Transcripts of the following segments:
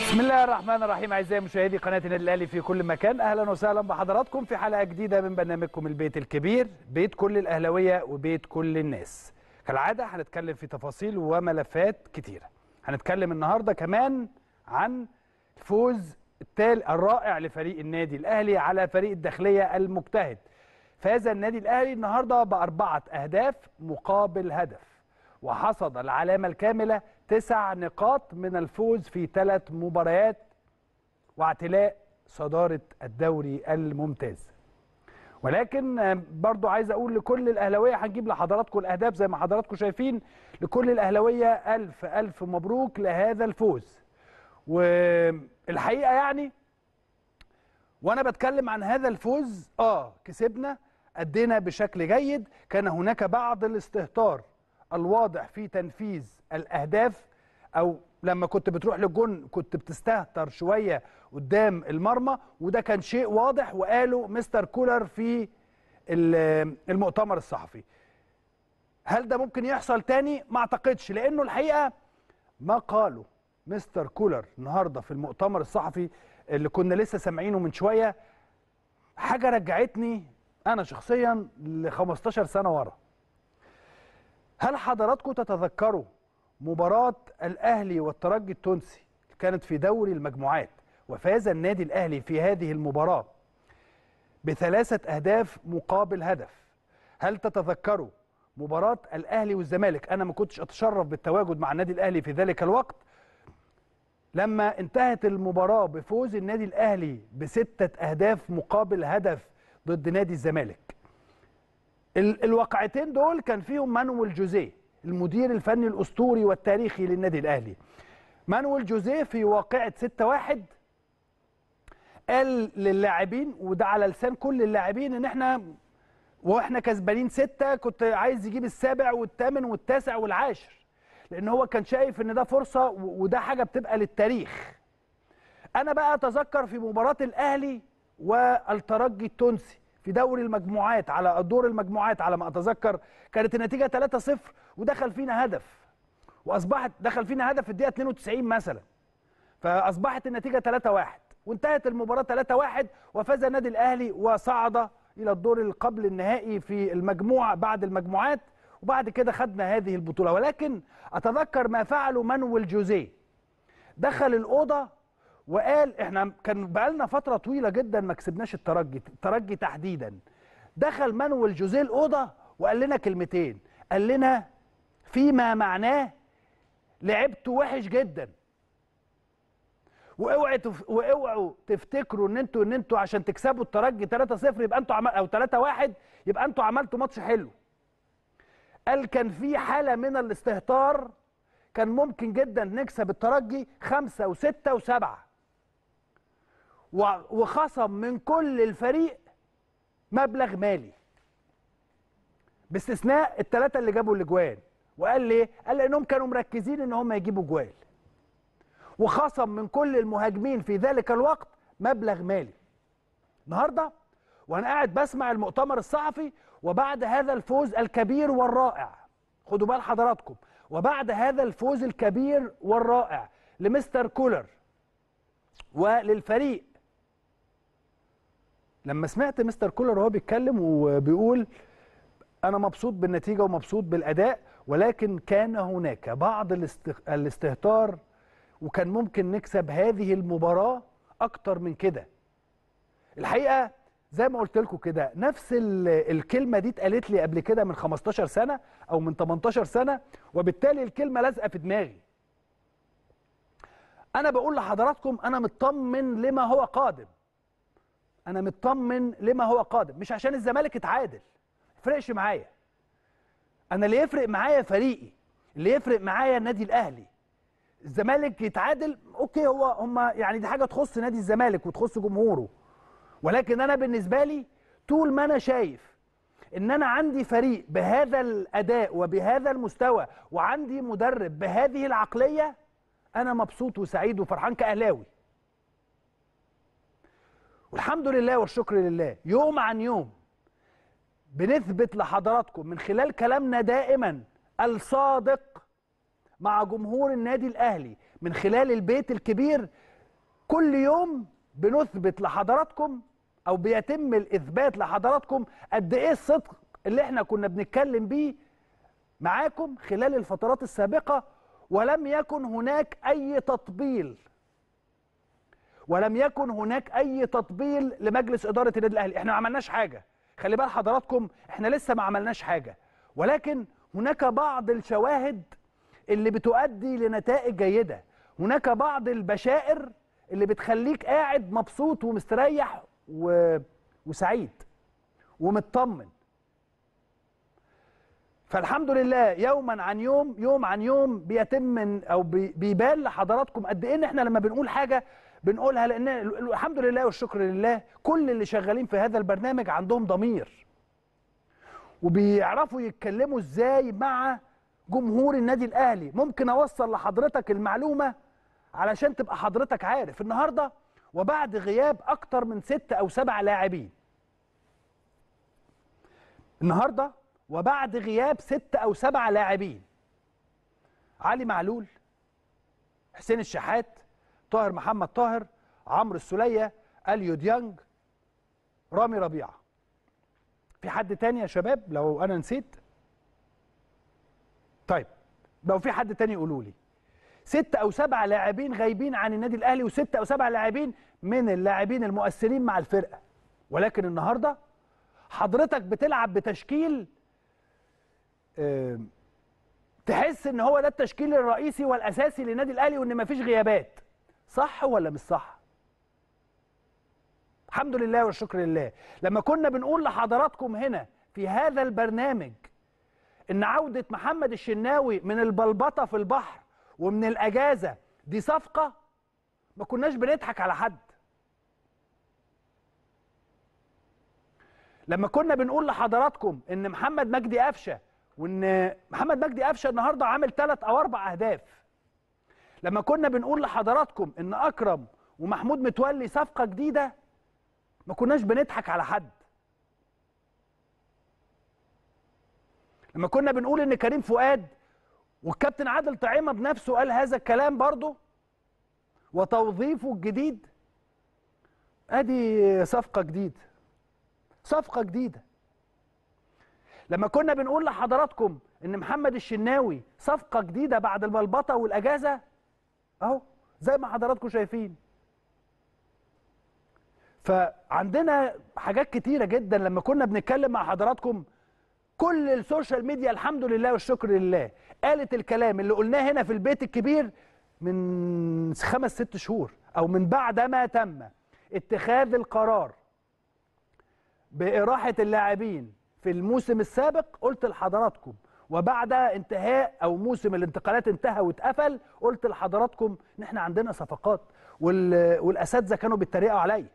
بسم الله الرحمن الرحيم اعزائي مشاهدي قناه النادي الاهلي في كل مكان اهلا وسهلا بحضراتكم في حلقه جديده من برنامجكم البيت الكبير بيت كل الاهلاويه وبيت كل الناس كالعاده هنتكلم في تفاصيل وملفات كتيره هنتكلم النهارده كمان عن الفوز التال الرائع لفريق النادي الاهلي على فريق الداخليه المجتهد فاز النادي الاهلي النهارده باربعه اهداف مقابل هدف وحصد العلامة الكاملة تسع نقاط من الفوز في ثلاث مباريات واعتلاء صدارة الدوري الممتاز ولكن آه، برضو عايز أقول لكل الأهلاوية هنجيب لحضراتكم الأهداف زي ما حضراتكم شايفين لكل الأهلاوية ألف ألف مبروك لهذا الفوز والحقيقة يعني وانا بتكلم عن هذا الفوز اه كسبنا ادينا بشكل جيد كان هناك بعض الاستهتار الواضح في تنفيذ الاهداف او لما كنت بتروح للجون كنت بتستهتر شويه قدام المرمى وده كان شيء واضح وقاله مستر كولر في ال- المؤتمر الصحفي هل ده ممكن يحصل تاني ما اعتقدش لانه الحقيقه ما قاله مستر كولر النهارده في المؤتمر الصحفي اللي كنا لسه سامعينه من شويه حاجه رجعتني انا شخصيا ل 15 سنه ورا هل حضراتكم تتذكروا مباراه الاهلي والترجي التونسي اللي كانت في دوري المجموعات وفاز النادي الاهلي في هذه المباراه بثلاثه اهداف مقابل هدف هل تتذكروا مباراه الاهلي والزمالك انا ما كنتش اتشرف بالتواجد مع النادي الاهلي في ذلك الوقت لما انتهت المباراة بفوز النادي الأهلي بستة أهداف مقابل هدف ضد نادي الزمالك ال- الواقعتين دول كان فيهم مانويل جوزيه المدير الفني الأسطوري والتاريخي للنادي الأهلي مانويل جوزيه في واقعة 6-1 قال للاعبين وده على لسان كل اللاعبين ان احنا واحنا كسبانين ستة كنت عايز يجيب السابع والثامن والتاسع والعاشر لان هو كان شايف ان ده فرصه و- وده حاجه بتبقى للتاريخ انا بقى اتذكر في مباراه الاهلي والترجي التونسي في دوري المجموعات على دور المجموعات على ما اتذكر كانت النتيجه 3-0 ودخل فينا هدف واصبحت دخل فينا هدف في الدقيقه 92 مثلا فاصبحت النتيجه 3-1 وانتهت المباراه 3-1 وفاز النادي الاهلي وصعد الى الدور اللي قبل النهائي في المجموعه بعد المجموعات وبعد كده خدنا هذه البطوله ولكن اتذكر ما فعله مانويل جوزيه دخل الاوضه وقال احنا كان بقالنا فتره طويله جدا ما كسبناش الترجي الترجي تحديدا دخل مانويل جوزيه الاوضه وقال لنا كلمتين قال لنا فيما معناه لعبتوا وحش جدا واوعوا تف... واوعوا تفتكروا ان انتوا ان انتوا عشان تكسبوا الترجي 3-0 يبقى انتوا عمل... او 3-1 يبقى انتوا عملتوا ماتش حلو قال كان في حاله من الاستهتار كان ممكن جدا نكسب الترجي خمسة وستة وسبعة و- وخصم من كل الفريق مبلغ مالي باستثناء الثلاثة اللي جابوا الاجوان وقال ليه؟ قال لانهم كانوا مركزين ان هم يجيبوا جوال وخصم من كل المهاجمين في ذلك الوقت مبلغ مالي النهارده وانا قاعد بسمع المؤتمر الصحفي وبعد هذا الفوز الكبير والرائع خدوا بال حضراتكم وبعد هذا الفوز الكبير والرائع لمستر كولر وللفريق لما سمعت مستر كولر وهو بيتكلم وبيقول انا مبسوط بالنتيجه ومبسوط بالاداء ولكن كان هناك بعض الاست- الاستهتار وكان ممكن نكسب هذه المباراه اكتر من كده الحقيقه زي ما قلت لكم كده نفس ال- الكلمه دي اتقالت لي قبل كده من 15 سنه او من 18 سنه وبالتالي الكلمه لازقه في دماغي انا بقول لحضراتكم انا مطمن لما هو قادم انا مطمن لما هو قادم مش عشان الزمالك اتعادل ما يفرقش معايا انا اللي يفرق معايا فريقي اللي يفرق معايا النادي الاهلي الزمالك يتعادل اوكي هو هم يعني دي حاجه تخص نادي الزمالك وتخص جمهوره ولكن انا بالنسبه لي طول ما انا شايف ان انا عندي فريق بهذا الاداء وبهذا المستوى وعندي مدرب بهذه العقليه انا مبسوط وسعيد وفرحان كاهلاوي والحمد لله والشكر لله يوم عن يوم بنثبت لحضراتكم من خلال كلامنا دائما الصادق مع جمهور النادي الاهلي من خلال البيت الكبير كل يوم بنثبت لحضراتكم او بيتم الاثبات لحضراتكم قد ايه الصدق اللي احنا كنا بنتكلم بيه معاكم خلال الفترات السابقه ولم يكن هناك اي تطبيل ولم يكن هناك اي تطبيل لمجلس اداره النادي الاهلي احنا ما عملناش حاجه خلي بال حضراتكم احنا لسه ما عملناش حاجه ولكن هناك بعض الشواهد اللي بتؤدي لنتائج جيده هناك بعض البشائر اللي بتخليك قاعد مبسوط ومستريح و... وسعيد ومطمن فالحمد لله يوما عن يوم يوم عن يوم بيتم من او بي- بيبان لحضراتكم قد ايه ان احنا لما بنقول حاجه بنقولها لان ال- الحمد لله والشكر لله كل اللي شغالين في هذا البرنامج عندهم ضمير وبيعرفوا يتكلموا ازاي مع جمهور النادي الاهلي ممكن اوصل لحضرتك المعلومه علشان تبقى حضرتك عارف النهارده وبعد غياب اكتر من ست او سبع لاعبين النهارده وبعد غياب ست او سبع لاعبين علي معلول حسين الشحات طاهر محمد طاهر عمرو السوليه اليو ديانج رامي ربيعه في حد تاني يا شباب لو انا نسيت طيب لو في حد تاني قولوا لي ست او سبع لاعبين غايبين عن النادي الاهلي وست او سبع لاعبين من اللاعبين المؤثرين مع الفرقه ولكن النهارده حضرتك بتلعب بتشكيل آه، تحس ان هو ده التشكيل الرئيسي والاساسي للنادي الاهلي وان مفيش غيابات صح ولا مش صح الحمد لله والشكر لله لما كنا بنقول لحضراتكم هنا في هذا البرنامج ان عودة محمد الشناوي من البلبطة في البحر ومن الاجازة دي صفقة ما كناش بنضحك على حد لما كنا بنقول لحضراتكم ان محمد مجدي قفشه وان محمد مجدي قفشه النهارده عامل ثلاث او اربع اهداف لما كنا بنقول لحضراتكم ان اكرم ومحمود متولي صفقه جديده ما كناش بنضحك على حد لما كنا بنقول ان كريم فؤاد والكابتن عادل طعيمه بنفسه قال هذا الكلام برضه وتوظيفه الجديد ادي صفقه جديده صفقه جديده لما كنا بنقول لحضراتكم ان محمد الشناوي صفقه جديده بعد البلبطه والاجازه اهو زي ما حضراتكم شايفين فعندنا حاجات كتيره جدا لما كنا بنتكلم مع حضراتكم كل السوشيال ميديا الحمد لله والشكر لله قالت الكلام اللي قلناه هنا في البيت الكبير من خمس ست شهور او من بعد ما تم اتخاذ القرار بإراحة اللاعبين في الموسم السابق قلت لحضراتكم وبعد انتهاء او موسم الانتقالات انتهى واتقفل قلت لحضراتكم ان احنا عندنا صفقات وال- والاساتذه كانوا بيتريقوا عليا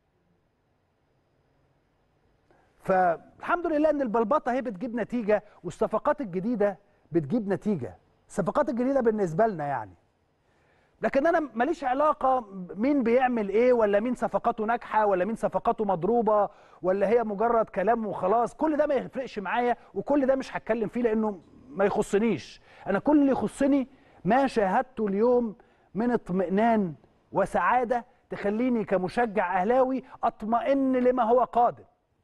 فالحمد لله ان البلبطه هي بتجيب نتيجه والصفقات الجديده بتجيب نتيجه الصفقات الجديده بالنسبه لنا يعني لكن انا ماليش علاقه مين بيعمل ايه ولا مين صفقاته ناجحه ولا مين صفقاته مضروبه ولا هي مجرد كلام وخلاص كل ده ما يفرقش معايا وكل ده مش هتكلم فيه لانه ما يخصنيش انا كل اللي يخصني ما شاهدته اليوم من اطمئنان وسعاده تخليني كمشجع اهلاوي اطمئن لما هو قادم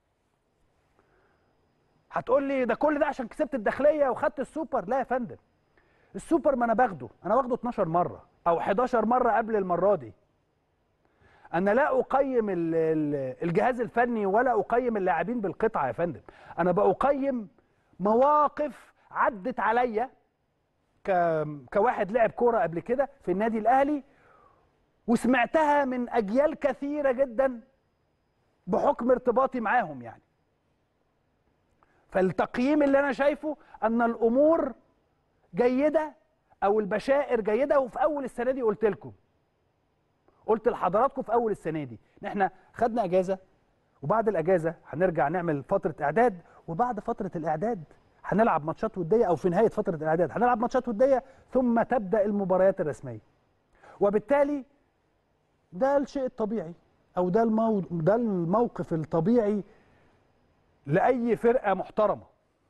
هتقول لي ده كل ده عشان كسبت الداخليه وخدت السوبر لا يا فندم السوبر ما انا باخده انا واخده 12 مره او 11 مره قبل المره دي انا لا اقيم ال- ال- الجهاز الفني ولا اقيم اللاعبين بالقطعه يا فندم انا بقيم مواقف عدت عليا ك... كواحد لعب كوره قبل كده في النادي الاهلي وسمعتها من اجيال كثيره جدا بحكم ارتباطي معاهم يعني فالتقييم اللي انا شايفه ان الامور جيده او البشائر جيده وفي اول السنه دي قلت لكم قلت لحضراتكم في اول السنه دي ان احنا خدنا اجازه وبعد الاجازه هنرجع نعمل فتره اعداد وبعد فتره الاعداد هنلعب ماتشات وديه او في نهايه فتره الاعداد هنلعب ماتشات وديه ثم تبدا المباريات الرسميه وبالتالي ده الشيء الطبيعي او ده المو... ده الموقف الطبيعي لاي فرقه محترمه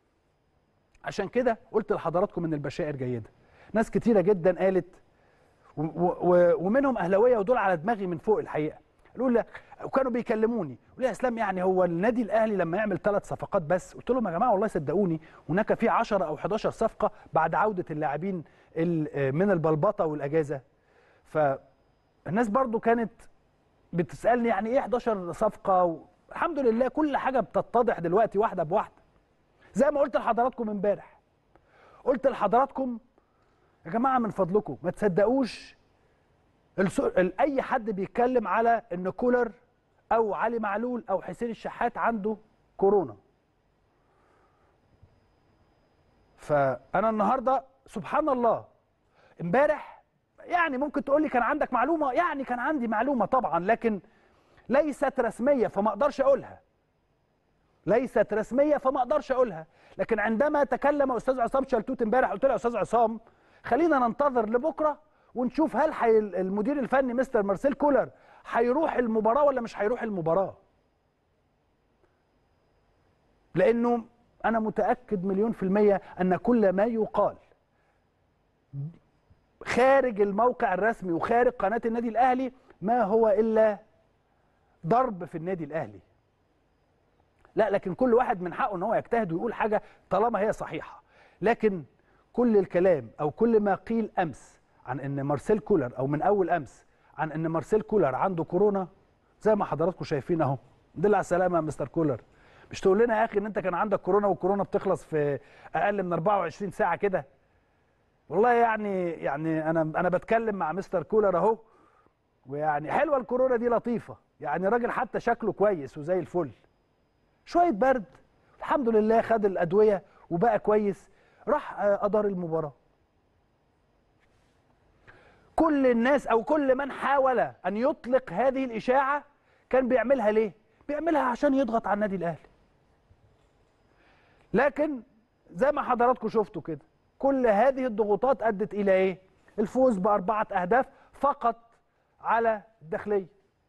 عشان كده قلت لحضراتكم ان البشائر جيده ناس كتيره جدا قالت و- و- ومنهم اهلاويه ودول على دماغي من فوق الحقيقه قالوا لي وكانوا بيكلموني يقولوا لي يا اسلام يعني هو النادي الاهلي لما يعمل ثلاث صفقات بس قلت لهم يا جماعه والله صدقوني هناك في 10 او 11 صفقه بعد عوده اللاعبين ال- من البلبطه والاجازه فالناس برضو كانت بتسالني يعني ايه 11 صفقه و... الحمد لله كل حاجه بتتضح دلوقتي واحده بواحده زي ما قلت لحضراتكم امبارح قلت لحضراتكم يا جماعه من فضلكم ما تصدقوش الس- ال- اي حد بيتكلم على ان كولر او علي معلول او حسين الشحات عنده كورونا فانا النهارده سبحان الله امبارح يعني ممكن تقول لي كان عندك معلومه يعني كان عندي معلومه طبعا لكن ليست رسميه فما اقدرش اقولها ليست رسميه فما اقدرش اقولها لكن عندما تكلم استاذ عصام شلتوت امبارح قلت له يا استاذ عصام خلينا ننتظر لبكره ونشوف هل حي المدير الفني مستر مارسيل كولر هيروح المباراه ولا مش هيروح المباراه لانه انا متاكد مليون في الميه ان كل ما يقال خارج الموقع الرسمي وخارج قناه النادي الاهلي ما هو الا ضرب في النادي الاهلي لا لكن كل واحد من حقه ان هو يجتهد ويقول حاجه طالما هي صحيحه لكن كل الكلام او كل ما قيل امس عن ان مارسيل كولر او من اول امس عن ان مارسيل كولر عنده كورونا زي ما حضراتكم شايفين اهو دل على السلامه يا مستر كولر مش تقول لنا يا اخي ان انت كان عندك كورونا والكورونا بتخلص في اقل من 24 ساعه كده والله يعني يعني انا انا بتكلم مع مستر كولر اهو ويعني حلوه الكورونا دي لطيفه يعني راجل حتى شكله كويس وزي الفل شويه برد الحمد لله خد الادويه وبقى كويس راح آه، ادار المباراه كل الناس او كل من حاول ان يطلق هذه الاشاعه كان بيعملها ليه بيعملها عشان يضغط على النادي الاهلي لكن زي ما حضراتكم شفتوا كده كل هذه الضغوطات ادت الى ايه الفوز باربعه اهداف فقط على الداخليه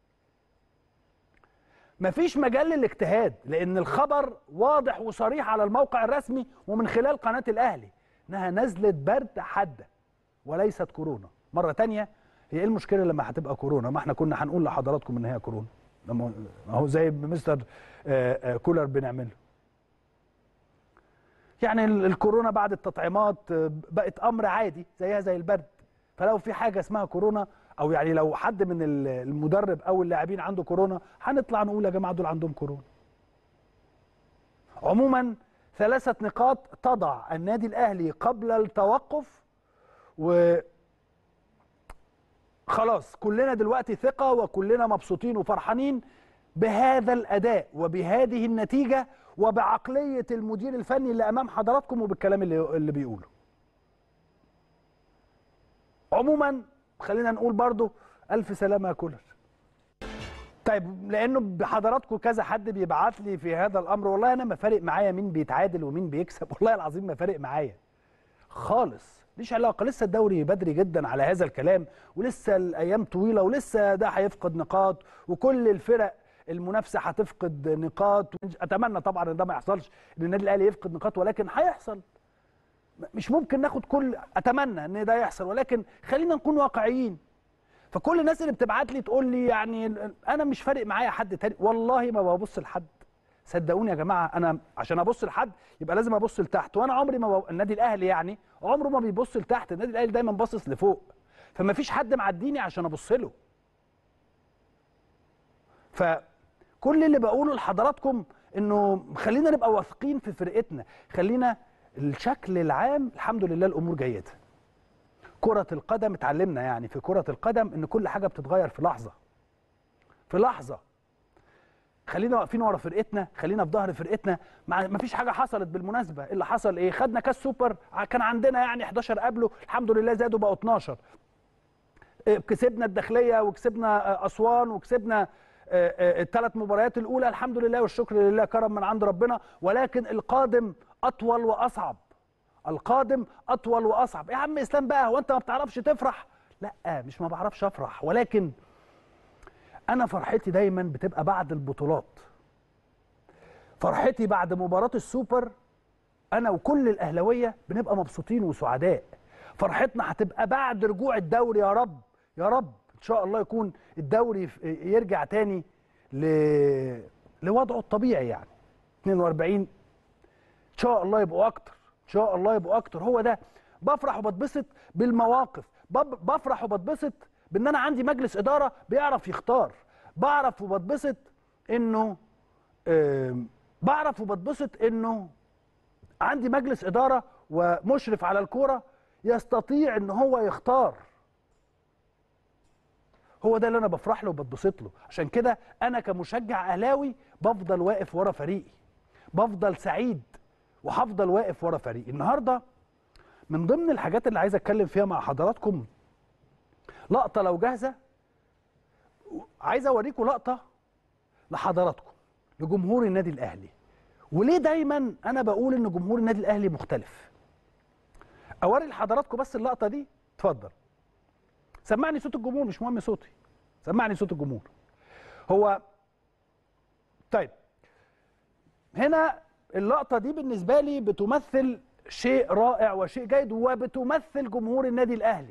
مفيش مجال للاجتهاد لان الخبر واضح وصريح على الموقع الرسمي ومن خلال قناه الاهلي انها نزله برد حاده وليست كورونا مره تانية هي ايه المشكله لما هتبقى كورونا ما احنا كنا هنقول لحضراتكم ان هي كورونا لما اهو زي مستر آه، آه، كولر بنعمله يعني ال- الكورونا بعد التطعيمات آه، بقت امر عادي زيها زي البرد فلو في حاجه اسمها كورونا او يعني لو حد من ال- المدرب او اللاعبين عنده كورونا هنطلع نقول يا جماعه دول عندهم كورونا عموما ثلاثه نقاط تضع النادي الاهلي قبل التوقف و خلاص كلنا دلوقتي ثقة وكلنا مبسوطين وفرحانين بهذا الأداء وبهذه النتيجة وبعقلية المدير الفني اللي أمام حضراتكم وبالكلام اللي, اللي بيقوله عموما خلينا نقول برضو ألف سلامة يا كولر طيب لانه بحضراتكم كذا حد بيبعت لي في هذا الامر والله انا ما فارق معايا مين بيتعادل ومين بيكسب والله العظيم ما فارق معايا خالص ليش علاقه لسه الدوري بدري جدا على هذا الكلام ولسه الايام طويله ولسه ده هيفقد نقاط وكل الفرق المنافسه هتفقد نقاط اتمنى طبعا ان ده ما يحصلش ان النادي الاهلي يفقد نقاط ولكن هيحصل مش ممكن ناخد كل اتمنى ان ده يحصل ولكن خلينا نكون واقعيين فكل الناس اللي بتبعت لي تقول لي يعني انا مش فارق معايا حد تاني والله ما ببص لحد صدقوني يا جماعه انا عشان ابص لحد يبقى لازم ابص لتحت وانا عمري ما ب... النادي الاهلي يعني عمره ما بيبص لتحت النادي الاهلي دايما باصص لفوق فما فيش حد معديني عشان ابص له فكل اللي بقوله لحضراتكم انه خلينا نبقى واثقين في فرقتنا خلينا الشكل العام الحمد لله الامور جيده كرة القدم اتعلمنا يعني في كرة القدم ان كل حاجة بتتغير في لحظة في لحظة خلينا واقفين ورا فرقتنا خلينا في ظهر فرقتنا ما فيش حاجه حصلت بالمناسبه اللي حصل ايه خدنا كاس سوبر كان عندنا يعني 11 قبله الحمد لله زادوا بقوا 12 إيه، كسبنا الداخليه وكسبنا آه، اسوان وكسبنا الثلاث مباريات الاولى الحمد لله والشكر لله كرم من عند ربنا ولكن القادم اطول واصعب القادم اطول واصعب يا عم اسلام بقى هو انت ما بتعرفش تفرح لا مش ما بعرفش افرح ولكن انا فرحتي دايما بتبقى بعد البطولات فرحتي بعد مباراه السوبر انا وكل الاهلاويه بنبقى مبسوطين وسعداء فرحتنا هتبقى بعد رجوع الدوري يا رب يا رب ان شاء الله يكون الدوري ف- يرجع تاني ل... لوضعه الطبيعي يعني 42 ان شاء الله يبقوا اكتر ان شاء الله يبقوا اكتر هو ده بفرح وبتبسط بالمواقف بب- بفرح وبتبسط بان انا عندي مجلس اداره بيعرف يختار بعرف وبتبسط انه آم، بعرف وبتبسط انه عندي مجلس اداره ومشرف على الكوره يستطيع ان هو يختار هو ده اللي انا بفرح له وبتبسط له عشان كده انا كمشجع اهلاوي بفضل واقف ورا فريقي بفضل سعيد وهفضل واقف ورا فريقي النهارده من ضمن الحاجات اللي عايز اتكلم فيها مع حضراتكم لقطه لو جاهزه عايز اوريكم لقطه لحضراتكم لجمهور النادي الاهلي وليه دايما انا بقول ان جمهور النادي الاهلي مختلف اوري لحضراتكم بس اللقطه دي اتفضل سمعني صوت الجمهور مش مهم صوتي سمعني صوت الجمهور هو طيب هنا اللقطه دي بالنسبه لي بتمثل شيء رائع وشيء جيد وبتمثل جمهور النادي الاهلي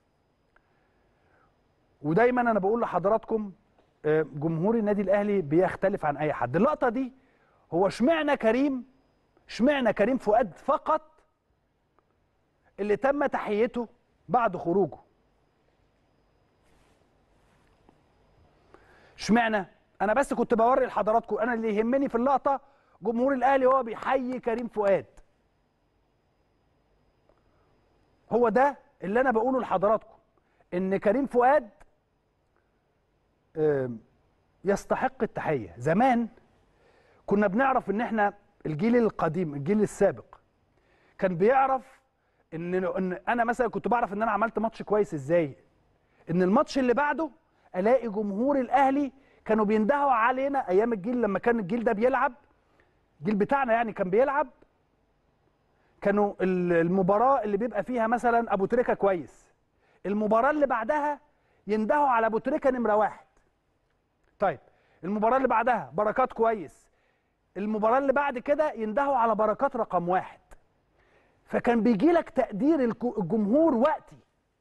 ودايما انا بقول لحضراتكم آه، جمهور النادي الاهلي بيختلف عن اي حد اللقطه دي هو اشمعنى كريم اشمعنى كريم فؤاد فقط اللي تم تحيته بعد خروجه اشمعنى انا بس كنت بوري لحضراتكم انا اللي يهمني في اللقطه جمهور الاهلي هو بيحيي كريم فؤاد هو ده اللي انا بقوله لحضراتكم ان كريم فؤاد آم، يستحق التحيه زمان كنا بنعرف ان احنا الجيل القديم الجيل السابق كان بيعرف ان ان انا مثلا كنت بعرف ان انا عملت ماتش كويس ازاي ان الماتش اللي بعده الاقي جمهور الاهلي كانوا بيندهوا علينا ايام الجيل لما كان الجيل ده بيلعب الجيل بتاعنا يعني كان بيلعب كانوا ال- المباراه اللي بيبقى فيها مثلا ابو تريكه كويس المباراه اللي بعدها يندهوا على ابو تريكه نمره واحد طيب المباراه اللي بعدها بركات كويس المباراه اللي بعد كده يندهوا على بركات رقم واحد فكان بيجي لك تقدير الك- الجمهور وقتي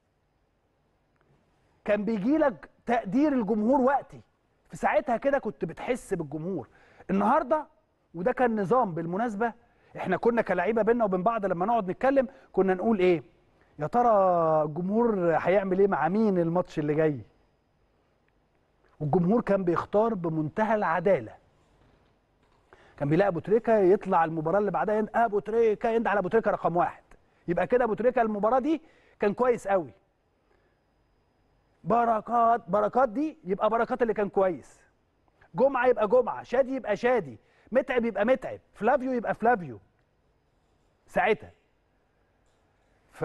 كان بيجي لك تقدير الجمهور وقتي في ساعتها كده كنت بتحس بالجمهور النهارده وده كان نظام بالمناسبه احنا كنا كلاعيبه بينا وبين بعض لما نقعد نتكلم كنا نقول ايه يا ترى الجمهور هيعمل ايه مع مين الماتش اللي جاي والجمهور كان بيختار بمنتهى العداله كان بيلاقي ابو تريكه يطلع المباراه اللي بعدها ين- ابو تريكه يندى على ابو تريكه رقم واحد يبقى كده ابو تريكه المباراه دي كان كويس قوي بركات بركات دي يبقى بركات اللي كان كويس جمعه يبقى جمعه شادي يبقى شادي متعب يبقى متعب فلافيو يبقى فلافيو ساعتها ف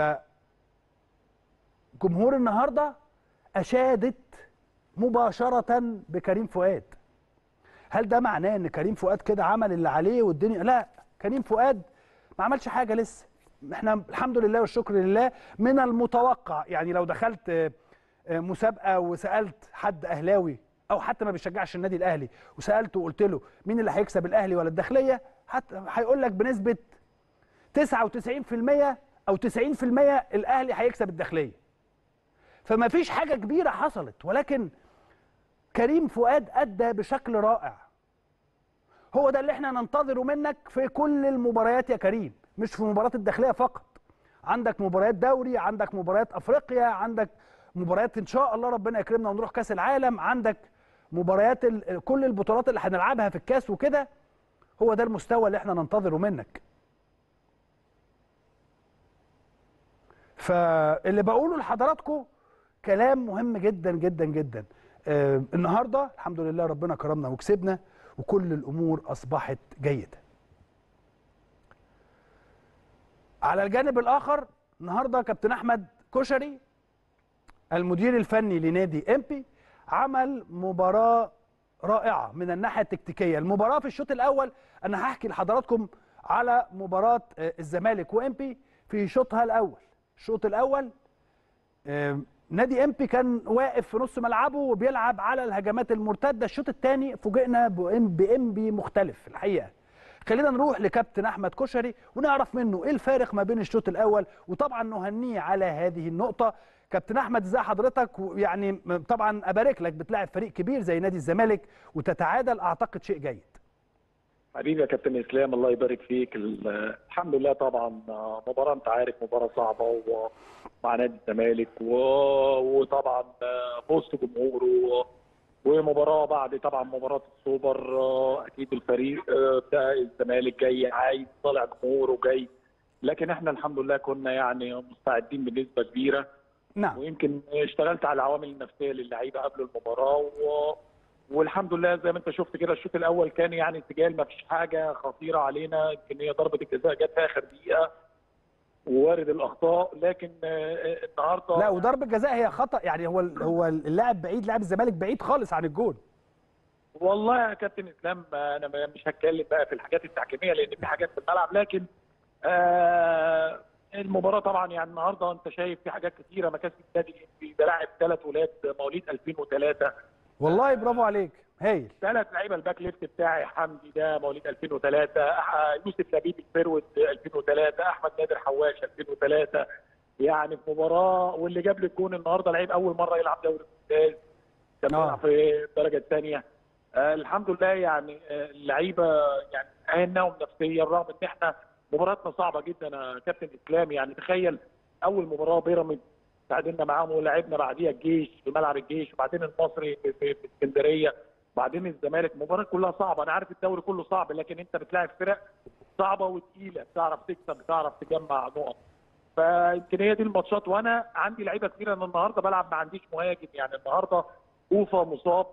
جمهور النهارده اشادت مباشره بكريم فؤاد هل ده معناه ان كريم فؤاد كده عمل اللي عليه والدنيا لا كريم فؤاد ما عملش حاجه لسه احنا الحمد لله والشكر لله من المتوقع يعني لو دخلت آه، آه، مسابقه وسالت حد اهلاوي او حتى ما بيشجعش النادي الاهلي وسالته وقلت له مين اللي هيكسب الاهلي ولا الداخليه حتى هيقول لك بنسبه 99% او 90% الاهلي هيكسب الداخليه فما فيش حاجه كبيره حصلت ولكن كريم فؤاد ادى بشكل رائع هو ده اللي احنا ننتظره منك في كل المباريات يا كريم مش في مباراه الداخليه فقط عندك مباريات دوري عندك مباريات افريقيا عندك مباريات ان شاء الله ربنا يكرمنا ونروح كاس العالم عندك مباريات ال- كل البطولات اللي هنلعبها في الكاس وكده هو ده المستوى اللي احنا ننتظره منك فاللي بقوله لحضراتكم كلام مهم جدا جدا جدا آه النهارده الحمد لله ربنا كرمنا وكسبنا وكل الامور اصبحت جيده على الجانب الاخر النهارده كابتن احمد كشري المدير الفني لنادي امبي عمل مباراه رائعه من الناحيه التكتيكيه المباراه في الشوط الاول انا هحكي لحضراتكم على مباراه آه، الزمالك وامبي في شوطها الاول الشوط الاول آه، نادي امبي كان واقف في نص ملعبه وبيلعب على الهجمات المرتده الشوط الثاني فوجئنا بإم- بامبي مختلف الحقيقه خلينا نروح لكابتن احمد كشري ونعرف منه ايه الفارق ما بين الشوط الاول وطبعا نهنيه على هذه النقطه كابتن احمد ازي حضرتك يعني طبعا ابارك لك بتلاعب فريق كبير زي نادي الزمالك وتتعادل اعتقد شيء جيد حبيبي يا كابتن اسلام الله يبارك فيك الحمد لله طبعا مباراه انت عارف مباراه صعبه ومع نادي الزمالك و... وطبعا بوسط جمهوره ومباراه بعد طبعا مباراه السوبر اكيد الفريق بتاع الزمالك جاي عايز طالع جمهوره جاي لكن احنا الحمد لله كنا يعني مستعدين بنسبه كبيره نعم ويمكن اشتغلت على العوامل النفسيه للعيبه قبل المباراه و... والحمد لله زي ما انت شفت كده الشوط الاول كان يعني سجال ما فيش حاجه خطيره علينا يمكن هي ضربه الجزاء جت في اخر دقيقه وارد الاخطاء لكن النهارده لا وضربه الجزاء هي خطا يعني هو هو اللاعب بعيد لاعب الزمالك بعيد خالص عن الجون والله يا كابتن اسلام انا مش هتكلم بقى في الحاجات التحكيميه لان في حاجات في الملعب لكن آه المباراه طبعا يعني النهارده انت شايف في حاجات كثيره مكاسب النادي بيلاعب ثلاث ولاد مواليد 2003 والله برافو عليك هايل ثلاث لعيبه الباك ليفت بتاعي حمدي ده مواليد 2003 يوسف لبيب الفيرود 2003 احمد نادر حواش 2003 يعني في مباراه واللي جاب لي الجون النهارده لعيب اول مره يلعب دوري ممتاز كان بيلعب في الدرجه الثانيه آه الحمد لله يعني آه اللعيبه يعني عيناهم نفسيا رغم ان احنا مباراتنا صعبه جدا يا كابتن اسلام يعني تخيل اول مباراه بيراميدز تعادلنا معاهم ولعبنا بعديها الجيش في ملعب الجيش وبعدين المصري في, في, في اسكندريه بعدين الزمالك مباراه كلها صعبه انا عارف الدوري كله صعب لكن انت بتلاعب فرق صعبه وتقيله بتعرف تكسب بتعرف تجمع نقط فيمكن هي دي الماتشات وانا عندي لعيبه كتير انا النهارده بلعب ما عنديش مهاجم يعني النهارده اوفا مصاب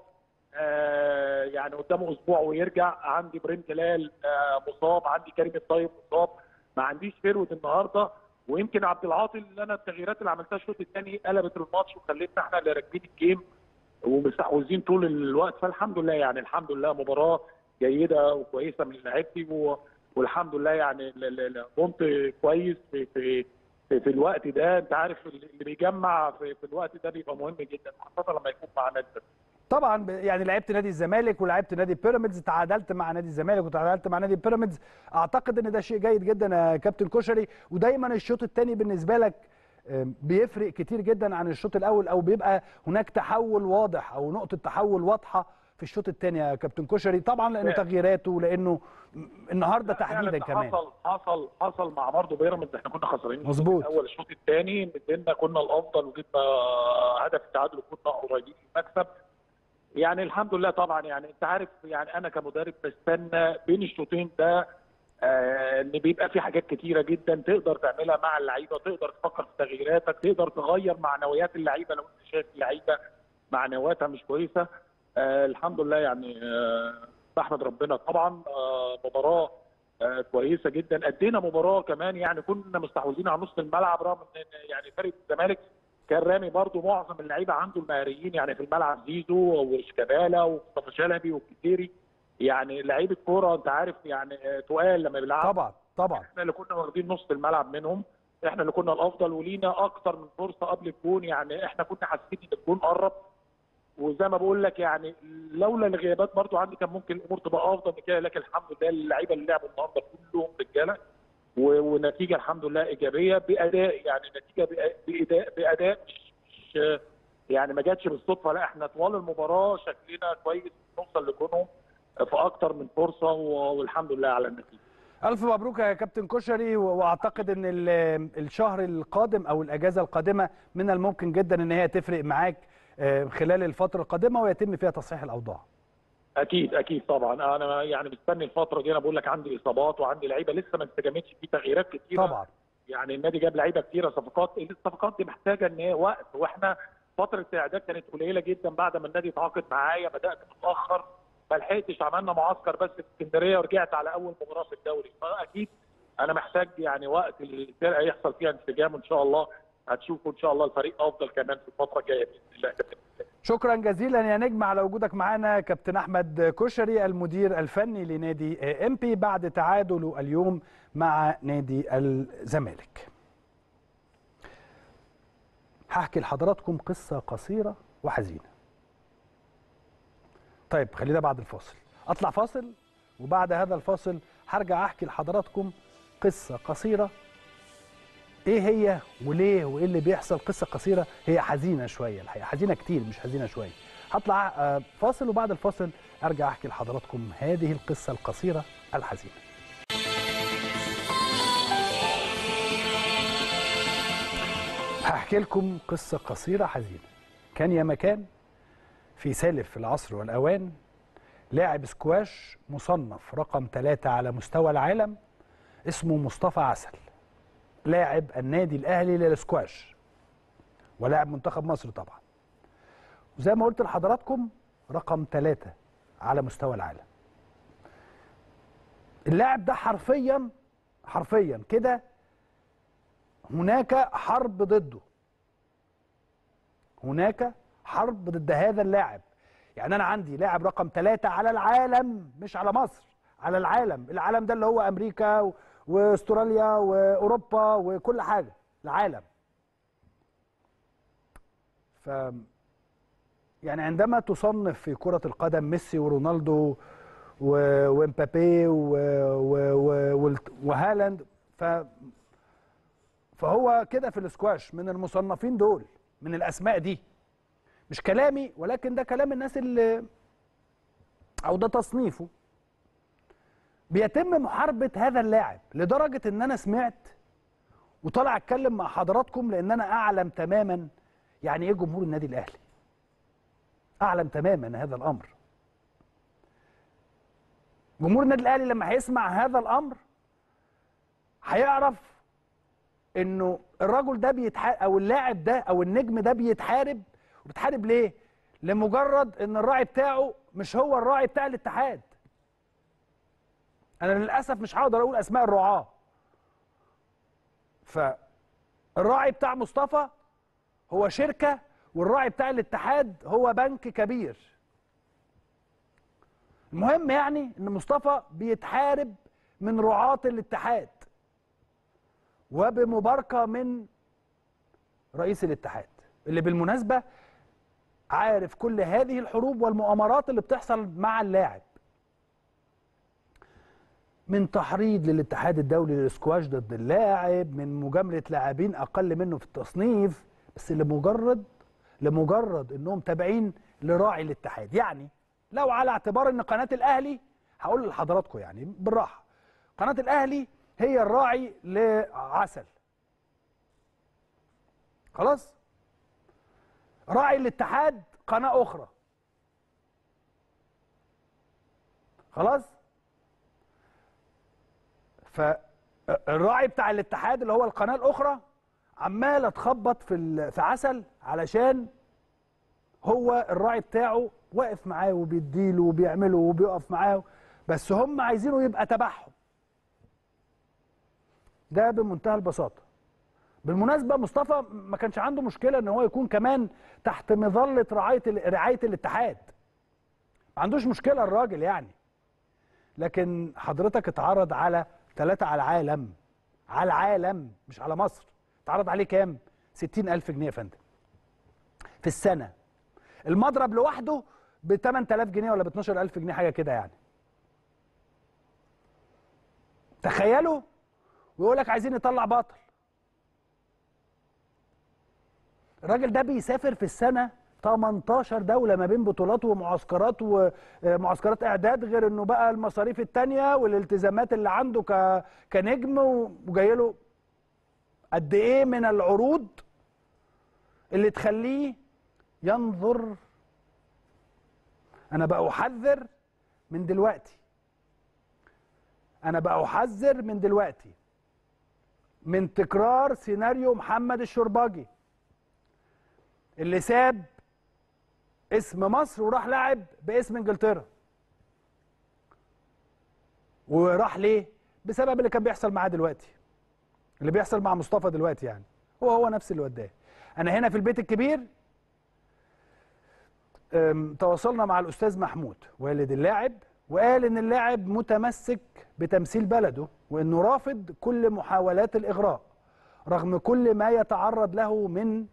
آه يعني قدامه اسبوع ويرجع عندي ابراهيم جلال آه مصاب عندي كريم الطيب مصاب ما عنديش فيرود النهارده ويمكن عبد العاطي اللي انا التغييرات اللي عملتها الشوط الثاني قلبت الماتش وخلتنا احنا اللي راكبين الجيم ومستحوذين طول الوقت فالحمد لله يعني الحمد لله مباراه جيده وكويسه من لعيبتي و... والحمد لله يعني قمت كويس في في في, في الوقت ده انت عارف اللي بيجمع في, في الوقت ده بيبقى مهم جدا خاصه لما يكون مع نادي طبعا يعني لعبت نادي الزمالك ولعبت نادي بيراميدز تعادلت مع نادي الزمالك وتعادلت مع نادي بيراميدز اعتقد ان ده شيء جيد جدا يا كابتن كشري ودايما الشوط الثاني بالنسبه لك بيفرق كتير جدا عن الشوط الاول او بيبقى هناك تحول واضح او نقطه تحول واضحه في الشوط الثاني يا كابتن كشري طبعا لانه تغييراته ولانه النهارده تحديدا كمان حصل حصل حصل مع برضه بيراميدز احنا كنا خسرانين مظبوط اول الشوط الثاني نزلنا كنا الافضل وجبنا هدف التعادل وكنا قريبين من المكسب يعني الحمد لله طبعا يعني انت عارف يعني انا كمدرب بستنى بين الشوطين ده آه ان بيبقى في حاجات كتيره جدا تقدر تعملها مع اللعيبه تقدر تفكر في تغييراتك تقدر تغير معنويات اللعيبه لو انت شايف اللعيبه معنوياتها مش كويسه آه الحمد لله يعني آه بحمد ربنا طبعا آه مباراه آه كويسه جدا ادينا مباراه كمان يعني كنا مستحوذين على نص الملعب رغم ان يعني فريق الزمالك كان رامي برضو معظم اللعيبه عنده المهاريين يعني في الملعب زيزو وشيكابالا ومصطفى شلبي والكتيري يعني لعيبه كوره انت عارف يعني تقال لما بيلعبوا طبعا طبعا احنا اللي كنا واخدين نص الملعب منهم احنا اللي كنا الافضل ولينا اكتر من فرصه قبل الجون يعني احنا كنا حاسين ان الجون قرب وزي ما بقول لك يعني لولا الغيابات برضو عندي كان ممكن الامور تبقى افضل من كده لكن الحمد لله اللعيبه اللي لعبوا النهارده كلهم رجاله ونتيجه الحمد لله ايجابيه باداء يعني نتيجه باداء باداء مش, مش يعني ما جاتش بالصدفه لا احنا طوال المباراه شكلنا كويس نوصل لجونهم في اكتر من فرصه والحمد لله على النتيجه. الف مبروك يا كابتن كشري واعتقد ان الشهر القادم او الاجازه القادمه من الممكن جدا ان هي تفرق معاك خلال الفتره القادمه ويتم فيها تصحيح الاوضاع. اكيد اكيد طبعا انا يعني مستني الفتره دي انا بقول لك عندي اصابات وعندي لعيبه لسه ما استجابتش في تغييرات كتيره طبعا يعني النادي جاب لعيبه كتيره صفقات الصفقات دي محتاجه ان هي وقت واحنا فتره الاعداد كانت قليله جدا بعد ما النادي اتعاقد معايا بدات متاخر ما لحقتش عملنا معسكر بس في اسكندريه ورجعت على اول مباراه في الدوري فاكيد انا محتاج يعني وقت الفرقه يحصل فيها انسجام ان شاء الله هتشوفوا ان شاء الله الفريق افضل كمان في الفتره الجايه باذن الله شكرا جزيلا يا نجم على وجودك معنا كابتن احمد كشري المدير الفني لنادي امبي بعد تعادله اليوم مع نادي الزمالك هحكي لحضراتكم قصه قصيره وحزينه طيب خلينا بعد الفاصل اطلع فاصل وبعد هذا الفاصل هرجع احكي لحضراتكم قصه قصيره ايه هي وليه وايه اللي بيحصل قصه قصيره هي حزينه شويه الحقيقه حزينه كتير مش حزينه شويه هطلع آه، فاصل وبعد الفاصل ارجع احكي لحضراتكم هذه القصه القصيره الحزينه هحكي لكم قصه قصيره حزينه كان يا مكان في سالف العصر والاوان لاعب سكواش مصنف رقم ثلاثة على مستوى العالم اسمه مصطفى عسل لاعب النادي الاهلي للسكواش ولاعب منتخب مصر طبعا وزي ما قلت لحضراتكم رقم ثلاثة على مستوى العالم اللاعب ده حرفيا حرفيا كده هناك حرب ضده هناك حرب ضد هذا اللاعب يعني انا عندي لاعب رقم ثلاثة على العالم مش على مصر على العالم العالم ده اللي هو امريكا و- واستراليا واوروبا وكل حاجه العالم ف يعني عندما تصنف في كرة القدم ميسي ورونالدو و- ومبابي و- و- و- والت- وهالاند ف فهو كده في الاسكواش من المصنفين دول من الاسماء دي مش كلامي ولكن ده كلام الناس اللي او ده تصنيفه بيتم محاربة هذا اللاعب لدرجة ان انا سمعت وطالع اتكلم مع حضراتكم لان انا اعلم تماما يعني ايه جمهور النادي الاهلي اعلم تماما هذا الامر جمهور النادي الاهلي لما هيسمع هذا الامر هيعرف انه الرجل ده بيتحارب او اللاعب ده او النجم ده بيتحارب وبيتحارب ليه لمجرد ان الراعي بتاعه مش هو الراعي بتاع الاتحاد انا للاسف مش هقدر اقول اسماء الرعاه فالراعي بتاع مصطفى هو شركه والراعي بتاع الاتحاد هو بنك كبير المهم يعني ان مصطفى بيتحارب من رعاة الاتحاد وبمباركه من رئيس الاتحاد اللي بالمناسبه عارف كل هذه الحروب والمؤامرات اللي بتحصل مع اللاعب من تحريض للاتحاد الدولي للسكواش ضد اللاعب من مجامله لاعبين اقل منه في التصنيف بس لمجرد لمجرد انهم تابعين لراعي الاتحاد يعني لو على اعتبار ان قناه الاهلي هقول لحضراتكم يعني بالراحه قناه الاهلي هي الراعي لعسل خلاص راعي الاتحاد قناه اخرى خلاص فالراعي بتاع الاتحاد اللي هو القناه الاخرى عماله تخبط في ال- في عسل علشان هو الراعي بتاعه واقف معاه وبيديله وبيعمله وبيقف معاه بس هم عايزينه يبقى تبعهم ده بمنتهى البساطه بالمناسبه مصطفى ما كانش عنده مشكله ان هو يكون كمان تحت مظله رعايه ال- رعايه الاتحاد ما عندوش مشكله الراجل يعني لكن حضرتك اتعرض على ثلاثة على العالم على العالم مش على مصر اتعرض عليه كام؟ 60 ألف جنيه يا فندم في السنة المضرب لوحده ب 8000 جنيه ولا ب 12000 جنيه حاجة كده يعني تخيلوا ويقول لك عايزين نطلع بطل الراجل ده بيسافر في السنة 18 دولة ما بين بطولات ومعسكرات ومعسكرات إعداد غير إنه بقى المصاريف التانية والالتزامات اللي عنده ك... كنجم وجاي له قد إيه من العروض اللي تخليه ينظر أنا بقى أحذر من دلوقتي أنا بقى أحذر من دلوقتي من تكرار سيناريو محمد الشرباجي اللي ساب اسم مصر وراح لعب باسم انجلترا وراح ليه بسبب اللي كان بيحصل معاه دلوقتي اللي بيحصل مع مصطفى دلوقتي يعني هو هو نفس اللي وداه انا هنا في البيت الكبير أم، تواصلنا مع الاستاذ محمود والد اللاعب وقال ان اللاعب متمسك بتمثيل بلده وانه رافض كل محاولات الاغراء رغم كل ما يتعرض له من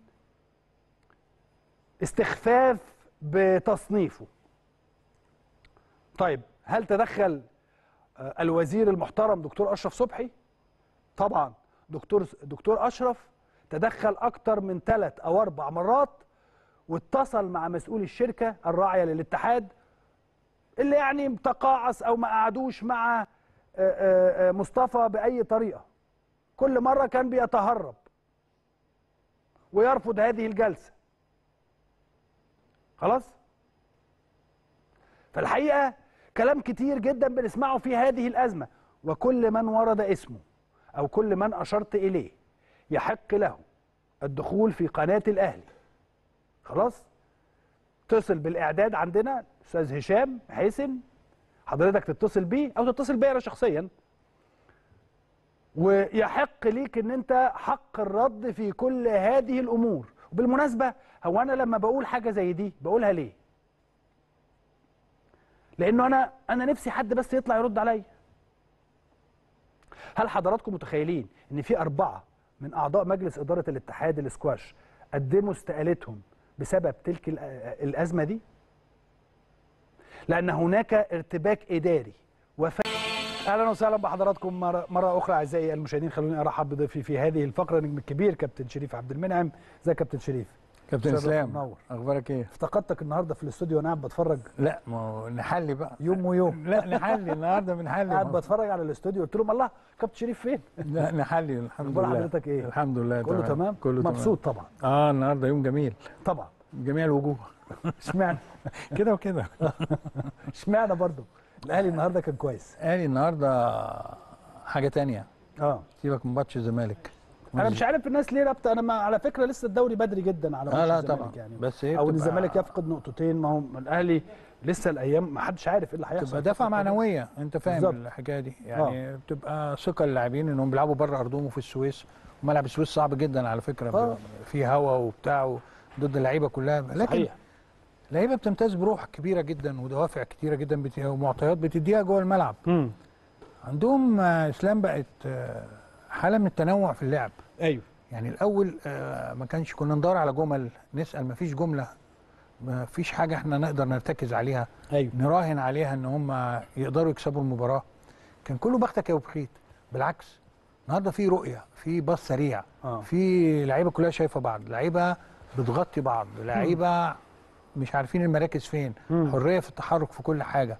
استخفاف بتصنيفه طيب هل تدخل آه، الوزير المحترم دكتور اشرف صبحي طبعا دكتور دكتور اشرف تدخل اكتر من ثلاث او اربع مرات واتصل مع مسؤول الشركه الراعيه للاتحاد اللي يعني تقاعس او ما قعدوش مع آه، آه، آه، مصطفى باي طريقه كل مره كان بيتهرب ويرفض هذه الجلسه خلاص فالحقيقه كلام كتير جدا بنسمعه في هذه الازمه وكل من ورد اسمه او كل من اشرت اليه يحق له الدخول في قناه الاهلي خلاص اتصل بالاعداد عندنا استاذ هشام حسن حضرتك تتصل بيه او تتصل بيا انا شخصيا ويحق ليك ان انت حق الرد في كل هذه الامور وبالمناسبه هو انا لما بقول حاجه زي دي بقولها ليه لانه انا انا نفسي حد بس يطلع يرد عليا هل حضراتكم متخيلين ان في اربعه من اعضاء مجلس اداره الاتحاد الاسكواش قدموا استقالتهم بسبب تلك ال- الازمه دي لان هناك ارتباك اداري وف... اهلا وسهلا بحضراتكم مره مره اخرى اعزائي المشاهدين خلوني ارحب بضيفي في هذه الفقره النجم الكبير كابتن شريف عبد المنعم ازيك يا كابتن شريف كابتن شرف اسلام منور. اخبارك ايه افتقدتك النهارده في الاستوديو وانا قاعد بتفرج لا ما هو نحلي بقى يوم ويوم لا نحلي النهارده بنحلي قاعد ما هو- بتفرج على الاستوديو قلت لهم الله كابتن شريف فين لا نحلي الحمد اخبار لله حضرتك ايه الحمد لله كله تمام كله مبسوط طبعا تمام اه النهارده يوم جميل طبعا جميع الوجوه اشمعنى كده وكده اشمعنى برضه الاهلي النهارده كان كويس قالي النهارده حاجه تانية اه سيبك من ماتش الزمالك انا مش عارف الناس ليه رابطه انا ما على فكره لسه الدوري بدري جدا على اه ماتش لا الزمالك طبعا يعني بس هي او ان بتبقى- الزمالك يفقد نقطتين ما هو الاهلي لسه الايام ما حدش عارف ايه اللي هيحصل تبقى دفعه معنويه انت فاهم بالظبط. الحكايه دي يعني بتبقى ثقه للاعبين انهم بيلعبوا بره ارضهم وفي السويس وملعب السويس صعب جدا على فكره آه. فيه هوا وبتاع ضد اللعيبه كلها لكن صحيح اللعيبه بتمتاز بروح كبيره جدا ودوافع كتيره جدا بت... ومعطيات بتديها جوه الملعب امم عندهم آه، اسلام بقت آه، حاله من التنوع في اللعب ايوه يعني الاول آه، ما كانش كنا ندور على جمل نسال ما فيش جمله ما فيش حاجه احنا نقدر نرتكز عليها ايوه نراهن عليها ان هم يقدروا يكسبوا المباراه كان كله بختك يا وبخيت بالعكس النهارده في رؤيه في باص سريع اه في لعيبه كلها شايفه بعض لعيبه بتغطي بعض لعيبه مش عارفين المراكز فين مم. حريه في التحرك في كل حاجه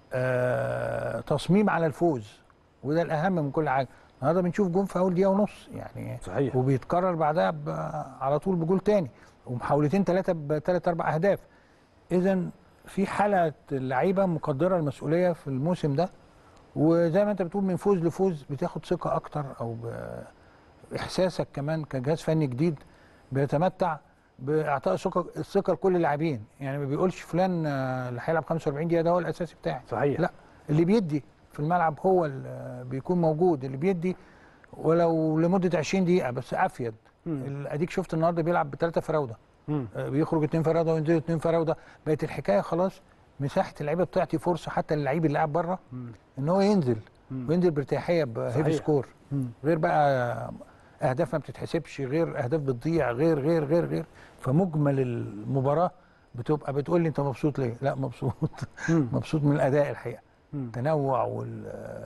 آه، تصميم على الفوز وده الاهم من كل حاجه النهارده بنشوف جون في اول دقيقه ونص يعني صحيح وبيتكرر بعدها ب- على طول بجول تاني ومحاولتين ثلاثه بثلاث اربع اهداف اذا في حاله اللعيبه مقدره المسؤوليه في الموسم ده وزي ما انت بتقول من فوز لفوز بتاخد ثقه اكتر او باحساسك كمان كجهاز فني جديد بيتمتع باعطاء ثقه الثقه لكل اللاعبين يعني ما بيقولش فلان آه، اللي هيلعب 45 دقيقه ده هو الاساسي بتاعي صحيح لا اللي بيدي في الملعب هو اللي بيكون موجود اللي بيدي ولو لمده 20 دقيقه بس افيد مم. ال- اديك شفت النهارده بيلعب بثلاثه فراوده مم. آه، بيخرج اتنين فراوده وينزل اتنين فراوده بقت الحكايه خلاص مساحه اللعيبه بتعطي فرصه حتى للعيب اللي قاعد بره مم. ان هو ينزل مم. وينزل بارتياحيه بهيفي صحيح. سكور مم. غير بقى اهداف ما بتتحسبش غير اهداف بتضيع غير غير غير غير فمجمل المباراه بتبقى بتقول لي انت مبسوط ليه؟ لا مبسوط مم. مبسوط من الاداء الحقيقه مم. التنوع وال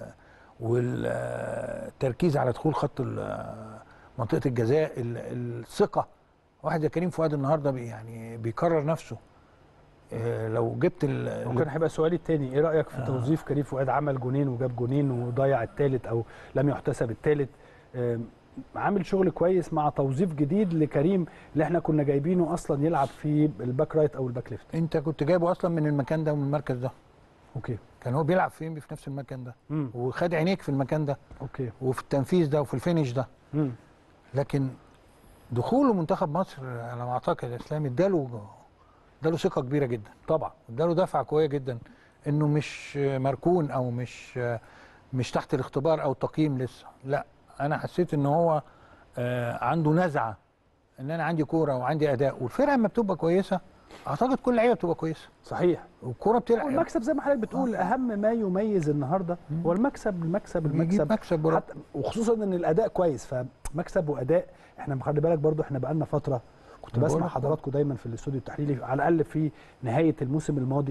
والتركيز على دخول خط ال- منطقه الجزاء ال- الثقه واحد زي كريم فؤاد النهارده بي يعني بيكرر نفسه آه، لو جبت ال- ممكن هيبقى سؤالي التاني ايه رايك في آه. توظيف كريم فؤاد عمل جونين وجاب جونين وضيع الثالث او لم يحتسب الثالث عامل شغل كويس مع توظيف جديد لكريم اللي احنا كنا جايبينه اصلا يلعب في الباك رايت او الباك ليفت انت كنت جايبه اصلا من المكان ده ومن المركز ده اوكي كان هو بيلعب فين في نفس المكان ده امم وخد عينيك في المكان ده اوكي وفي التنفيذ ده وفي الفينش ده امم لكن دخوله منتخب مصر على ما اعتقد اسلام اداله اداله ثقه كبيره جدا طبعا اداله دفعه قويه جدا انه مش مركون او مش مش تحت الاختبار او التقييم لسه لا انا حسيت ان هو آه، عنده نزعه ان انا عندي كوره وعندي اداء والفرقه لما بتبقى كويسه اعتقد كل لعيبه بتبقى كويسه صحيح والكوره بتلعب والمكسب زي ما حضرتك بتقول اهم ما يميز النهارده هو المكسب المكسب بيجيب المكسب مكسب ورا- حتى وخصوصا ان الاداء كويس فمكسب واداء احنا خلي بالك برضو احنا بقالنا فتره كنت أنا بسمع بقول لك حضراتكم دايما في الاستوديو التحليلي على الاقل في نهايه الموسم الماضي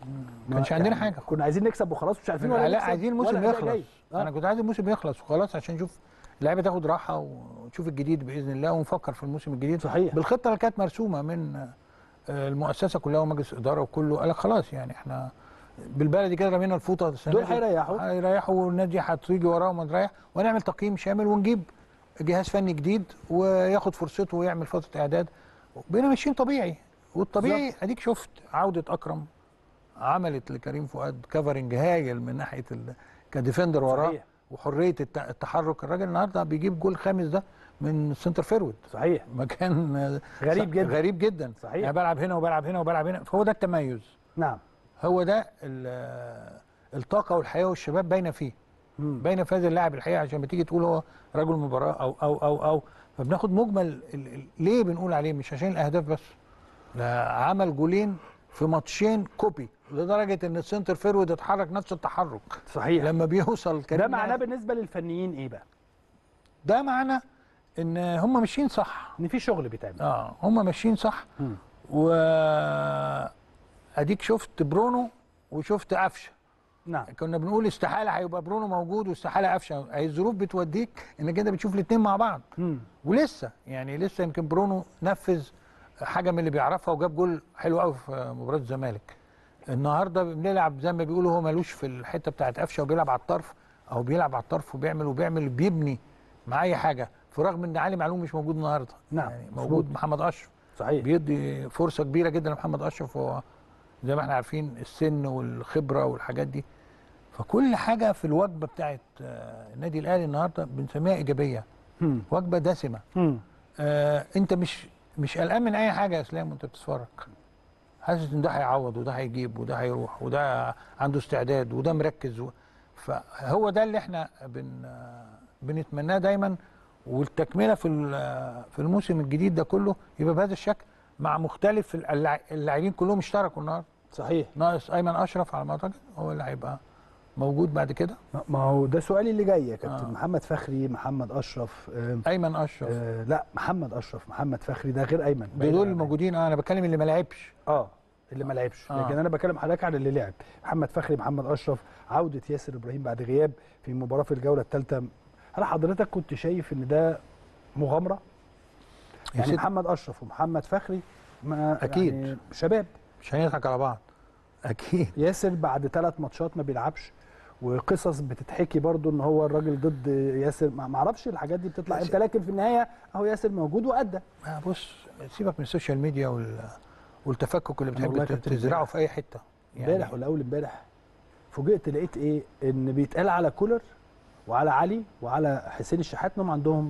ما كانش عندنا حاجه كنا عايزين نكسب وخلاص مش عارفين ولا لا نكسب عايزين الموسم ولا أداء يخلص جيد. آه. انا كنت عايز الموسم يخلص وخلاص عشان نشوف اللعيبه تاخد راحه وتشوف الجديد باذن الله ونفكر في الموسم الجديد صحيح. بالخطه اللي كانت مرسومه من آه، المؤسسه كلها ومجلس اداره وكله قال لك خلاص يعني احنا بالبلدي كده رمينا الفوطه السنة دول دي. هيريحوا. هيريحوا والنادي هتيجي وراهم ونريح ونعمل تقييم شامل ونجيب جهاز فني جديد وياخد فرصته ويعمل فتره اعداد بقينا ماشيين طبيعي والطبيعي اديك شفت عوده اكرم عملت لكريم فؤاد كفرنج هايل من ناحيه ال... كديفندر وراه صحيح. وحريه الت- التحرك الراجل النهارده بيجيب جول خامس ده من سنتر فيرود صحيح مكان آه، غريب ص- جدا. غريب جدا صحيح. يعني بلعب هنا وبلعب هنا وبلعب هنا فهو ده التميز نعم هو ده ال- الطاقه والحياه والشباب باينه فيه باينه في هذا اللاعب الحقيقه عشان ما تيجي تقول هو رجل مباراه او او او او فبناخد مجمل ال- ال- ليه بنقول عليه مش عشان الاهداف بس ده عمل جولين في ماتشين كوبي لدرجه ان السنتر فيرود اتحرك نفس التحرك صحيح لما بيوصل ده كريم معناه ناس- بالنسبه للفنيين ايه بقى؟ ده معناه ان هم ماشيين صح ان في شغل بيتعمل اه هم ماشيين صح مم. و اديك شفت برونو وشفت قفشه نعم كنا بنقول استحاله هيبقى برونو موجود واستحاله قفشه هي الظروف بتوديك انك انت بتشوف الاثنين مع بعض مم. ولسه يعني لسه يمكن برونو نفذ حاجه من اللي بيعرفها وجاب جول حلو قوي في مباراه الزمالك النهارده بنلعب زي ما بيقولوا هو ملوش في الحته بتاعت قفشه وبيلعب على الطرف او بيلعب على الطرف وبيعمل وبيعمل بيبني مع اي حاجه في رغم ان علي معلوم مش موجود النهارده نعم، يعني مظبوط. موجود محمد اشرف صحيح بيدي فرصه كبيره جدا لمحمد اشرف هو زي ما احنا عارفين السن والخبره والحاجات دي فكل حاجه في الوجبه بتاعت آه، النادي الاهلي النهارده بنسميها ايجابيه مم. وجبه دسمه مم. آه انت مش مش قلقان من اي حاجه يا اسلام وانت بتتفرج حاسس ان ده هيعوض وده هيجيب وده هيروح وده عنده استعداد وده مركز و... فهو ده اللي احنا بن آه، بنتمناه دايما والتكمله في ال- في الموسم الجديد ده كله يبقى بهذا الشكل مع مختلف اللع- اللاعبين كلهم اشتركوا النهارده صحيح ناقص ايمن اشرف على ما اعتقد هو اللي هيبقى موجود بعد كده ما- ما هو ده سؤالي اللي جاي يا كابتن آه. محمد فخري محمد اشرف آه ايمن اشرف آه لا محمد اشرف محمد فخري ده غير ايمن دول بعيد دول عن الموجودين اه انا بتكلم اللي ما لعبش اه اللي ما لعبش آه. لكن انا بكلم حضرتك عن اللي لعب محمد فخري محمد اشرف عوده ياسر ابراهيم بعد غياب في مباراه في الجوله الثالثه هل حضرتك كنت شايف ان ده مغامره يا يعني ست- محمد اشرف ومحمد فخري ما أكيد. يعني شباب مش هنضحك على بعض اكيد ياسر بعد ثلاث ماتشات ما بيلعبش وقصص بتتحكي برضو ان هو الراجل ضد ياسر ما ما اعرفش الحاجات دي بتطلع امتى لكن في النهايه اهو ياسر موجود وادى آه بص سيبك من السوشيال ميديا وال والتفكك اللي والله بتحب يا ت- كابتن تزرعه امبارح. في اي حته امبارح ولا اول امبارح فوجئت لقيت ايه ان بيتقال على كولر وعلى علي وعلى حسين الشحات انهم عندهم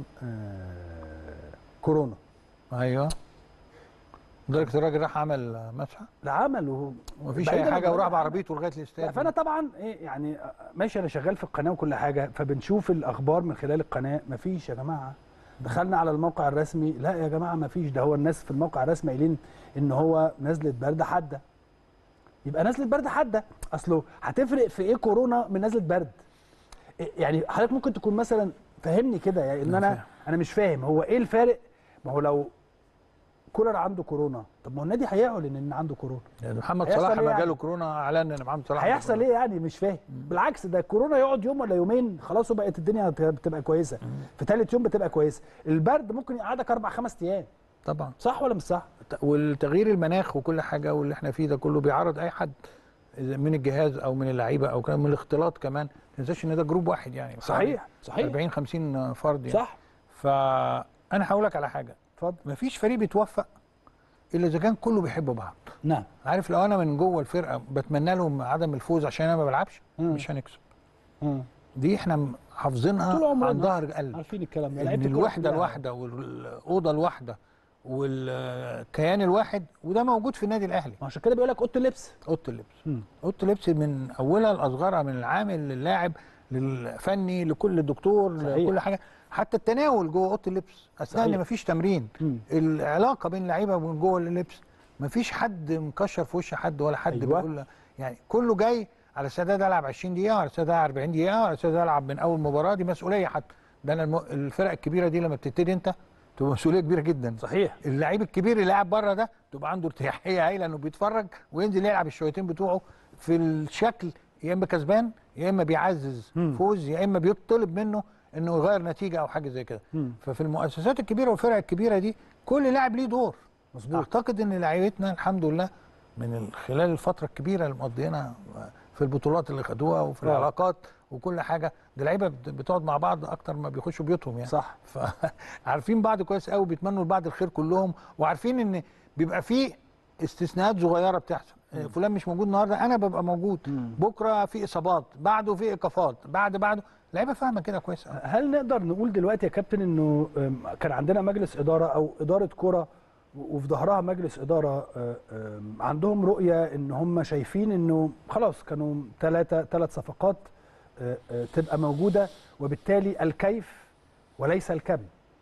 آه كورونا ايوه لدرجه الراجل راح عمل مسحه لا عملوا ومفيش بعيداً اي عن حاجه وراح الراجل بعربيته لغايه لا، الاستاد فانا طبعا ايه يعني ماشي انا شغال في القناه وكل حاجه فبنشوف الاخبار من خلال القناه مفيش يا جماعه دخلنا على الموقع الرسمي لا يا جماعه مفيش ده هو الناس في الموقع الرسمي قايلين ان هو نزله برد حاده يبقى نزله برد حاده اصله هتفرق في ايه كورونا من نزله برد إيه يعني حضرتك ممكن تكون مثلا فهمني كده يعني ان أنا انا فاهم. انا مش فاهم هو ايه الفارق ما هو لو كولر عنده كورونا طب ما هو النادي هيعلن ان عنده كورونا يعني محمد هيحصل صلاح إيه لما يعني؟ جاله كورونا اعلن ان محمد صلاح عنده هيحصل كورونا. ايه يعني مش فاهم بالعكس ده الكورونا يقعد يوم ولا يومين خلاص وبقت الدنيا هت- بتبقى كويسه في ثالث يوم بتبقى كويسه البرد ممكن يقعدك اربع خمس ايام طبعا صح ولا مش صح والتغيير المناخ وكل حاجه واللي احنا فيه ده كله بيعرض اي حد إذا من الجهاز او من اللعيبه او كمان من الاختلاط كمان ما تنساش ان ده جروب واحد يعني صحيح صحيح 40 50 فرد يعني صح فانا هقول لك على حاجه اتفضل مفيش فريق بيتوفق الا اذا كان كله بيحب بعض نعم عارف لو انا من جوه الفرقه بتمنى لهم عدم الفوز عشان انا ما بلعبش مم. مش هنكسب مم. دي احنا م- حافظينها طول عمرنا عن ظهر قلب عارفين الكلام ده ان لعيبة الكورة الوحده كلها. الواحده والاوضه الواحده والكيان الواحد وده موجود في النادي الاهلي ما عشان كده بيقول لك اوضه اللبس اوضه اللبس مم. اوضه اللبس من اولها لاصغرها من العامل للاعب للفني لكل دكتور صحيح. لكل حاجه حتى التناول جوه اوضه اللبس اثناء صحيح. ان مفيش تمرين مم. العلاقه بين اللعيبه ومن جوه اللبس مفيش حد مكشر في وش حد ولا حد أيوة. بيقول له- يعني كله جاي على استعداد العب 20 دقيقه وعلى استعداد العب 40 دقيقه وعلى استعداد العب من اول مباراه دي مسؤوليه حتى ده أنا الم... الفرق الكبيره دي لما بتبتدي انت تبقى مسؤوليه كبيره جدا صحيح اللعيب الكبير اللي قاعد بره ده تبقى عنده ارتياحيه هايله انه بيتفرج وينزل يلعب الشويتين بتوعه في الشكل يا اما كسبان يا اما بيعزز مم. فوز يا اما بيطلب منه انه يغير نتيجه او حاجه زي كده مم. ففي المؤسسات الكبيره والفرق الكبيره دي كل لاعب ليه دور مظبوط اعتقد ان لعيبتنا الحمد لله من ال- خلال الفتره الكبيره اللي مقضيينها في البطولات اللي خدوها وفي آه. العلاقات وكل حاجه دي لعيبه بت- بتقعد مع بعض اكتر ما بيخشوا بيوتهم يعني صح فعارفين بعض كويس قوي بيتمنوا لبعض الخير كلهم وعارفين ان بيبقى في استثناءات صغيره بتحصل آه، فلان مش موجود النهارده انا ببقى موجود مم. بكره في اصابات بعده في ايقافات بعد بعده لعيبه فاهمه كده كويس قوي هل نقدر نقول دلوقتي يا كابتن انه أم، كان عندنا مجلس اداره او اداره كره و- وفي ظهرها مجلس اداره أه، أم، عندهم رؤيه ان هم شايفين انه خلاص كانوا ثلاثه ثلاث صفقات أه، أه، تبقى موجوده وبالتالي الكيف وليس الكم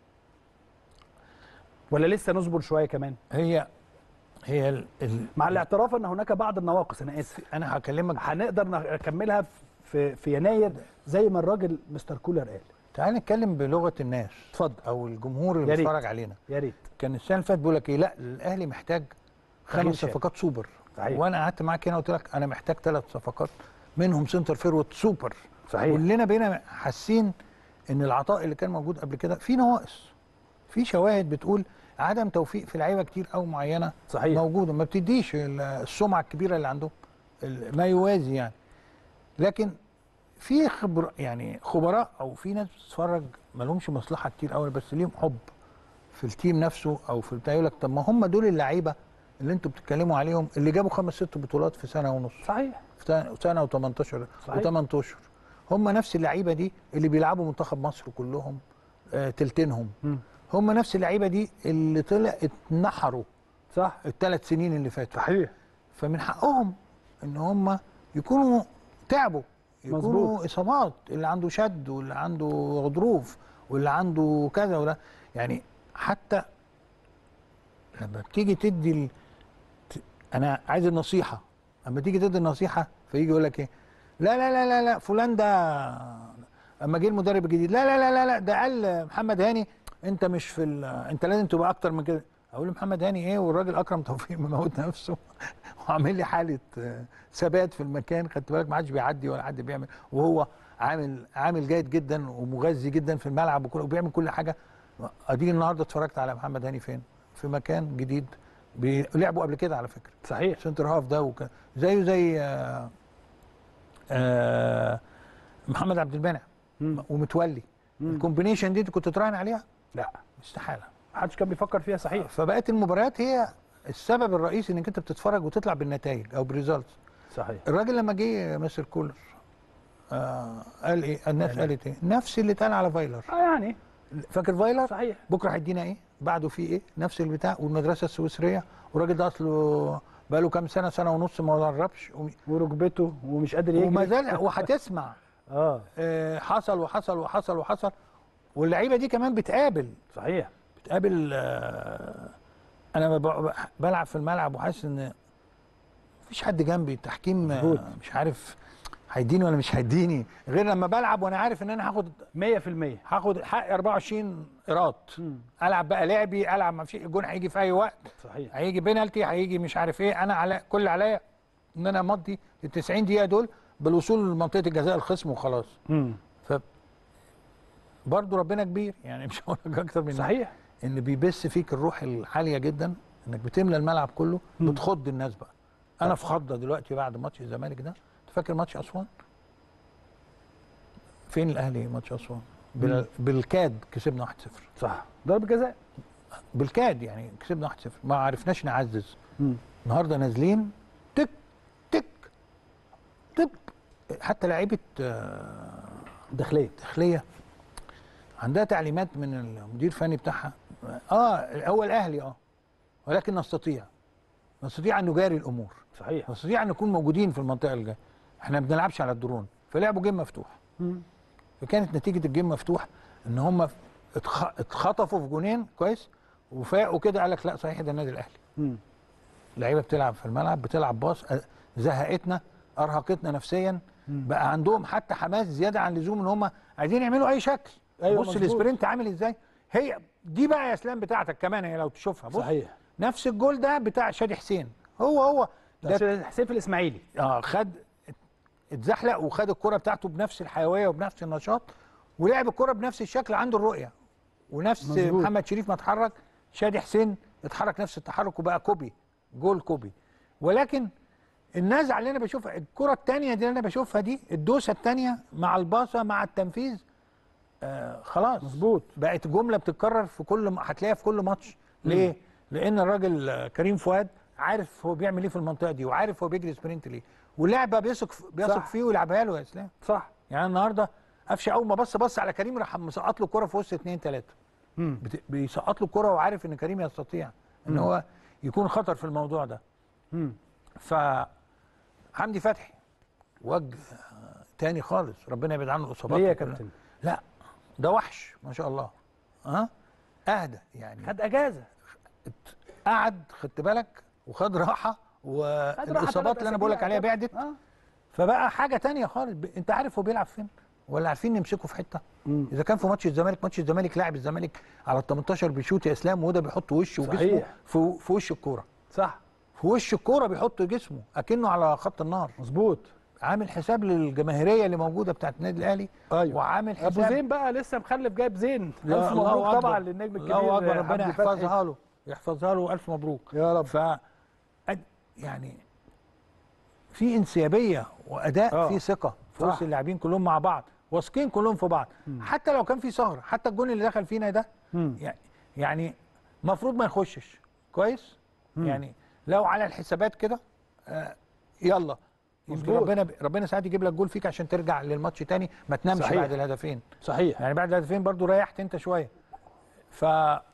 ولا لسه نصبر شويه كمان هي هي ال... ال... مع الاعتراف ان هناك بعض النواقص انا اسف انا هكلمك هنقدر نكملها في في يناير زي ما الراجل مستر كولر قال تعال نتكلم بلغه الناس اتفضل او الجمهور اللي يا ريت. بيتفرج علينا يا ريت كان السنه اللي فاتت بيقول لك ايه لا الاهلي محتاج تغيير خمس شامل. صفقات سوبر صحيح. وانا قعدت معاك هنا وقلت لك انا محتاج ثلاث صفقات منهم سنتر فيرود سوبر صحيح كلنا بقينا حاسين ان العطاء اللي كان موجود قبل كده في نواقص في شواهد بتقول عدم توفيق في لعيبه كتير او معينه صحيح موجوده ما بتديش ال- السمعه الكبيره اللي عندهم ال- ما يوازي يعني لكن في خبر يعني خبراء او في ناس بتتفرج ما لهمش مصلحه كتير قوي بس ليهم حب في التيم نفسه او في بتاع يقول لك طب ما هم دول اللعيبه اللي انتوا بتتكلموا عليهم اللي جابوا خمس ست بطولات في سنه ونص صحيح في سنه سنة و18 صحيح. و8 اشهر هم نفس اللعيبه دي اللي بيلعبوا منتخب مصر كلهم آه تلتينهم مم. هم نفس اللعيبه دي اللي طلع اتنحروا صح الثلاث سنين اللي فاتوا صحيح فمن حقهم ان هم يكونوا تعبوا يكونوا مظبوط. اصابات اللي عنده شد واللي عنده غضروف واللي عنده كذا ولا يعني حتى لما بتيجي تدي ال... ت- انا عايز النصيحه اما تيجي تدي النصيحه فيجي يقول لك ايه لا لا لا لا لا فلان ده اما جه المدرب الجديد لا لا لا لا لا ده قال محمد هاني انت مش في ال... انت لازم تبقى اكتر من كده اقول محمد هاني ايه والراجل اكرم توفيق مموت نفسه وعامل لي حاله آه، ثبات في المكان خدت بالك ما حدش بيعدي ولا حد بيعمل وهو عامل عامل جيد جدا ومغذي جدا في الملعب وكل وبيعمل كل حاجه اديني النهارده اتفرجت على محمد هاني فين في مكان جديد بي- لعبوا قبل كده على فكره صحيح سنتر هاف ده وكان زيه زي آه آه محمد عبد المنعم مم. ومتولي مم. الكومبينيشن دي انت كنت تراهن عليها لا استحاله محدش كان بيفكر فيها صحيح فبقت المباريات هي السبب الرئيسي انك انت بتتفرج وتطلع بالنتائج او بريزلتس صحيح الراجل لما جه مستر كولر آه قال ايه الناس قالت ايه نفس اللي اتقال على فايلر اه يعني فاكر فايلر صحيح بكره هيدينا ايه بعده في ايه نفس البتاع والمدرسه السويسريه والراجل ده اصله بقاله كام سنه سنه ونص ما دربش وم- وركبته ومش قادر يجري وما زال وهتسمع اه آه، حصل وحصل وحصل وحصل واللعيبه دي كمان بتقابل صحيح بتقابل آه، انا ب- بلعب في الملعب وحاسس ان مفيش حد جنبي التحكيم آه، مظبوط. مش عارف هيديني ولا مش هيديني غير لما بلعب وانا عارف ان انا هاخد 100% هاخد حقي 24 ايراد مم. العب بقى لعبي العب ما فيش الجون هيجي في اي وقت صحيح هيجي بينالتي هيجي مش عارف ايه انا على كل اللي عليا ان انا امضي ال 90 دقيقه دول بالوصول لمنطقه الجزاء الخصم وخلاص مم. ف برضه ربنا كبير يعني مش هقول لك اكتر من صحيح ان بيبث فيك الروح العاليه جدا انك بتملى الملعب كله مم. بتخض الناس بقى انا في خضه دلوقتي بعد ماتش الزمالك ده انت فاكر ماتش اسوان فين الاهلي ماتش اسوان بال... مم. بالكاد كسبنا 1-0 صح ضرب جزاء بالكاد يعني كسبنا 1-0 ما عرفناش نعزز مم. النهارده نازلين تك تك تك حتى لعيبه آه، داخليه داخليه عندها تعليمات من المدير الفني بتاعها اه هو الاهلي اه ولكن نستطيع نستطيع ان نجاري الامور صحيح نستطيع ان نكون موجودين في المنطقه الجايه احنا ما بنلعبش على الدرون فلعبوا جيم مفتوح مم. فكانت نتيجه الجيم مفتوح ان هم اتخ- اتخطفوا في جونين كويس وفاقوا كده قال لك لا صحيح ده النادي الاهلي مم. لعيبه بتلعب في الملعب بتلعب باص أ- زهقتنا ارهقتنا نفسيا مم. بقى عندهم حتى حماس زياده عن اللزوم ان هم عايزين يعملوا اي شكل أيوة بص مظبوط. السبرنت عامل ازاي هي دي بقى يا اسلام بتاعتك كمان هي لو تشوفها بص صحيح نفس الجول ده بتاع شادي حسين هو هو ده ده حسين في الاسماعيلي اه خد اتزحلق وخد الكرة بتاعته بنفس الحيويه وبنفس النشاط ولعب الكرة بنفس الشكل عنده الرؤيه ونفس مظبوط. محمد شريف ما اتحرك شادي حسين اتحرك نفس التحرك وبقى كوبي جول كوبي ولكن النزعه اللي انا بشوفها الكرة الثانيه دي اللي انا بشوفها دي الدوسه الثانيه مع الباصه مع التنفيذ آه خلاص مظبوط. بقت جمله بتتكرر في كل م- هتلاقيها في كل ماتش ليه؟ لان الراجل آه، كريم فؤاد عارف هو بيعمل ايه في المنطقه دي وعارف هو بيجري سبرنت ليه واللعبه بيثق ف- بيثق صح. فيه ويلعبها له يا اسلام صح يعني النهارده قفشه اول ما بص بص على كريم راح مسقط له الكره في وسط اثنين ثلاثه مم. بت- بيسقط له الكره وعارف ان كريم يستطيع ان هو يكون خطر في الموضوع ده مم. فحمدي فتحي وجه آه، تاني خالص ربنا يبعد عنه الاصابات ليه يا وكلها. كابتن؟ لا ده وحش ما شاء الله ها اهدى يعني خد اجازه قعد خدت بالك وخد راحه خد راحة والاصابات ثلاث اللي انا بقول لك أسابيع عليها كده. بعدت اه فبقى حاجه تانية خالص ب... انت عارف هو بيلعب فين ولا عارفين نمسكه في حته مم. اذا كان في ماتش الزمالك ماتش الزمالك لاعب الزمالك على ال 18 بيشوط يا اسلام وده بيحط وشه وجسمه صحيح. في, في وش الكوره صح في وش الكوره بيحط جسمه اكنه على خط النار مظبوط عامل حساب للجماهيريه اللي موجوده بتاعت النادي الاهلي أيوة. وعامل حساب ابو زين بقى لسه مخلف جايب زين لا، الف الله مبروك أكبر. طبعا للنجم الكبير الله اكبر ربنا حمدي فتحي. يحفظها له يحفظها له الف مبروك يا رب ف أد- يعني في انسيابيه واداء آه. في ثقه في صح. وسط اللاعبين كلهم مع بعض واثقين كلهم في بعض حتى لو كان في سهر حتى الجون اللي دخل فينا ده مم. يعني- يعني المفروض ما يخشش كويس يعني لو على الحسابات كده آه يلا يمكن مظبوط. ربنا ربنا ساعات يجيب لك جول فيك عشان ترجع للماتش تاني ما تنامش صحيح. بعد الهدفين صحيح يعني بعد الهدفين برضو ريحت انت شويه ف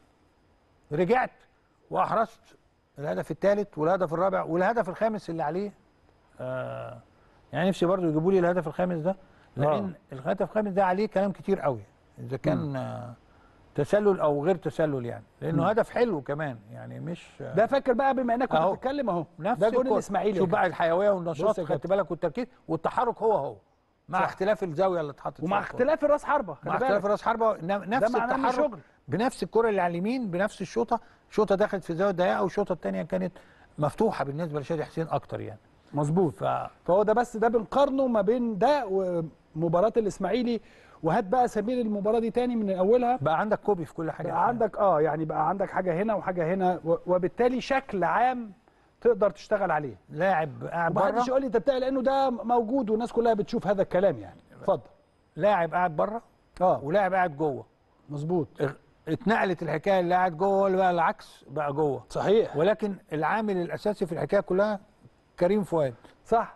رجعت واحرزت الهدف الثالث والهدف الرابع والهدف الخامس اللي عليه آه يعني نفسي برضو يجيبوا لي الهدف الخامس ده لان الهدف الخامس ده عليه كلام كتير قوي اذا كان آه تسلل او غير تسلل يعني لانه هدف حلو كمان يعني مش آه ده فاكر بقى بما انك كنت أهو. بتتكلم اهو نفس ده جون الكرة. الاسماعيلي شوف يا بقى الحيويه والنشاط بص يا خدت كابتن. بالك والتركيز والتحرك هو هو مع صح. اختلاف الزاويه اللي اتحطت ومع فيها الكرة. اختلاف الراس حربه خلي مع اختلاف بالك. راس حربه ن- نفس معناه إن التحرك شغل. بنفس الكره اللي على اليمين بنفس الشوطه شوطه دخلت في الزاويه الضيقه والشوطه الثانيه كانت مفتوحه بالنسبه لشادي حسين اكتر يعني مظبوط ف فهو ده بس ده بنقارنه ما بين ده ومباراه الاسماعيلي وهات بقى سبيل المباراه دي تاني من اولها بقى عندك كوبي في كل حاجه بقى عندك اه يعني بقى عندك حاجه هنا وحاجه هنا و- وبالتالي شكل عام تقدر تشتغل عليه لاعب قاعد بره ومحدش يقول لي انت بتاع لانه ده موجود والناس كلها بتشوف هذا الكلام يعني اتفضل لاعب قاعد بره اه ولاعب قاعد جوه مظبوط اغ- اتنقلت الحكايه اللي قاعد جوه اللي بقى العكس بقى جوه صحيح ولكن العامل الاساسي في الحكايه كلها كريم فؤاد صح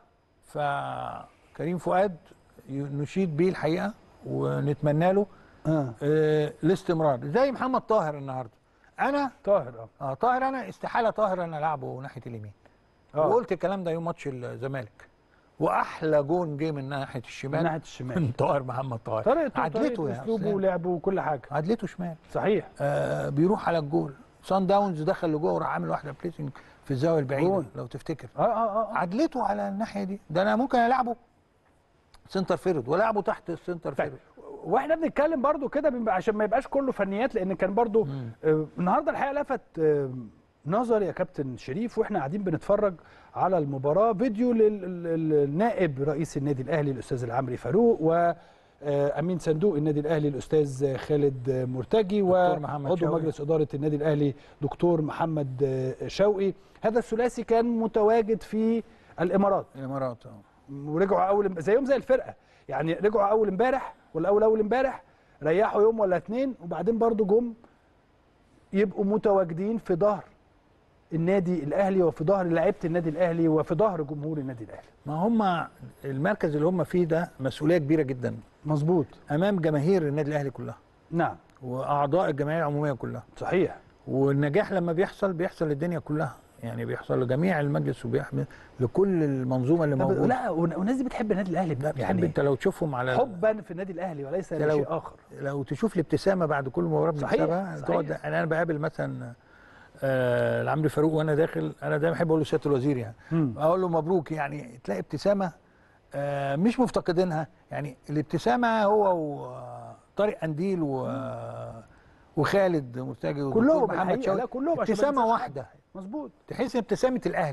فكريم فؤاد ي- نشيد بيه الحقيقه ونتمنى له اه آه، الاستمرار زي محمد طاهر النهارده انا طاهر اه اه طاهر انا استحاله طاهر انا العبه ناحيه اليمين آه. وقلت الكلام ده يوم ماتش الزمالك واحلى جون جه من ناحيه من الشمال ناحيه الشمال من طاهر محمد طاهر طريقته عدلته طريقه يا اسلوبه أسلام. ولعبه وكل حاجه عدلته شمال صحيح آه بيروح على الجول سان داونز دخل لجوه وراح عامل واحده بليسنج في الزاويه البعيده جول. لو تفتكر اه اه اه عدلته على الناحيه دي ده انا ممكن العبه سنتر فيرود والعبه تحت السنتر طيب فيرود واحنا بنتكلم برضو كده بيبقى عشان ما يبقاش كله فنيات لان كان برضو آه النهارده الحقيقه لفت آه نظري يا كابتن شريف واحنا قاعدين بنتفرج على المباراه فيديو للنائب رئيس النادي الاهلي الاستاذ العمري فاروق و آه، امين صندوق النادي الاهلي الاستاذ خالد مرتجي دكتور محمد وعضو شوقي. مجلس اداره النادي الاهلي دكتور محمد آه، شوقي هذا الثلاثي كان متواجد في الامارات الامارات اه ورجعوا اول زيهم زي الفرقه يعني رجعوا اول امبارح ولا اول اول امبارح ريحوا يوم ولا اتنين وبعدين برضو جم يبقوا متواجدين في ظهر النادي الاهلي وفي ظهر لعيبه النادي الاهلي وفي ظهر جمهور النادي الاهلي ما هم المركز اللي هم فيه ده مسؤوليه كبيره جدا مظبوط امام جماهير النادي الاهلي كلها نعم واعضاء الجمعيه العموميه كلها صحيح والنجاح لما بيحصل بيحصل للدنيا كلها يعني بيحصل لجميع المجلس وبيحمل لكل المنظومه اللي طب موجوده لا ون- والناس دي بتحب النادي الاهلي لا يعني يعني انت لو تشوفهم على حبا في النادي الاهلي وليس لو- لشيء اخر لو تشوف الابتسامه بعد كل مباراه صحيح، بنكسبها صحيح. تقعد انا انا بقابل مثلا آه العمري فاروق وانا داخل انا دايما بحب اقول له سياده الوزير يعني مم. اقول له مبروك يعني تلاقي ابتسامه آه مش مفتقدينها يعني الابتسامه هو وطارق قنديل و وخالد مرتجي والدكتور كلهم محمد الحقيقة، شوقي لا كلهم عشان ما ابتسامه ننساش واحده مظبوط تحس ان ابتسامه الاهلي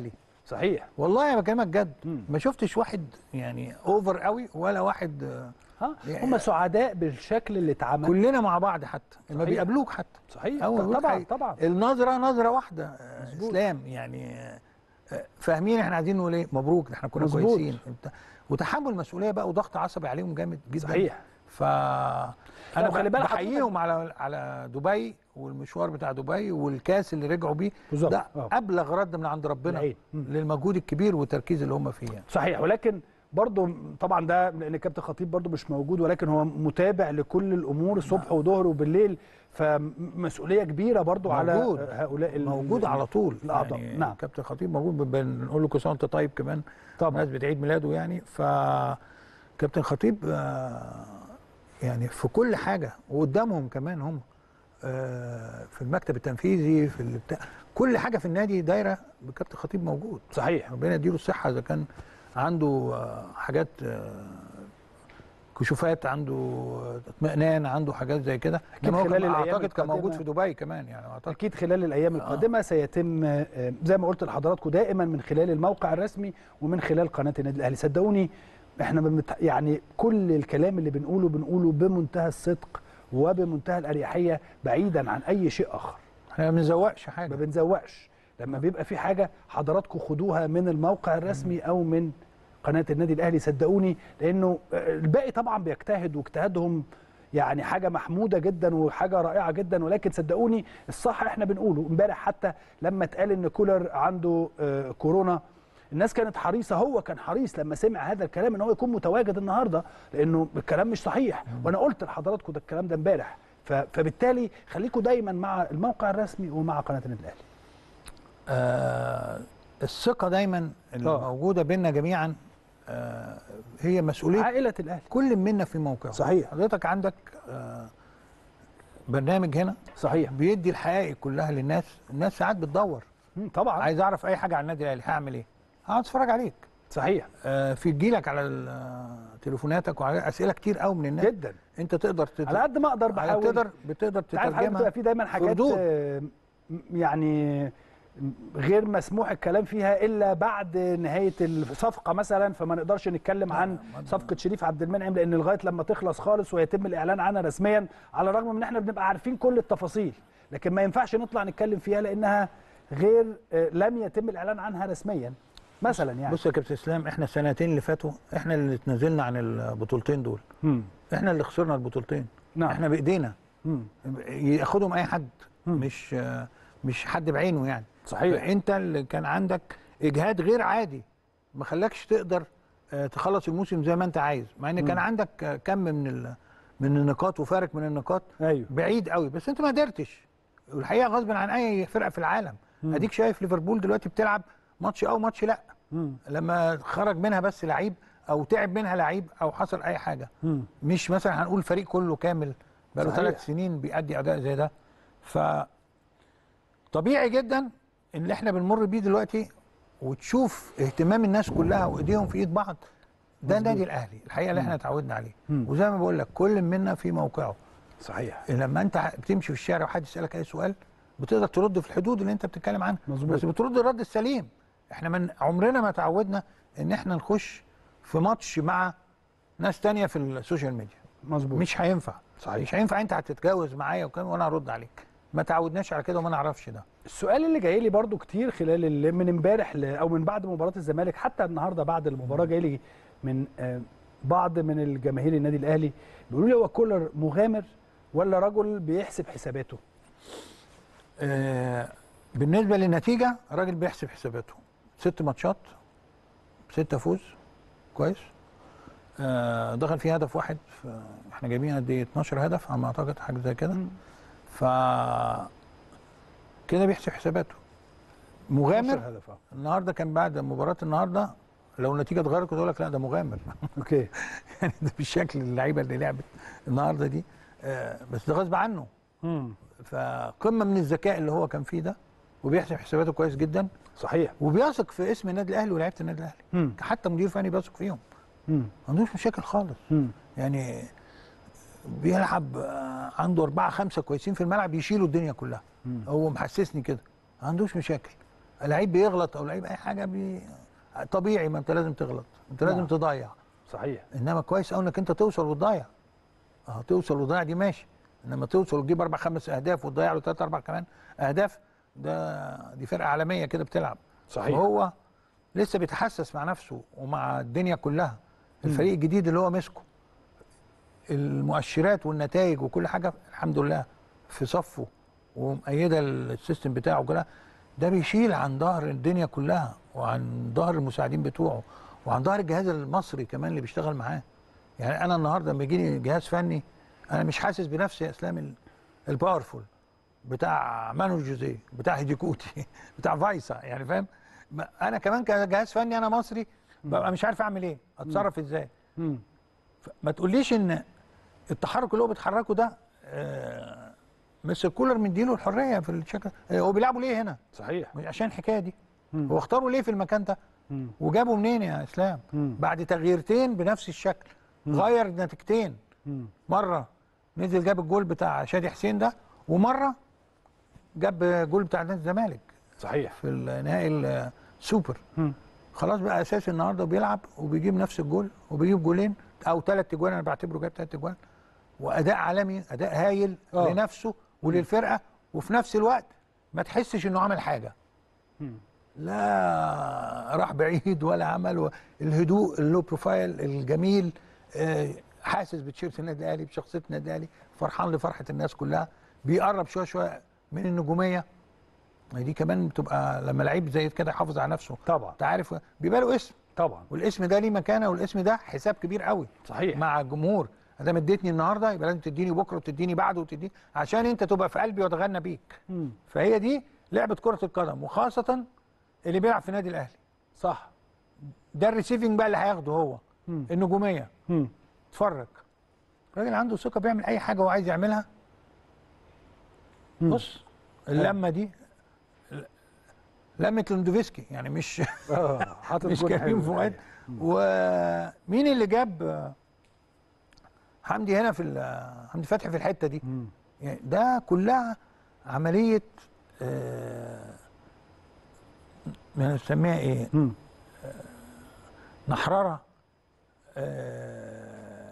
صحيح والله انا بكلمك جد مم. ما شفتش واحد يعني اوفر قوي ولا واحد آه، ها يعني- هم سعداء بالشكل اللي اتعمل كلنا مع بعض حتى لما صحيح. بيقابلوك حتى صحيح أول ما طبعا بيقولك طبعا النظره نظره واحده آه، مظبوط. اسلام يعني آه، آه، فاهمين احنا عايزين نقول ايه مبروك ده احنا كنا مظبوط. كويسين انت وتحمل مسؤوليه بقى وضغط عصبي عليهم جامد جدا صحيح ف انا وخلي خلي بالك بحييهم على على دبي والمشوار بتاع دبي والكاس اللي رجعوا بيه بالظبط. ده آه. ابلغ رد من عند ربنا العين. مم. للمجهود الكبير والتركيز اللي هم فيه يعني. صحيح ولكن برضه طبعا ده لان كابتن خطيب برضه مش موجود ولكن هو متابع لكل الامور الصبح وظهر وبالليل فمسؤوليه كبيره برضه على موجود. هؤلاء ال- موجود على طول الأعضاء. يعني نعم. كابتن خطيب موجود بنقول له كل سنه وانت طيب كمان طبعا بمناسبه عيد ميلاده يعني ف كابتن خطيب آه، يعني في كل حاجه وقدامهم كمان هم آه، في المكتب التنفيذي في البتاع كل حاجه في النادي دايره بكابتن خطيب موجود صحيح ربنا يديله الصحه اذا كان عنده آه، حاجات آه، كشوفات عنده آه، اطمئنان عنده حاجات زي كده أكيد إنما هو خلال كان- الأيام اعتقد كان موجود القادمة- في دبي كمان يعني اعتقد اكيد خلال الايام القادمه سيتم آه، زي ما قلت لحضراتكم دائما من خلال الموقع الرسمي ومن خلال قناه النادي الاهلي صدقوني احنا بمت... يعني كل الكلام اللي بنقوله بنقوله بمنتهى الصدق وبمنتهى الاريحيه بعيدا عن اي شيء اخر احنا ما بنزوقش ما حاجه بنزوقش لما بيبقى في حاجه حضراتكم خدوها من الموقع الرسمي او من قناه النادي الاهلي صدقوني لانه آه، الباقي طبعا بيجتهد واجتهادهم يعني حاجه محموده جدا وحاجه رائعه جدا ولكن صدقوني الصح احنا بنقوله امبارح حتى لما اتقال ان كولر عنده آه، كورونا الناس كانت حريصه هو كان حريص لما سمع هذا الكلام ان هو يكون متواجد النهارده لانه الكلام مش صحيح وانا قلت لحضراتكم ده الكلام ده امبارح ف- فبالتالي خليكم دايما مع الموقع الرسمي ومع قناه النادي الاهلي آه الثقه دايما اللي آه. موجوده بيننا جميعا آه هي مسؤوليه عائله الاهلي كل منا في موقعه صحيح. حضرتك عندك آه برنامج هنا صحيح بيدي الحقائق كلها للناس الناس ساعات بتدور مم، طبعا عايز اعرف اي حاجه عن النادي الاهلي هعمل ايه هقعد اتفرج عليك صحيح آه في تجيلك على ال- آه، تليفوناتك وعلى اسئله كتير قوي من الناس جدا انت تقدر تت... على قد ما اقدر بحاول بتقدر بتقدر انت عارف حضرتك تترجمها بتبقى في دايما حاجات ردود. آه، م- يعني غير مسموح الكلام فيها الا بعد نهايه الصفقه مثلا فما نقدرش نتكلم عن ما- صفقه شريف عبد المنعم لان لغايه لما تخلص خالص ويتم الاعلان عنها رسميا على الرغم من ان احنا بنبقى عارفين كل التفاصيل لكن ما ينفعش نطلع نتكلم فيها لانها غير آه، لم يتم الاعلان عنها رسميا مثلا يعني بص يا كابتن اسلام احنا السنتين اللي فاتوا احنا اللي اتنازلنا عن البطولتين دول مم. احنا اللي خسرنا البطولتين نعم. احنا بايدينا مم. ياخدهم اي حد مم. مش آه، مش حد بعينه يعني صحيح انت اللي كان عندك اجهاد غير عادي ما خلاكش تقدر آه، تخلص الموسم زي ما انت عايز مع ان كان عندك آه، كم من ال- من النقاط وفارق من النقاط ايوه بعيد قوي بس انت ما قدرتش والحقيقه غصب عن اي فرقه في العالم اديك شايف ليفربول دلوقتي بتلعب ماتش او ماتش لا مم. لما خرج منها بس لعيب او تعب منها لعيب او حصل اي حاجه مم. مش مثلا هنقول فريق كله كامل بقاله صحيح. ثلاث سنين بيأدي اداء زي ده ف طبيعي جدا اللي احنا بنمر بيه دلوقتي وتشوف اهتمام الناس كلها وايديهم في ايد بعض ده النادي الاهلي الحقيقه اللي احنا اتعودنا عليه مم. وزي ما بقول لك كل منا في موقعه صحيح لما انت بتمشي في الشارع وحد يسالك اي سؤال بتقدر ترد في الحدود اللي انت بتتكلم عنها مظبوط. بس بترد الرد السليم احنا من عمرنا ما تعودنا ان احنا نخش في ماتش مع ناس تانية في السوشيال ميديا مظبوط مش هينفع صحيح. مش هينفع انت هتتجاوز معايا وكان وانا هرد عليك ما تعودناش على كده وما نعرفش ده السؤال اللي جاي لي برضو كتير خلال ال- من امبارح ل- او من بعد مباراه الزمالك حتى النهارده بعد المباراه جاي لي من آه، بعض من الجماهير النادي الاهلي بيقولوا لي هو كولر مغامر ولا رجل بيحسب حساباته آه بالنسبه للنتيجه راجل بيحسب حساباته ست ماتشات ستة فوز كويس آه دخل فيه هدف واحد ف- احنا جايبين قد ايه 12 هدف على ما اعتقد حاجه زي كده ف كده بيحسب حساباته مغامر 12 هدف آه. النهارده كان بعد مباراه النهارده لو النتيجه اتغيرت كنت اقول لك لا ده مغامر اوكي يعني ده بالشكل اللعيبه اللي لعبت النهارده دي آه بس ده غصب عنه مم. فقمه من الذكاء اللي هو كان فيه ده وبيحسب حساباته كويس جدا صحيح وبيثق في اسم النادي الاهلي ولاعيبه النادي الاهلي مم. حتى مدير فني بيثق فيهم مم. ما عندوش مشاكل خالص مم. يعني بيلعب آه، عنده أربعة خمسة كويسين في الملعب يشيلوا الدنيا كلها مم. هو محسسني كده ما عندوش مشاكل لعيب بيغلط او لعيب اي حاجه بي... طبيعي ما انت لازم تغلط انت لازم نعم. تضيع صحيح انما كويس قوي انك انت توصل وتضيع اه توصل وتضيع دي ماشي انما توصل وتجيب اربع خمس اهداف وتضيع له ثلاث اربع كمان اهداف ده دي فرقه عالميه كده بتلعب صحيح. وهو لسه بيتحسس مع نفسه ومع الدنيا كلها الفريق الجديد اللي هو مسكه المؤشرات والنتائج وكل حاجه الحمد لله في صفه ومؤيده السيستم بتاعه كلها ده بيشيل عن ظهر الدنيا كلها وعن ظهر المساعدين بتوعه وعن ظهر الجهاز المصري كمان اللي بيشتغل معاه يعني انا النهارده لما يجيني جهاز فني انا مش حاسس بنفسي يا اسلام ال- الباورفول بتاع مانو جوزيه بتاع هيديكوتي بتاع فايسا يعني فاهم ما- انا كمان كجهاز فني انا مصري ببقى مش عارف اعمل ايه اتصرف ازاي مم. ما تقوليش ان التحرك اللي هو بيتحركه ده آه، مستر كولر مديله الحريه في الشكل آه، هو بيلعبوا ليه هنا صحيح مش عشان الحكايه دي مم. هو اختاروا ليه في المكان ده مم. وجابوا منين يا اسلام مم. بعد تغييرتين بنفس الشكل غير نتيجتين مم. مره نزل جاب الجول بتاع شادي حسين ده ومره جاب جول بتاع نادي الزمالك صحيح في النهائي السوبر مم. خلاص بقى اساسي النهارده بيلعب وبيجيب نفس الجول وبيجيب جولين او ثلاث اجوان انا بعتبره جاب ثلاث اجوان واداء عالمي اداء هايل آه. لنفسه وللفرقه وفي نفس الوقت ما تحسش انه عمل حاجه مم. لا راح بعيد ولا عمل و- الهدوء اللو بروفايل الجميل آه، حاسس بتيشيرت النادي الاهلي بشخصيه النادي الاهلي فرحان لفرحه الناس كلها بيقرب شويه شويه من النجوميه ما دي كمان بتبقى لما لعيب زي كده يحافظ على نفسه طبعا انت عارف بيبقى له اسم طبعا والاسم ده ليه مكانه والاسم ده حساب كبير قوي صحيح مع الجمهور ادام اديتني النهارده يبقى لازم تديني بكره وتديني بعده وتديني عشان انت تبقى في قلبي واتغنى بيك مم. فهي دي لعبه كره القدم وخاصه اللي بيلعب في النادي الاهلي صح ده الريسيفنج بقى اللي هياخده هو مم. النجوميه مم. اتفرج الراجل عنده ثقه بيعمل اي حاجه هو عايز يعملها مم. بص اللمه دي لمه لوندوفسكي يعني مش اه حاطط مش جول كريم حلو. فؤاد ومين اللي جاب حمدي هنا في ال- حمدي فتحي في الحته دي مم. يعني ده كلها عمليه آه، نسميها ايه مم. نحرره آه،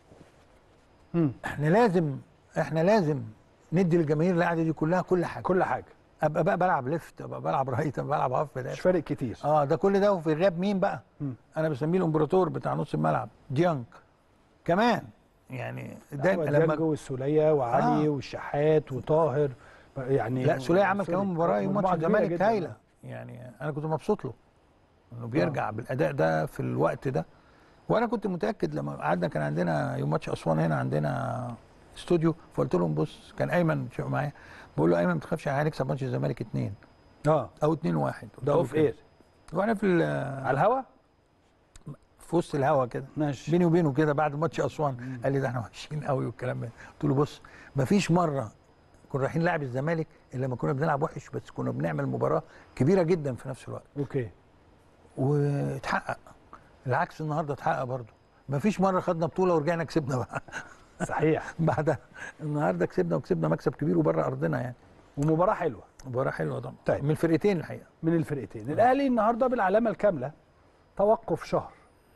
مم. احنا لازم احنا لازم ندي للجماهير اللي قاعده دي كلها كل حاجه كل حاجه ابقى بقى بلعب ليفت ابقى بلعب رايت ابقى بلعب هاف مش بداية. فارق كتير اه ده كل ده وفي غياب مين بقى مم. انا بسميه الامبراطور بتاع نص الملعب ديانج كمان يعني دايما لما لما والسوليه وعلي آه. والشحات وطاهر يعني لا سوليه عمل كمان مباراه يوم ماتش مجموعة كبيرة الزمالك جداً. هايله يعني انا كنت مبسوط له انه بيرجع بالاداء ده في الوقت ده وانا كنت متاكد لما قعدنا كان عندنا يوم ماتش اسوان هنا عندنا استوديو فقلت لهم بص كان ايمن شوف معايا بقول له ايمن ما تخافش هنكسب ماتش الزمالك اثنين اه او 2 1 ده اوف اير وانا في ال- على الهوا في وسط الهوا كده ماشي بيني وبينه كده بعد ماتش اسوان قال لي ده احنا وحشين قوي والكلام ده قلت له بص ما فيش مره كنا رايحين نلعب الزمالك الا لما كنا بنلعب وحش بس كنا بنعمل مباراه كبيره جدا في نفس الوقت اوكي واتحقق العكس النهارده اتحقق برضه ما فيش مره خدنا بطوله ورجعنا كسبنا بقى صحيح بعدها النهارده كسبنا وكسبنا مكسب كبير وبره ارضنا يعني ومباراه حلوه مباراه حلوه طبعا طيب. من الفرقتين الحقيقه من الفرقتين الاهلي النهارده بالعلامه الكامله توقف شهر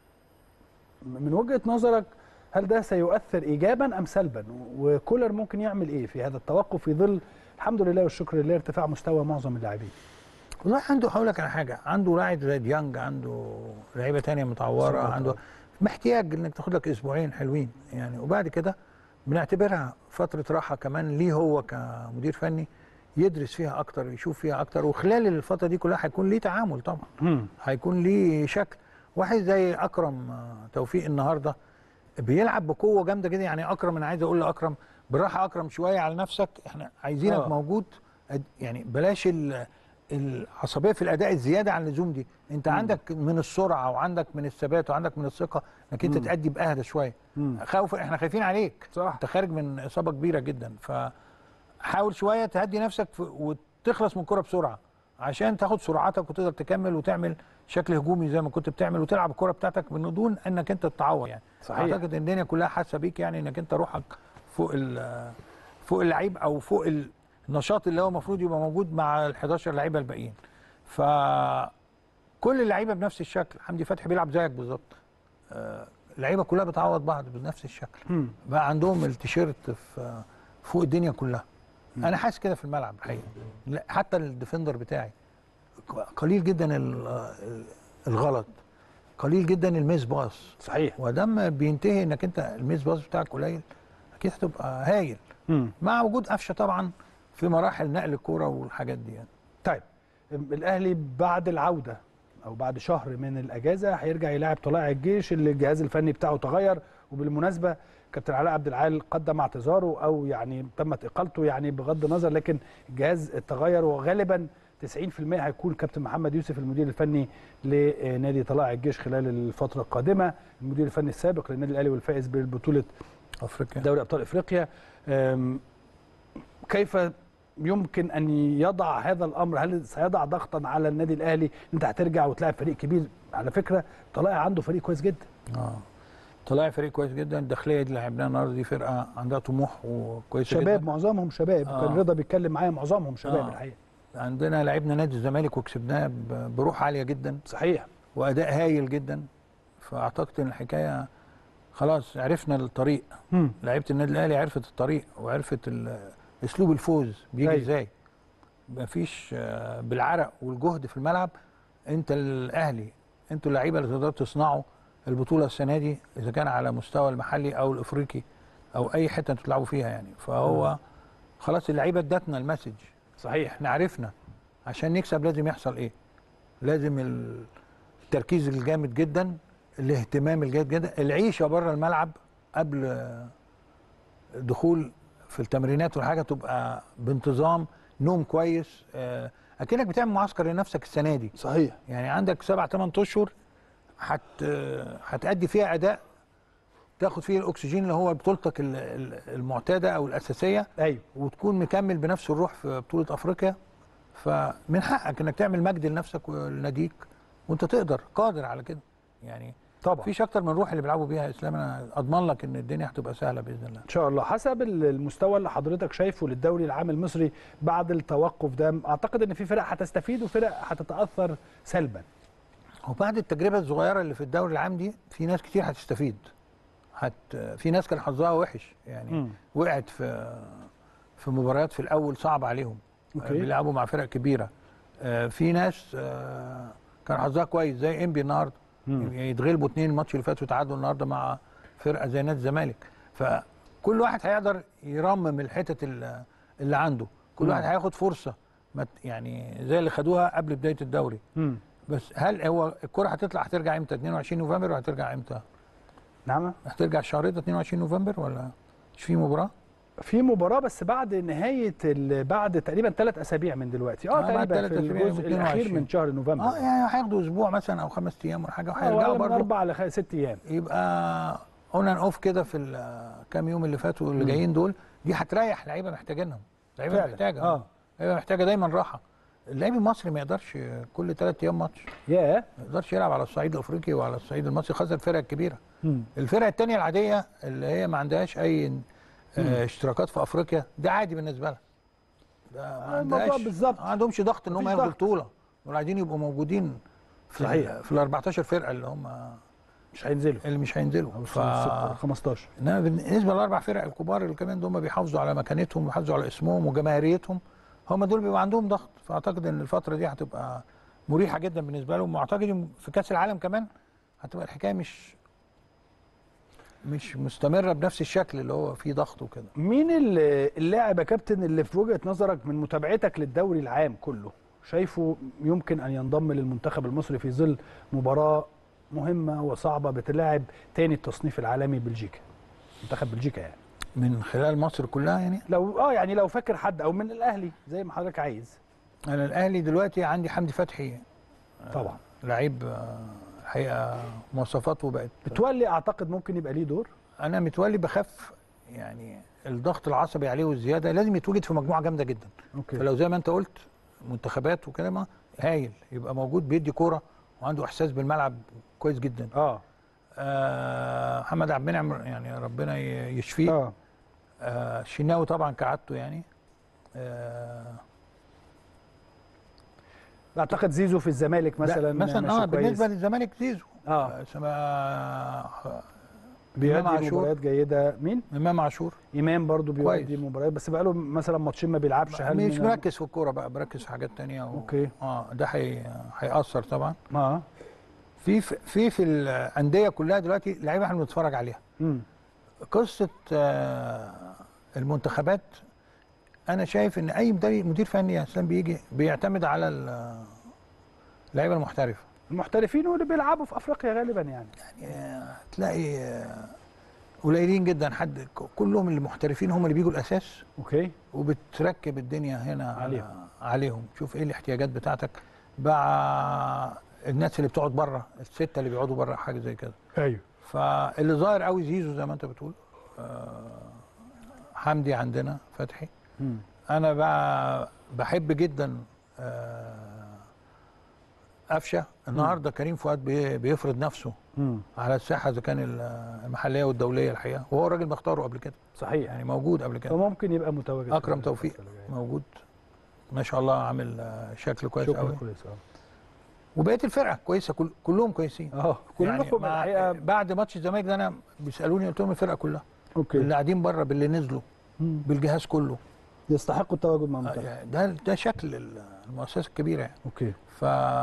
من وجهه نظرك هل ده سيؤثر ايجابا ام سلبا وكولر ممكن يعمل ايه في هذا التوقف في ظل الحمد لله والشكر لله ارتفاع مستوى معظم اللاعبين والله عنده هقول لك على حاجه عنده لاعب زي ديانج عنده لعيبه تانية متعوره سمعت عنده آه. محتاج انك تاخد لك اسبوعين حلوين يعني وبعد كده بنعتبرها فتره راحه كمان ليه هو كمدير فني يدرس فيها اكتر يشوف فيها اكتر وخلال الفتره دي كلها هيكون ليه تعامل طبعا هيكون ليه شكل واحد زي اكرم آه، توفيق النهارده بيلعب بقوه جامده جدا يعني اكرم انا عايز اقول لاكرم بالراحه اكرم شويه على نفسك احنا عايزينك آه. آه. موجود أد- يعني بلاش ال- العصبيه في الاداء الزياده عن اللزوم دي انت مم. عندك من السرعه وعندك من الثبات وعندك من الثقه انك انت مم. تأدي باهدى شويه مم. خوف احنا خايفين عليك صح انت خارج من اصابه كبيره جدا فحاول شويه تهدي نفسك في وتخلص من الكره بسرعه عشان تاخد سرعتك وتقدر تكمل وتعمل شكل هجومي زي ما كنت بتعمل وتلعب الكره بتاعتك من دون انك انت تتعور يعني صحيح. اعتقد ان الدنيا كلها حاسه بيك يعني انك انت روحك فوق ال- فوق اللعيب او فوق النشاط اللي هو المفروض يبقى موجود مع ال 11 لعيبه الباقيين فكل اللعيبه بنفس الشكل حمدي فتحي بيلعب زيك بالظبط آه، اللعيبه كلها بتعوض بعض بنفس الشكل مم. بقى عندهم التيشيرت في فوق الدنيا كلها انا حاسس كده في الملعب الحقيقه لا، حتى الديفندر بتاعي قليل جدا ال- الغلط قليل جدا الميس باص صحيح ودام بينتهي انك انت الميس باص بتاعك قليل اكيد هتبقى هايل مم. مع وجود قفشه طبعا في مراحل نقل الكوره والحاجات دي يعني. طيب الاهلي بعد العوده او بعد شهر من الاجازه هيرجع يلاعب طلائع الجيش اللي الجهاز الفني بتاعه تغير وبالمناسبه كابتن علاء عبد العال قدم اعتذاره او يعني تمت اقالته يعني بغض النظر لكن الجهاز تغير وغالبا 90% هيكون كابتن محمد يوسف المدير الفني لنادي طلائع الجيش خلال الفتره القادمه المدير الفني السابق للنادي الاهلي والفائز ببطوله افريقيا دوري ابطال افريقيا أم، كيف يمكن ان يضع هذا الامر هل سيضع ضغطا على النادي الاهلي إن انت هترجع وتلاعب فريق كبير على فكره طلائع عنده فريق كويس جدا اه طلع فريق كويس جدا الداخليه اللي لعبناها النهارده دي فرقه عندها طموح وكويسه شباب جدا معظمهم شباب آه. وكان رضا بيتكلم معايا معظمهم شباب آه. الحقيقه عندنا لعبنا نادي الزمالك وكسبناه ب- بروح عاليه جدا صحيح واداء هايل جدا فاعتقد ان الحكايه خلاص عرفنا الطريق مم. لعيبه النادي الاهلي عرفت الطريق وعرفت ال- اسلوب الفوز بيجي أيوة. ازاي مفيش آه، بالعرق والجهد في الملعب انت الاهلي انتوا اللعيبه اللي تقدروا تصنعوا البطوله السنه دي اذا كان على مستوى المحلي او الافريقي او اي حته انتوا تلعبوا فيها يعني فهو خلاص اللعيبه ادتنا المسج صحيح احنا عرفنا عشان نكسب لازم يحصل ايه لازم ال- التركيز الجامد جدا الاهتمام الجيد جدا العيشه بره الملعب قبل آه، دخول في التمرينات والحاجه تبقى بانتظام نوم كويس آه، اكنك بتعمل معسكر لنفسك السنه دي صحيح يعني عندك سبع ثمان اشهر هت آه، هتأدي فيها اداء تاخد فيه الاكسجين اللي هو بطولتك ال- ال- المعتاده او الاساسيه ايوه وتكون مكمل بنفس الروح في بطولة أفريقيا فمن حقك إنك تعمل مجد لنفسك ولناديك وأنت تقدر قادر على كده يعني طبعا مفيش أكتر من الروح اللي بيلعبوا بيها يا إسلام أنا أضمن لك إن الدنيا هتبقى سهلة بإذن الله ان شاء الله حسب ال- المستوى اللي حضرتك شايفه للدوري العام المصري بعد التوقف ده اعتقد ان في فرق هتستفيد وفرق هتتاثر سلبا وبعد التجربة الصغيرة اللي في الدوري العام دي في ناس كتير هتستفيد هت في ناس كان حظها وحش يعني مم. وقعت في في مباريات في الأول صعب عليهم أوكي. بيلعبوا مع فرق كبيرة آه، في ناس آه، كان حظها كويس زي انبي النهارده مم. يتغلبوا اتنين الماتش اللي فات وتعادلوا النهارده مع فرقه زي نادي الزمالك فكل واحد هيقدر يرمم الحتت اللي اللي عنده كل مم. واحد هياخد فرصه ما ت- يعني زي اللي خدوها قبل بدايه الدوري مم. بس هل هو الكره هتطلع هترجع امتى 22 نوفمبر وهترجع امتى نعم هترجع الشهر ده 22 نوفمبر ولا مش في مباراه في مباراة بس بعد نهاية ال- بعد تقريبا ثلاث أسابيع من دلوقتي اه آه، بعد تقريبا ثلاث في أسابيع الجزء يوم الأخير 22. من شهر نوفمبر اه يعني هياخدوا اسبوع مثلا او خمس ايام ولا حاجه آه، وهيرجعوا ولا من برضه أربع لخ- ست أيام يبقى اون اند اوف كده في الكام يوم اللي فاتوا اللي مم. جايين دول دي هتريح لعيبه محتاجينهم لعيبه فعلا. محتاجه اه لعيبه محتاجه دايما راحه اللعيب المصري ما يقدرش كل ثلاث ايام ماتش ياه ما يقدرش يلعب على الصعيد الافريقي وعلى الصعيد المصري خاصه الفرق الكبيره مم. الفرق الثانيه العاديه اللي هي ما عندهاش اي مم. آه اشتراكات في افريقيا ده عادي بالنسبه لها ده ما الموضوع عندهاش بالظبط. ما عندهمش ضغط ان هم مفيش ياخدوا ضغط. بطوله دول عايزين يبقوا موجودين في صحيح. ال- في ال 14 فرقه اللي هم مش هينزلوا اللي مش هينزلوا أو ف... 15 انما بالنسبه للاربع فرق الكبار اللي كمان دول بيحافظوا على مكانتهم ويحافظوا على اسمهم وجماهيريتهم هم دول بيبقى عندهم ضغط فاعتقد ان الفتره دي هتبقى مريحه جدا بالنسبه لهم واعتقد إن في كاس العالم كمان هتبقى الحكايه مش مش مستمره بنفس الشكل اللي هو فيه ضغط وكده مين ال- اللاعب يا كابتن اللي في وجهة نظرك من متابعتك للدوري العام كله شايفه يمكن أن ينضم للمنتخب المصري في ظل مباراة مهمة وصعبة بتلاعب تاني التصنيف العالمي بلجيكا منتخب بلجيكا يعني من خلال مصر كلها يعني لو اه يعني لو فاكر حد او من الاهلي زي ما حضرتك عايز انا الاهلي دلوقتي عندي حمدي فتحي طبعا لعيب آه، الحقيقه مواصفاته بقت متولي اعتقد ممكن يبقى ليه دور انا متولي بخاف يعني الضغط العصبي عليه والزياده لازم يتوجد في مجموعه جامده جدا اوكي فلو زي ما انت قلت منتخبات وكده ما هايل يبقى موجود بيدي كوره وعنده احساس بالملعب كويس جدا اه آه محمد عبد المنعم يعني ربنا ي- يشفيه اه آه الشناوي طبعا كعادته يعني آه اعتقد زيزو في الزمالك مثلا مثلا ماشي اه كويس. بالنسبه للزمالك زيزو اه سما بيؤدي إمام عاشور. مباريات جيده مين امام عاشور امام برضو بيؤدي كويس. مباريات بس بقاله مثلا ماتشين ما بيلعبش هل مش من- مركز في الكوره بقى بركز في حاجات تانية و... اوكي اه ده هي... هيأثر طبعا اه في في في الانديه كلها دلوقتي لعيبه احنا بنتفرج عليها امم قصه آه، المنتخبات انا شايف ان اي مدير مدير فني يا اسلام بيجي بيعتمد على ال- اللعيبه المحترفه المحترفين واللي بيلعبوا في افريقيا غالبا يعني يعني تلاقي آه، قليلين جدا حد ك- كلهم اللي محترفين هم اللي بيجوا الاساس اوكي وبتركب الدنيا هنا على عليهم. عليهم شوف ايه الاحتياجات بتاعتك مع الناس اللي بتقعد بره السته اللي بيقعدوا بره حاجه زي كده ايوه فاللي ظاهر قوي زيزو زي ما انت بتقول آه، حمدي عندنا فتحي مم. انا بقى بحب جدا آه، قفشه النهارده كريم فؤاد بي- بيفرض نفسه مم. على الساحه اذا كان ال- المحليه والدوليه الحقيقه وهو الراجل مختاره قبل كده صحيح يعني موجود قبل كده فممكن يبقى متواجد اكرم في توفيق الفترة اللي جاية. موجود ما شاء الله عامل آه، شكل كويس شكرا قوي كويس اه وبقيه الفرقه كويسه كل كلهم كويسين اه كلهم يعني مع- الحقيقه بعد ماتش الزمالك ده انا بيسالوني قلت لهم الفرقه كلها اوكي اللي قاعدين بره باللي نزلوا مم. بالجهاز كله يستحقوا التواجد مع آه، المنتخب يعني ده ده شكل ال- المؤسسه الكبيره يعني اوكي ف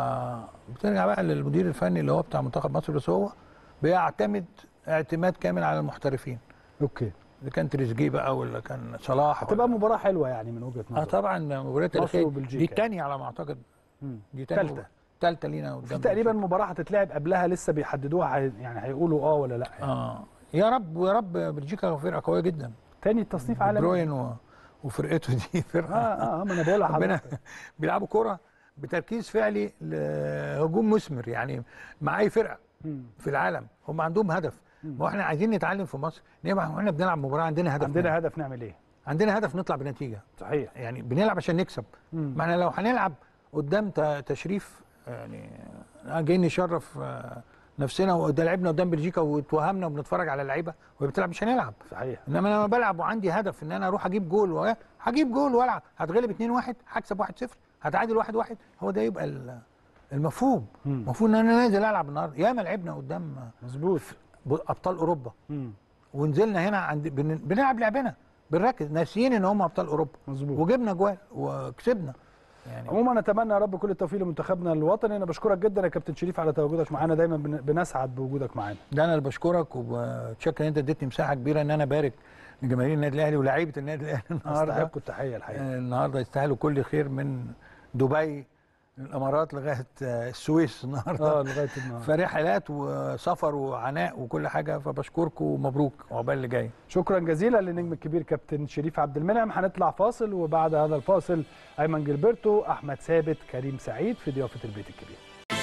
بترجع بقى للمدير الفني اللي هو بتاع منتخب مصر بس هو بيعتمد اعتماد كامل على المحترفين اوكي اذا كان تريزيجيه بقى ولا كان صلاح هتبقى ولا- مباراه حلوه يعني من وجهه اه نظري طبعا مباراه مصر تاريخيه وبلجيكا. دي الثانيه على ما اعتقد مم. دي تاني تالتة. مباراة. تالتة لينا قدام في تقريبا بلجيكا. مباراه هتتلعب قبلها لسه بيحددوها هي- يعني هيقولوا اه ولا لا يعني. اه يا رب ويا رب بلجيكا فرقه قويه جدا تاني تصنيف عالمي بروين و... وفرقته دي اه فرقه اه ما انا بقول ربنا لحضرتك بيلعبوا كوره بتركيز فعلي لهجوم مثمر يعني مع اي فرقه مم. في العالم هم عندهم هدف ما هو احنا عايزين نتعلم في مصر نبقى احنا بنلعب مباراه عندنا هدف عندنا هدف نعمل ايه عندنا هدف نطلع بنتيجه صحيح يعني بنلعب عشان نكسب مم. ما احنا لو هنلعب قدام ت- تشريف يعني جايين نشرف آه، نفسنا وده لعبنا قدام بلجيكا واتوهمنا وبنتفرج على اللعيبه وهي بتلعب مش هنلعب صحيح انما لما بلعب وعندي هدف ان انا اروح اجيب جول و- هجيب جول والعب هتغلب 2-1 هكسب 1-0 هتعادل 1-1 هو ده يبقى ال- المفهوم مم. المفروض ان انا نازل العب النهارده ياما لعبنا قدام مظبوط ب- ابطال اوروبا مم. ونزلنا هنا عند بن- بنلعب لعبنا بنركز ناسيين ان هم ابطال اوروبا مظبوط وجبنا جوال وكسبنا يعني عموما اتمنى يا رب كل التوفيق لمنتخبنا الوطني انا بشكرك جدا يا كابتن شريف على تواجدك معانا دايما بن- بنسعد بوجودك معانا ده انا اللي بشكرك وبتشكر ان انت اديتني مساحه كبيره ان انا ابارك لجماهير النادي الاهلي ولاعيبه النادي الاهلي النهارده استحقوا التحيه الحقيقه آه، النهارده يستاهلوا كل خير من دبي الامارات لغايه آه، السويس النهارده اه لغايه النهارده فرحلات وسفر وعناء وكل حاجه فبشكركم ومبروك عقبال اللي جاي شكرا جزيلا للنجم الكبير كابتن شريف عبد المنعم هنطلع فاصل وبعد هذا الفاصل ايمن جilberto احمد ثابت كريم سعيد في ضيافه البيت الكبير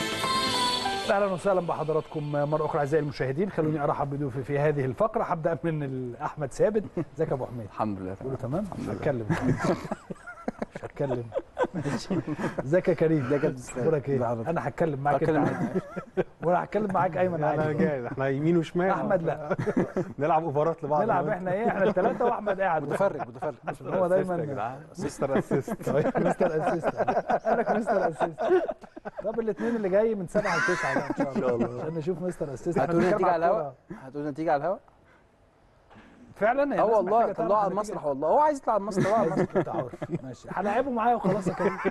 اهلا وسهلا بحضراتكم مره اخرى اعزائي المشاهدين خلوني ارحب بضيوفي في هذه الفقره هبدا من ال- احمد ثابت ازيك يا ابو حميد الحمد لله كله تمام تمام مش هتكلم مش هتكلم ماشي. ازيك يا كريم ازيك يا كابتن اسلام؟ اخبارك ايه ازي حضرتك؟ انا هتكلم معاك هتكلم انت وانا هتكلم معاك ايمن انا عادي جاي احنا يمين وشمال احمد لا نلعب اوفرات لبعض نلعب احنا ايه احنا الثلاثه واحمد قاعد متفرج متفرج هو دايما سيستر اسيست مستر اسيست قال لك مستر اسيست طب الاثنين اللي جاي من سبعه لتسعه بقى ان شاء الله عشان نشوف مستر اسيست إحنا هتقول بنتكلم نتيجه على الكورة. الهواء هتقول نتيجه على الهواء فعلا هي اه الناس والله محتاجة تعرف طلعه على النتيجة. المسرح والله هو عايز يطلع على المسرح طلعه على المسرح انت حر ماشي هلاعبه معايا وخلاص يا كريم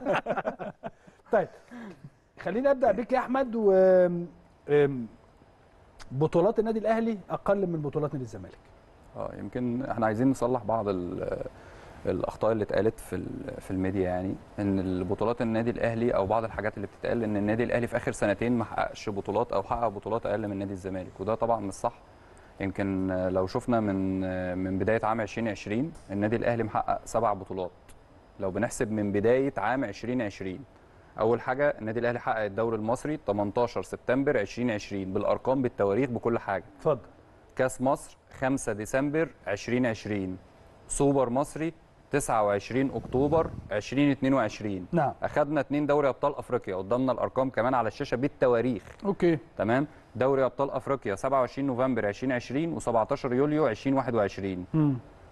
طيب خليني ابدا بيك يا احمد و أم، بطولات النادي الاهلي اقل من بطولات نادي الزمالك اه يمكن احنا عايزين نصلح بعض ال- الاخطاء اللي اتقالت في ال- في الميديا يعني ان البطولات النادي الاهلي او بعض الحاجات اللي بتتقال ان النادي الاهلي في اخر سنتين ما حققش بطولات او حقق بطولات اقل من نادي الزمالك وده طبعا مش صح يمكن لو شفنا من من بدايه عام 2020 النادي الاهلي محقق سبع بطولات لو بنحسب من بدايه عام 2020 اول حاجه النادي الاهلي حقق الدوري المصري 18 سبتمبر 2020 بالارقام بالتواريخ بكل حاجه اتفضل كاس مصر 5 ديسمبر 2020 سوبر مصري 29 اكتوبر 2022 نعم اخذنا اتنين دوري ابطال افريقيا قدامنا الارقام كمان على الشاشه بالتواريخ اوكي تمام دوري ابطال افريقيا 27 نوفمبر 2020 و17 يوليو 2021 مم.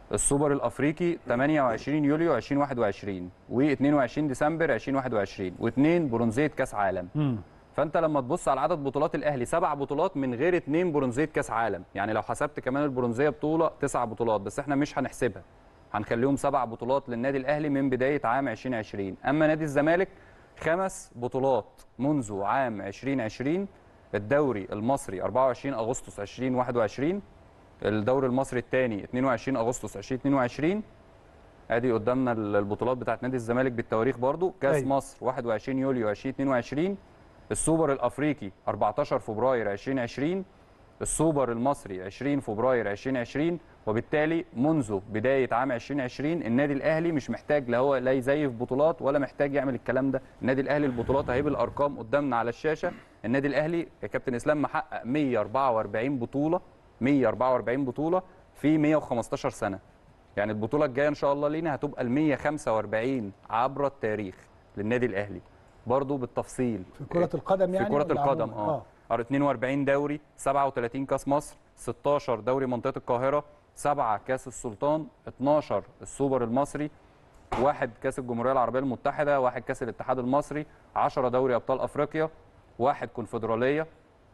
السوبر الافريقي 28 يوليو 2021 و22 ديسمبر 2021 واثنين برونزيه كاس عالم مم. فانت لما تبص على عدد بطولات الاهلي سبع بطولات من غير اثنين برونزيه كاس عالم يعني لو حسبت كمان البرونزيه بطوله تسع بطولات بس احنا مش هنحسبها هنخليهم سبع بطولات للنادي الاهلي من بدايه عام 2020 اما نادي الزمالك خمس بطولات منذ عام 2020 الدوري المصري 24 اغسطس 2021 الدوري المصري الثاني 22 اغسطس 2022 ادي قدامنا البطولات بتاعت نادي الزمالك بالتواريخ برضو كاس أيوة. مصر 21 يوليو 2022 السوبر الافريقي 14 فبراير 2020 السوبر المصري 20 فبراير 2020 وبالتالي منذ بدايه عام 2020 النادي الاهلي مش محتاج لا هو لا يزيف بطولات ولا محتاج يعمل الكلام ده النادي الاهلي البطولات اهي بالارقام قدامنا على الشاشه النادي الاهلي يا كابتن اسلام محقق 144 بطوله 144 بطوله في 115 سنه يعني البطوله الجايه ان شاء الله لينا هتبقى ال 145 عبر التاريخ للنادي الاهلي برضو بالتفصيل في كره القدم يعني في كرة ولا القدم عموماً؟ اه 42 دوري 37 كاس مصر 16 دوري منطقة القاهرة 7 كاس السلطان 12 السوبر المصري واحد كاس الجمهورية العربية المتحدة واحد كاس الاتحاد المصري 10 دوري أبطال أفريقيا واحد كونفدرالية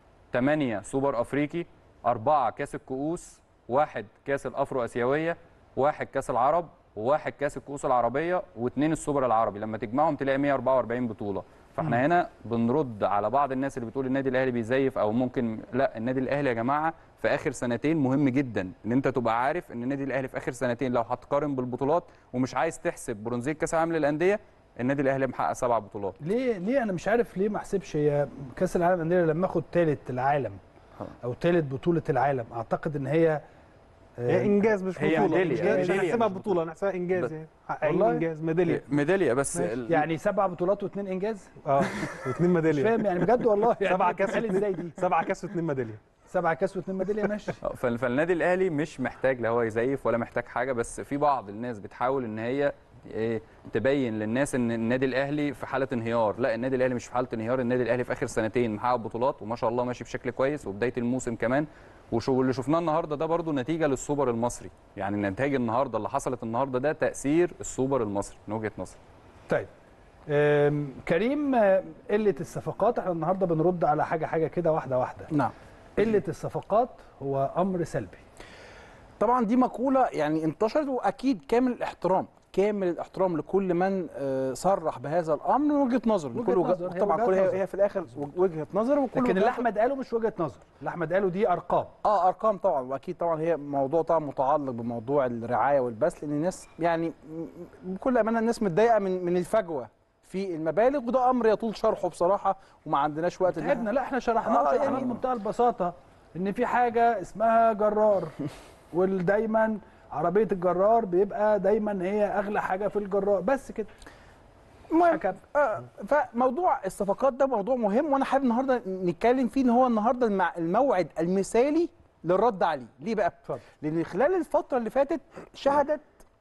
8 سوبر أفريقي 4 كاس الكؤوس واحد كاس الأفرو آسيوية واحد كاس العرب وواحد كاس الكؤوس العربية واثنين السوبر العربي لما تجمعهم تلاقي 144 بطولة فاحنا هنا بنرد على بعض الناس اللي بتقول النادي الاهلي بيزيف او ممكن لا النادي الاهلي يا جماعه في اخر سنتين مهم جدا ان انت تبقى عارف ان النادي الاهلي في اخر سنتين لو هتقارن بالبطولات ومش عايز تحسب برونزيه كاس العالم للانديه النادي الاهلي محقق سبع بطولات ليه ليه انا مش عارف ليه ما احسبش هي كاس العالم للانديه لما اخد ثالث العالم او ثالث بطوله العالم اعتقد ان هي آه، هي انجاز مش هي بطوله ميدالية، مش هي مش ميدالية هنحسبها مش بطوله نحسبها انجاز بس- يعني حققين والله؟ انجاز ميداليه ميداليه بس ماشي. ال- يعني سبع بطولات واثنين انجاز اه واثنين مش ميداليه فاهم يعني بجد والله يعني سبعة كاس بتتقال ازاي دي سبعة كاس واثنين ميداليه سبعة كاس واثنين ميداليه ماشي آه، فال- فالنادي الاهلي مش محتاج لا هو يزيف ولا محتاج حاجه بس في بعض الناس بتحاول ان هي إيه تبين للناس ان النادي الاهلي في حاله انهيار لا النادي الاهلي مش في حاله انهيار النادي الاهلي في اخر سنتين محقق بطولات وما شاء الله ماشي بشكل كويس وبدايه الموسم كمان وشو واللي شفناه النهارده ده برضو نتيجه للسوبر المصري يعني النتائج النهارده اللي حصلت النهارده ده تاثير السوبر المصري من وجهه نظري طيب آم، كريم آه، قله الصفقات احنا النهارده بنرد على حاجه حاجه كده واحده واحده نعم قله الصفقات هو امر سلبي طبعا دي مقوله يعني انتشرت واكيد كامل الاحترام كامل الاحترام لكل من آه، صرح بهذا الامر من وجهه نظر وجهة كل نظر، هي طبعا وجهات كل هي, نظر. هي في الاخر وجهه نظر وكل لكن اللي وجهات- احمد قاله مش وجهه نظر اللي احمد قاله دي ارقام اه ارقام طبعا واكيد طبعا هي موضوع طبعا متعلق بموضوع الرعايه والبث لان الناس يعني م- بكل امانه الناس متضايقه من من الفجوه في المبالغ وده امر يطول شرحه بصراحه وما عندناش وقت إن تعبنا إحنا- لا احنا شرحناه آه، شرحناه يعني- بمنتهى البساطه ان في حاجه اسمها جرار ودايما عربيه الجرار بيبقى دايما هي اغلى حاجه في الجرار بس كده المهم حكم. آه فموضوع الصفقات ده موضوع مهم وانا حابب النهارده نتكلم فيه ان هو النهارده المع- الموعد المثالي للرد عليه ليه بقى اتفضل. لان خلال الفتره اللي فاتت شهدت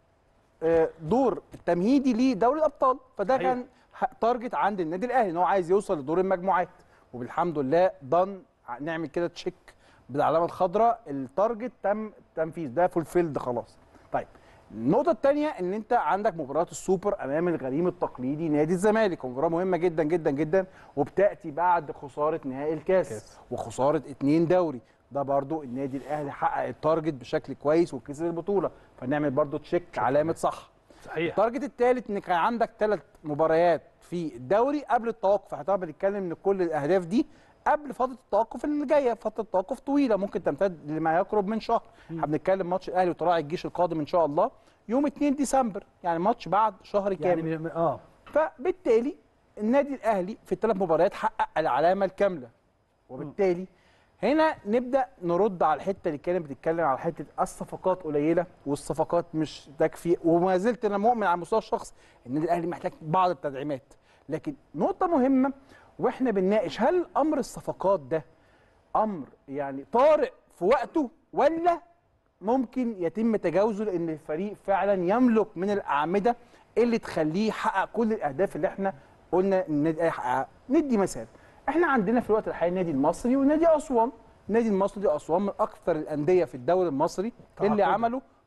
آه، دور التمهيدي لدوري الابطال فده صحيح. كان ح- تارجت عند النادي الاهلي ان هو عايز يوصل لدور المجموعات وبالحمد لله ضن نعمل كده تشيك بالعلامه الخضراء التارجت تم تنفيذ ده فولفيلد خلاص طيب النقطة الثانية إن أنت عندك مباراة السوبر أمام الغريم التقليدي نادي الزمالك، مباراة مهمة جدا جدا جدا وبتأتي بعد خسارة نهائي الكاس كاس. وخسارة اتنين دوري، ده برضو النادي الأهلي حقق التارجت بشكل كويس وكسب البطولة، فنعمل برضو تشيك علامة صح. صحيح التارجت الثالث ان كان عندك ثلاث مباريات في الدوري قبل التوقف احنا طبعا بنتكلم ان كل الاهداف دي قبل فتره التوقف اللي جايه فتره توقف طويله ممكن تمتد لما يقرب من شهر احنا بنتكلم ماتش الاهلي وطلائع الجيش القادم ان شاء الله يوم 2 ديسمبر يعني ماتش بعد شهر كامل يعني اه فبالتالي النادي الاهلي في الثلاث مباريات حقق العلامه الكامله وبالتالي هنا نبدا نرد على الحته اللي كانت بتتكلم على حته الصفقات قليله والصفقات مش تكفي وما زلت انا مؤمن على المستوى الشخصي ان النادي الاهلي محتاج بعض التدعيمات لكن نقطه مهمه واحنا بنناقش هل امر الصفقات ده امر يعني طارئ في وقته ولا ممكن يتم تجاوزه لان الفريق فعلا يملك من الاعمده اللي تخليه يحقق كل الاهداف اللي احنا قلنا ان النادي الاهلي يحققها ندي مثال احنا عندنا في الوقت الحالي النادي المصري ونادي اسوان النادي المصري دي اسوان من اكثر الانديه في الدوري المصري اللي تعاقداً. عملوا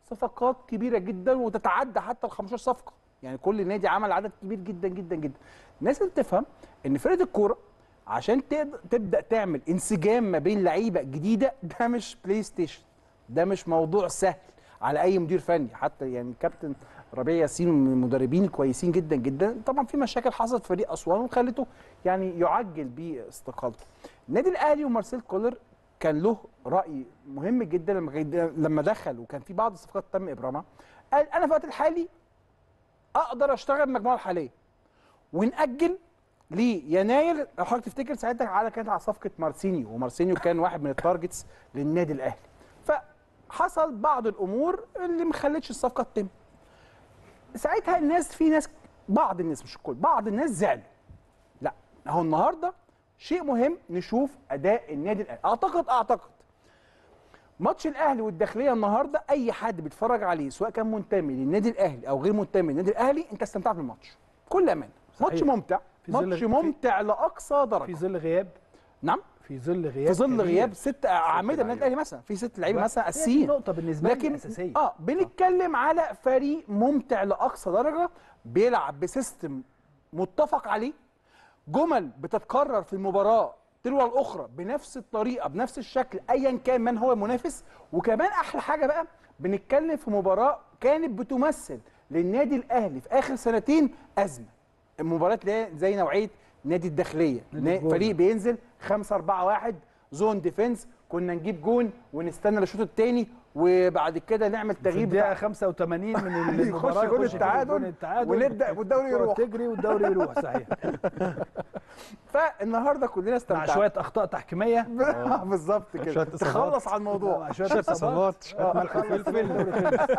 صفقات كبيره جدا وتتعدى حتى ال 15 صفقه يعني كل نادي عمل عدد كبير جدا جدا جدا الناس اللي تفهم ان فرقه الكوره عشان تقد- تبدا تعمل انسجام ما بين لعيبه جديده ده مش بلاي ستيشن ده مش موضوع سهل على اي مدير فني حتى يعني كابتن ربيع ياسين من المدربين الكويسين جدا جدا طبعا في مشاكل حصلت في فريق اسوان وخلته يعني يعجل باستقالته النادي الاهلي ومارسيل كولر كان له راي مهم جدا لما كان- لما دخل وكان في بعض الصفقات تم ابرامها قال انا في الوقت الحالي اقدر اشتغل بالمجموعه الحاليه ونأجل ليناير لو حضرتك تفتكر ساعتها على كانت على صفقه مارسينيو ومارسينيو كان واحد من التارجتس للنادي الاهلي فحصل بعض الامور اللي ما خلتش الصفقه تتم ساعتها الناس في ناس بعض الناس مش الكل بعض الناس زعلوا لا اهو النهارده شيء مهم نشوف اداء النادي الاهلي اعتقد اعتقد ماتش الاهلي والداخليه النهارده اي حد بيتفرج عليه سواء كان منتمي للنادي الاهلي او غير منتمي للنادي الاهلي انت استمتعت بالماتش كل امان ماتش ممتع في ظل- ماتش في- ممتع لاقصى درجه في ظل غياب نعم في ظل غياب في ظل كبير. غياب ست اعمده النادي لعيبة. الاهلي مثلا في ست لعيبه بقى- مثلا هي دي اساسيين نقطة بالنسبة لي لكن أساسية. اه بنتكلم على فريق ممتع لاقصى درجه بيلعب بسيستم متفق عليه جمل بتتكرر في المباراه تلو الاخرى بنفس الطريقه بنفس الشكل ايا كان من هو المنافس وكمان احلى حاجه بقى بنتكلم في مباراه كانت بتمثل للنادي الاهلي في اخر سنتين ازمه المباريات اللي هي زي نوعيه نادي الداخليه نادي نا- الجونة. فريق بينزل 5 4 1 زون ديفنس كنا نجيب جون ونستنى الشوط الثاني وبعد كده نعمل في تغيير الدقيقة بتاع 85 من يخش المباراة جول يخش فيه التعادل جول التعادل ونبدأ والدوري الكرة يروح. تجري والدوري يروح صحيح فالنهارده كلنا مع استمتعنا شوية أخطاء تحكيمية بالظبط شوية كده إصابات. تخلص على الموضوع مع شوية شوية إصابات اصابات شويه ملح وفلفل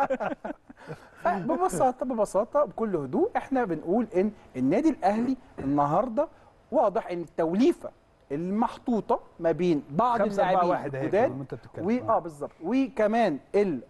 ببساطه ببساطه بكل هدوء احنا بنقول ان النادي الاهلي النهارده واضح ان التوليفه المحطوطه ما بين بعض 5 4 اللاعبين 1 اهي الجداد وانت بتتكلم و اه بالظبط وكمان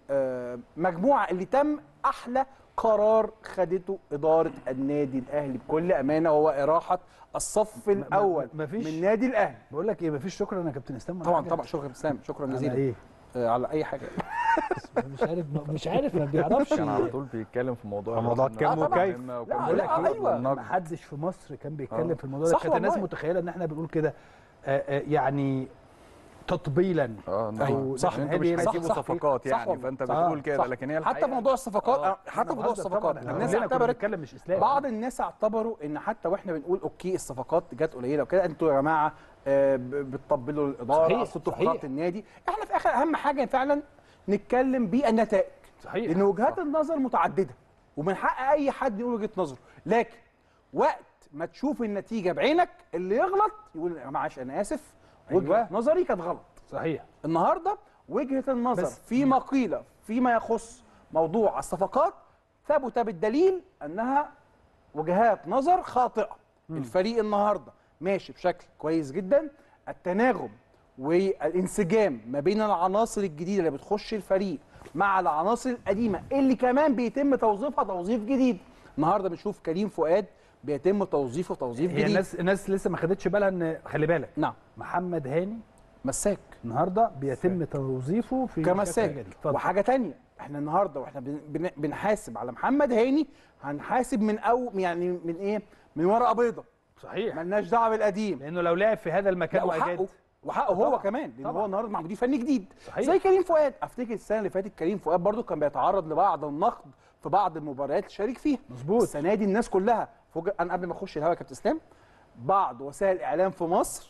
المجموعه اللي تم احلى قرار خدته اداره النادي الاهلي بكل امانه وهو اراحه الصف الاول مفيش- من النادي الاهلي بقول لك ايه مفيش شكرا يا كابتن اسلام ولا طبعا حاجة؟ طبعا شكرا سام شكرا على جزيلا ايه آه، على اي حاجه مش عارف مش عارف ما بيعرفش كان على طول بيتكلم في موضوع موضوع الرقم كام ده. وكيف. مهمة وكان لا، بيقول لا، لك إيه؟ أيوة. والنقد. ما حدش في مصر كان بيتكلم آه. في الموضوع ده صح كانت الناس والله. متخيله ان احنا بنقول كده آه، آه، يعني تطبيلا اه أيوة. أيوة. صح. صح انتوا مش صح، هتجيبوا صح. صفقات صح يعني والله. فانت صح. بتقول كده صح. لكن هي حتى في الحقيقة- موضوع الصفقات آه. آه، حتى في موضوع الصفقات الناس الناس كلنا كنا اعتبرت بنتكلم مش اسلام بعض الناس اعتبروا ان حتى واحنا بنقول اوكي الصفقات جت قليله وكده انتوا يا جماعه آه، ب- بتطبلوا الاداره صحيح، اصل انتوا في صحيح. خط النادي احنا في اخر اهم حاجه فعلا نتكلم بالنتائج صحيح لان وجهات النظر متعدده ومن حق اي حد يقول وجهه نظره لكن وقت ما تشوف النتيجه بعينك اللي يغلط يقول يا جماعه معلش انا اسف وجهه أيوة. نظري كانت غلط صحيح النهارده وجهه النظر بس- فيما قيل فيما يخص موضوع الصفقات ثبت بالدليل انها وجهات نظر خاطئه الفريق النهارده ماشي بشكل كويس جدا التناغم والانسجام ما بين العناصر الجديده اللي بتخش الفريق مع العناصر القديمه اللي كمان بيتم توظيفها توظيف جديد النهارده بنشوف كريم فؤاد بيتم توظيفه توظيف هي جديد الناس الناس لسه ما خدتش بالها ان خلي بالك نعم محمد هاني مساك النهارده بيتم توظيفه في كمساك شكل جديد. اتفضل. وحاجه تانية احنا النهارده واحنا بن- بن- بنحاسب على محمد هاني هنحاسب من او يعني من ايه من ورقه بيضه صحيح ملناش دعوه بالقديم لانه لو لعب في هذا المكان لا وحقه واجاد وحقه هو طبعاً. كمان لان طبعاً. هو النهارده مع مدير فني جديد صحيح. زي كريم فؤاد افتكر السنه اللي فاتت كريم فؤاد برضو كان بيتعرض لبعض النقد في بعض المباريات اللي شارك فيها مظبوط. السنه دي الناس كلها فوق انا قبل ما اخش الهوا يا كابتن اسلام بعض وسائل الاعلام في مصر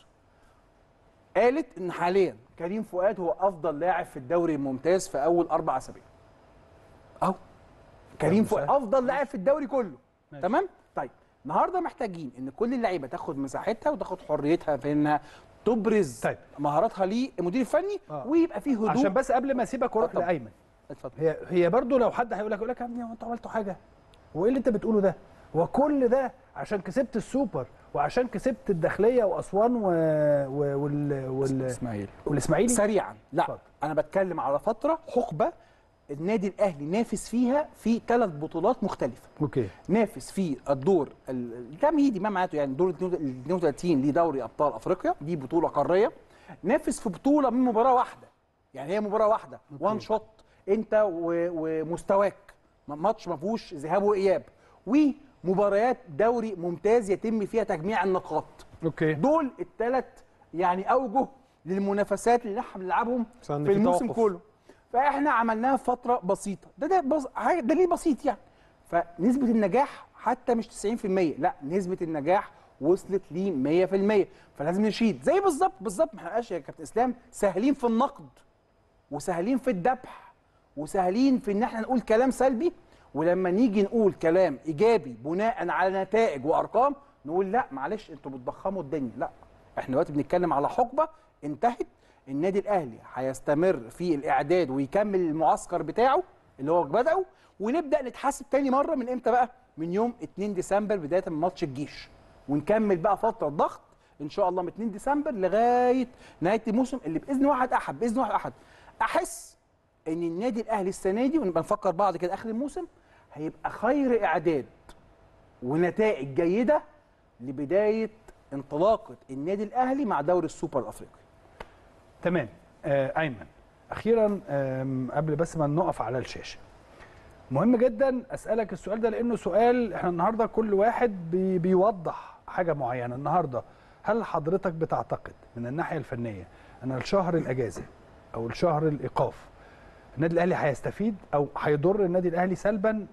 قالت ان حاليا كريم فؤاد هو افضل لاعب في الدوري الممتاز في اول اربع اسابيع اهو كريم مش فؤاد عارف. افضل لاعب في الدوري كله ماشي. تمام طيب النهارده محتاجين ان كل اللعيبه تاخد مساحتها وتاخد حريتها في انها تبرز طيب. مهاراتها للمدير الفني آه. ويبقى فيه هدوء عشان بس قبل ما اسيبك واروح اتفضل. لايمن اتفضل هي هي برضه لو حد هيقول لك يقول لك يا ابني هو انتوا عملتوا حاجه هو ايه اللي انت بتقوله ده هو كل ده عشان كسبت السوبر وعشان كسبت الداخليه واسوان و... و... وال... وال... اسماعيل والاسماعيلي سريعا لا اتفضل. انا بتكلم على فتره حقبه النادي الاهلي نافس فيها في ثلاث بطولات مختلفه اوكي نافس في الدور ال- التمهيدي ما معناته يعني دور ال 32 لدوري ابطال افريقيا دي بطوله قاريه نافس في بطوله من مباراه واحده يعني هي مباراه واحده وان شوت انت و- ومستواك م- ماتش ما فيهوش ذهاب واياب ومباريات دوري ممتاز يتم فيها تجميع النقاط اوكي دول الثلاث يعني اوجه للمنافسات اللي احنا بنلعبهم بس إن في في الموسم توقف. كله فاحنا عملناها في فتره بسيطه ده ده بص... حاجة- دليل بسيط يعني فنسبه النجاح حتى مش 90% لا نسبه النجاح وصلت ل 100% فلازم نشيد زي بالظبط بالظبط ما احناش يا كابتن اسلام سهلين في النقد وسهلين في الذبح وسهلين في ان احنا نقول كلام سلبي ولما نيجي نقول كلام ايجابي بناء على نتائج وارقام نقول لا معلش انتوا بتضخموا الدنيا لا احنا دلوقتي بنتكلم على حقبه انتهت النادي الاهلي هيستمر في الاعداد ويكمل المعسكر بتاعه اللي هو بدأه ونبدا نتحاسب تاني مره من امتى بقى من يوم 2 ديسمبر بدايه من ماتش الجيش ونكمل بقى فتره ضغط ان شاء الله من 2 ديسمبر لغايه نهايه الموسم اللي باذن واحد احد باذن واحد احد احس ان النادي الاهلي السنه دي ونبقى نفكر بعض كده اخر الموسم هيبقى خير اعداد ونتائج جيده لبدايه انطلاقه النادي الاهلي مع دوري السوبر الافريقي تمام آه ايمن اخيرا آم، قبل بس ما نقف على الشاشه مهم جدا اسالك السؤال ده لانه سؤال احنا النهارده كل واحد بي بيوضح حاجه معينه النهارده هل حضرتك بتعتقد من الناحيه الفنيه ان الشهر الاجازه او الشهر الايقاف النادي الاهلي هيستفيد او هيضر النادي الاهلي سلبا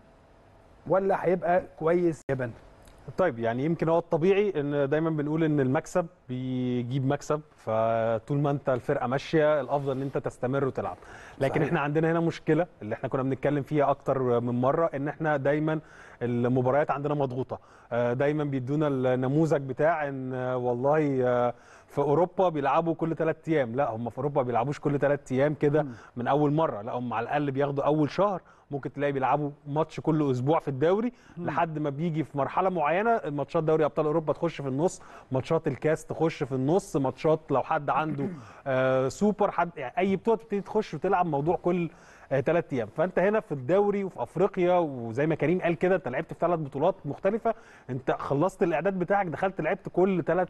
ولا هيبقى كويس ايجابا طيب يعني يمكن هو الطبيعي ان دايما بنقول ان المكسب بيجيب مكسب فطول ما انت الفرقه ماشيه الافضل ان انت تستمر وتلعب لكن صحيح. احنا عندنا هنا مشكله اللي احنا كنا بنتكلم فيها اكتر من مره ان احنا دايما المباريات عندنا مضغوطه آه، دايما بيدونا النموذج بتاع ان آه، والله آه، في اوروبا بيلعبوا كل ثلاث ايام لا هم في اوروبا ما بيلعبوش كل ثلاث ايام كده من اول مره لا هم على الاقل بياخدوا اول شهر ممكن تلاقي بيلعبوا ماتش كل اسبوع في الدوري لحد ما بيجي في مرحله معينه ماتشات دوري ابطال اوروبا تخش في النص ماتشات الكاس تخش في النص ماتشات لو حد عنده آه سوبر حد يعني اي بطوله تبتدي تخش وتلعب موضوع كل ثلاث ايام فانت هنا في الدوري وفي افريقيا وزي ما كريم قال كده انت لعبت في ثلاث بطولات مختلفه انت خلصت الاعداد بتاعك دخلت لعبت كل ثلاث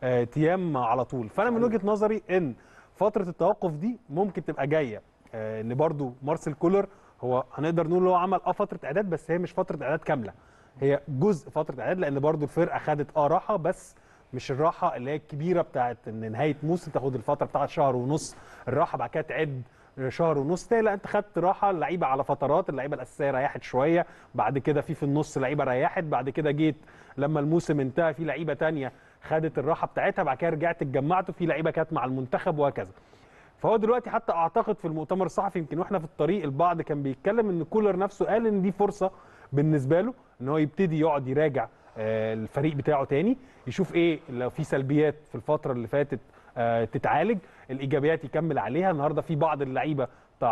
ايام على طول فانا من وجهه نظري ان فتره التوقف دي ممكن تبقى جايه آه، ان برضو مارسيل كولر هو هنقدر نقول هو عمل اه فتره اعداد بس هي مش فتره اعداد كامله هي جزء فتره اعداد لان برضو الفرقه خدت اه راحه بس مش الراحه اللي هي الكبيره بتاعت ان نهايه موسم تاخد الفتره بتاعت شهر ونص الراحه بعد كده تعد شهر ونص تاني لا انت خدت راحه اللعيبه على فترات اللعيبه الاساسيه ريحت شويه بعد كده في في النص لعيبه ريحت بعد كده جيت لما الموسم انتهى في لعيبه تانية خدت الراحه بتاعتها بعد كده رجعت اتجمعتوا في لعيبه كانت مع المنتخب وهكذا فهو دلوقتي حتى اعتقد في المؤتمر الصحفي يمكن واحنا في الطريق البعض كان بيتكلم ان كولر نفسه قال ان دي فرصه بالنسبه له ان هو يبتدي يقعد يراجع آه، الفريق بتاعه تاني يشوف ايه لو في سلبيات في الفتره اللي فاتت آه، تتعالج الايجابيات يكمل عليها النهارده في بعض اللعيبه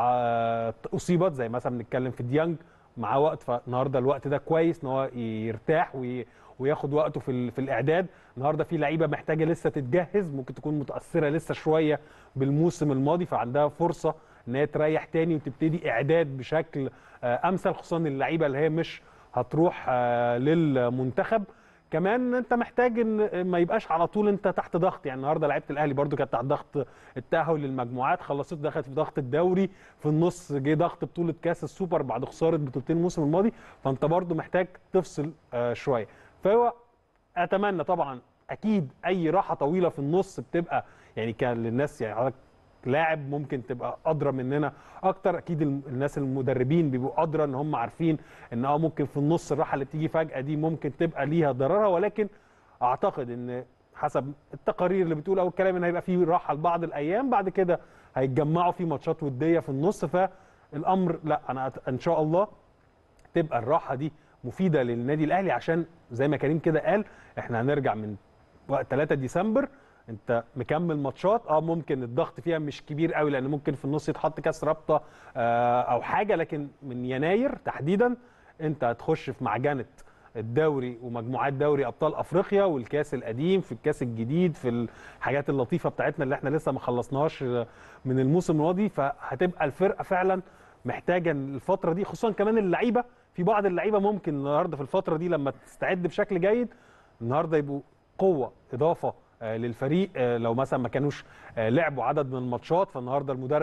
تع- اصيبت زي مثلا بنتكلم في ديانج معاه وقت فالنهارده الوقت ده كويس ان هو يرتاح وي وياخد وقته في ال- في الاعداد النهارده في لعيبه محتاجه لسه تتجهز ممكن تكون متاثره لسه شويه بالموسم الماضي فعندها فرصه ان هي تريح تاني وتبتدي اعداد بشكل آه، امثل خصوصا اللعيبه اللي هي مش هتروح آه، للمنتخب كمان انت محتاج ان ما يبقاش على طول انت تحت ضغط يعني النهارده لعيبه الاهلي برده كانت تحت ضغط التاهل للمجموعات خلصت دخلت في ضغط الدوري في النص جه ضغط بطوله كاس السوبر بعد خساره بطولتين الموسم الماضي فانت برده محتاج تفصل آه، شويه فهو اتمنى طبعا اكيد اي راحه طويله في النص بتبقى يعني كان للناس يعني حضرتك لاعب ممكن تبقى ادرى مننا اكتر اكيد الم- الناس المدربين بيبقوا ادرى ان هم عارفين ان اه ممكن في النص الراحه اللي بتيجي فجاه دي ممكن تبقى ليها ضررها ولكن اعتقد ان حسب التقارير اللي بتقول او الكلام ان هيبقى فيه راحه لبعض الايام بعد كده هيتجمعوا في ماتشات وديه في النص فالامر لا انا أت- ان شاء الله تبقى الراحه دي مفيده للنادي الاهلي عشان زي ما كريم كده قال احنا هنرجع من وقت 3 ديسمبر انت مكمل ماتشات اه ممكن الضغط فيها مش كبير قوي لان ممكن في النص يتحط كاس رابطه آه او حاجه لكن من يناير تحديدا انت هتخش في معجنه الدوري ومجموعات دوري ابطال افريقيا والكاس القديم في الكاس الجديد في الحاجات اللطيفه بتاعتنا اللي احنا لسه ما خلصناهاش من الموسم الماضي فهتبقى الفرقه فعلا محتاجه الفتره دي خصوصا كمان اللعيبه في بعض اللعيبه ممكن النهارده في الفتره دي لما تستعد بشكل جيد النهارده يبقوا قوه اضافه آه، للفريق آه، لو مثلا ما كانوش آه، لعبوا عدد من الماتشات فالنهارده المدرب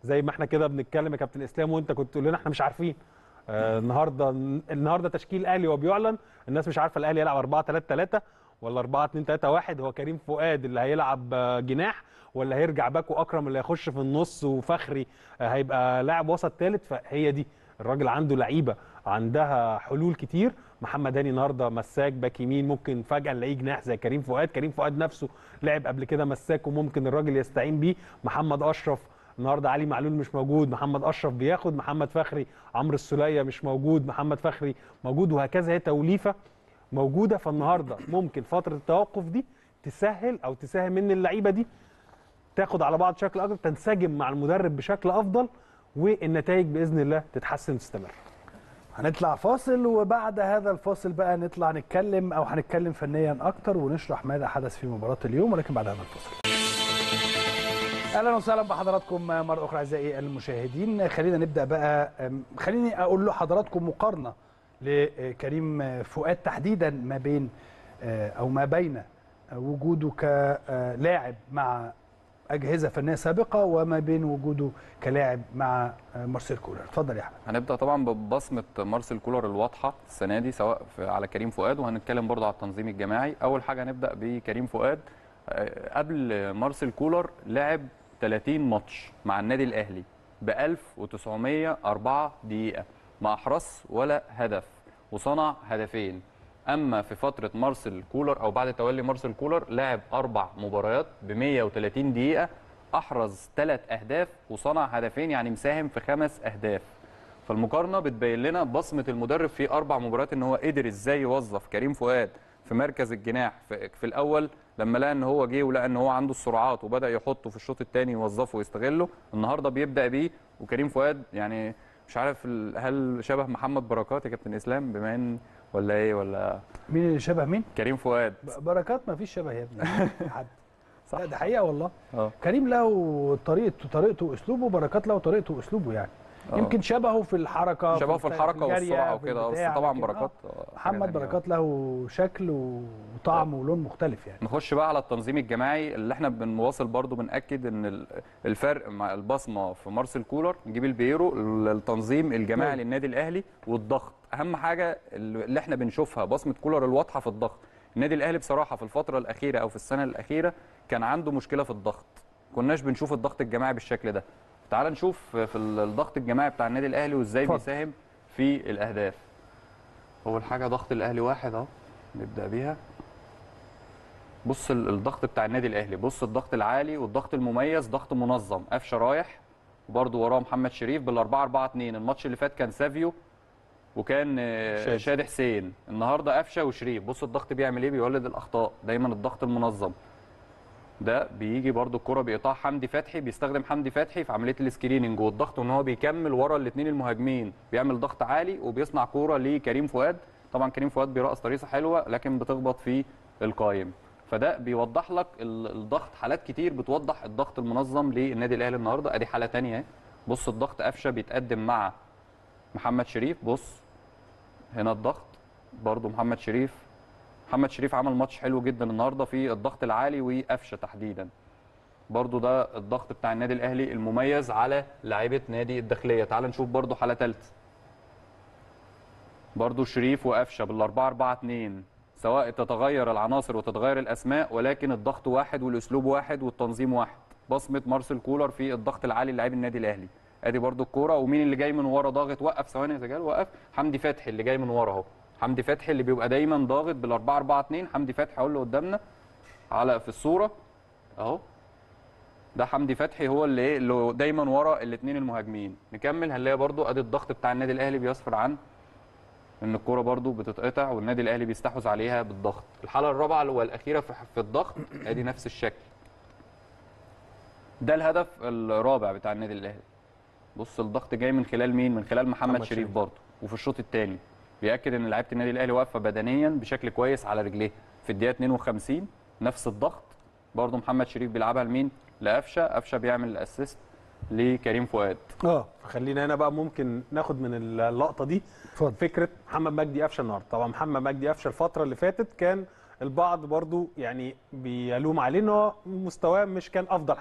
زي ما احنا كده بنتكلم يا كابتن اسلام وانت كنت تقول لنا احنا مش عارفين آه النهارده النهارده تشكيل الاهلي وبيعلن الناس مش عارفه الاهلي يلعب 4 3 3 ولا 4 2 3 1 هو كريم فؤاد اللي هيلعب آه، جناح ولا هيرجع باك واكرم اللي هيخش في النص وفخري آه، هيبقى لاعب وسط ثالث فهي دي الراجل عنده لعيبه عندها حلول كتير محمد هاني النهارده مساك باك يمين ممكن فجاه نلاقيه جناح زي كريم فؤاد كريم فؤاد نفسه لعب قبل كده مساك وممكن الراجل يستعين بيه محمد اشرف النهارده علي معلول مش موجود محمد اشرف بياخد محمد فخري عمرو السوليه مش موجود محمد فخري موجود وهكذا هي توليفه موجوده فالنهارده ممكن فتره التوقف دي تسهل او تساهم ان اللعيبه دي تاخد على بعض بشكل اكتر تنسجم مع المدرب بشكل افضل والنتائج باذن الله تتحسن وتستمر هنطلع فاصل وبعد هذا الفاصل بقى نطلع نتكلم او هنتكلم فنيا اكتر ونشرح ماذا حدث في مباراه اليوم ولكن بعد هذا الفاصل اهلا وسهلا بحضراتكم مره اخرى اعزائي المشاهدين خلينا نبدا بقى أم، خليني اقول لحضراتكم مقارنه لكريم فؤاد تحديدا ما بين آه، او ما بين وجوده كلاعب مع اجهزه فنيه سابقه وما بين وجوده كلاعب مع آه، مارسيل كولر اتفضل يا احمد هنبدا طبعا ببصمه مارسيل كولر الواضحه السنه دي سواء في على كريم فؤاد وهنتكلم برضه على التنظيم الجماعي اول حاجه هنبدا بكريم فؤاد آه، قبل مارسيل كولر لعب 30 ماتش مع النادي الاهلي ب 1904 دقيقه ما احرز ولا هدف وصنع هدفين اما في فتره مارسيل كولر او بعد تولي مارسيل كولر لعب اربع مباريات ب 130 دقيقه احرز ثلاث اهداف وصنع هدفين يعني مساهم في خمس اهداف فالمقارنه بتبين لنا بصمه المدرب في اربع مباريات ان هو قدر ازاي يوظف كريم فؤاد في مركز الجناح في, في الاول لما لقى ان هو جه ولقى ان هو عنده السرعات وبدا يحطه في الشوط الثاني يوظفه ويستغله النهارده بيبدا بيه وكريم فؤاد يعني مش عارف ال- هل شبه محمد بركات يا كابتن اسلام بما ان ولا ايه ولا مين اللي شبه مين كريم فؤاد ب- بركات ما فيش شبه يا ابني حد صح. لا ده حقيقه والله اه كريم له طريقته طريقته واسلوبه بركات له طريقته واسلوبه يعني آه. يمكن شبهه في الحركه شبهه في الحركه الجرية، والسرعه في وكده البتاع، بس طبعا لكن بركات آه، آه، محمد حاجة تانية. بركات له شكل وطعم ولون مختلف يعني نخش بقى على التنظيم الجماعي اللي احنا بنواصل برضو بنأكد ان ال- الفرق مع البصمه في مارسيل كولر نجيب البيرو التنظيم الجماعي أيوة. للنادي الاهلي والضغط اهم حاجه اللي احنا بنشوفها بصمه كولر الواضحه في الضغط النادي الاهلي بصراحه في الفتره الاخيره او في السنه الاخيره كان عنده مشكله في الضغط كناش بنشوف الضغط الجماعي بالشكل ده تعال نشوف في ال- الضغط الجماعي بتاع النادي الاهلي وازاي اتفضل. بيساهم في الاهداف اول حاجه ضغط الاهلي واحد اهو نبدا بيها بص ال- الضغط بتاع النادي الاهلي بص الضغط العالي والضغط المميز ضغط منظم قفشه رايح وبرده وراه محمد شريف بال 4 4 2 الماتش اللي فات كان سافيو وكان آه، شادي. شادي حسين النهارده قفشه وشريف بص الضغط بيعمل ايه بيولد الاخطاء دايما الضغط المنظم ده بيجي برده الكره بيقطع حمدي فتحي بيستخدم حمدي فتحي في عمليه السكريننج والضغط وان هو بيكمل ورا الاثنين المهاجمين بيعمل ضغط عالي وبيصنع كوره لكريم فؤاد طبعا كريم فؤاد بيرقص ترقيصه حلوه لكن بتخبط في القايم فده بيوضح لك ال- الضغط حالات كتير بتوضح الضغط المنظم للنادي الاهلي النهارده ادي حاله ثانيه اهي بص الضغط قفشه بيتقدم مع محمد شريف بص هنا الضغط برضو محمد شريف محمد شريف عمل ماتش حلو جدا النهارده في الضغط العالي وقفشه تحديدا برضو ده الضغط بتاع النادي الاهلي المميز على لاعيبه نادي الداخليه تعال نشوف برضو حاله ثالثه برضو شريف وقفشه بالاربعه 4 2 سواء تتغير العناصر وتتغير الاسماء ولكن الضغط واحد والاسلوب واحد والتنظيم واحد بصمه مارسيل كولر في الضغط العالي للاعبي النادي الاهلي ادي برضو الكوره ومين اللي جاي من ورا ضاغط وقف ثواني يا سجال وقف حمدي فتحي اللي جاي من ورا اهو حمدي فتحي اللي بيبقى دايما ضاغط بالاربعه 4 2 حمدي فتحي اهو اللي قدامنا على في الصوره اهو ده حمدي فتحي هو اللي ايه اللي دايما ورا الاثنين المهاجمين نكمل هنلاقي برضو ادي الضغط بتاع النادي الاهلي بيسفر عن ان الكوره برضو بتتقطع والنادي الاهلي بيستحوذ عليها بالضغط الحاله الرابعه والاخيره في في الضغط ادي نفس الشكل ده الهدف الرابع بتاع النادي الاهلي بص الضغط جاي من خلال مين من خلال محمد, محمد شريف شريف. برضو وفي الشوط الثاني بياكد ان لعيبه النادي الاهلي واقفه بدنيا بشكل كويس على رجليه في الدقيقه 52 نفس الضغط برضو محمد شريف بيلعبها لمين لقفشه قفشه بيعمل الاسيست لكريم فؤاد اه فخلينا هنا بقى ممكن ناخد من اللقطه دي اتفضل فكره محمد مجدي قفشه النهارده طبعا محمد مجدي قفشه الفتره اللي فاتت كان البعض برضو يعني بيلوم عليه ان هو مستواه مش كان افضل حاجه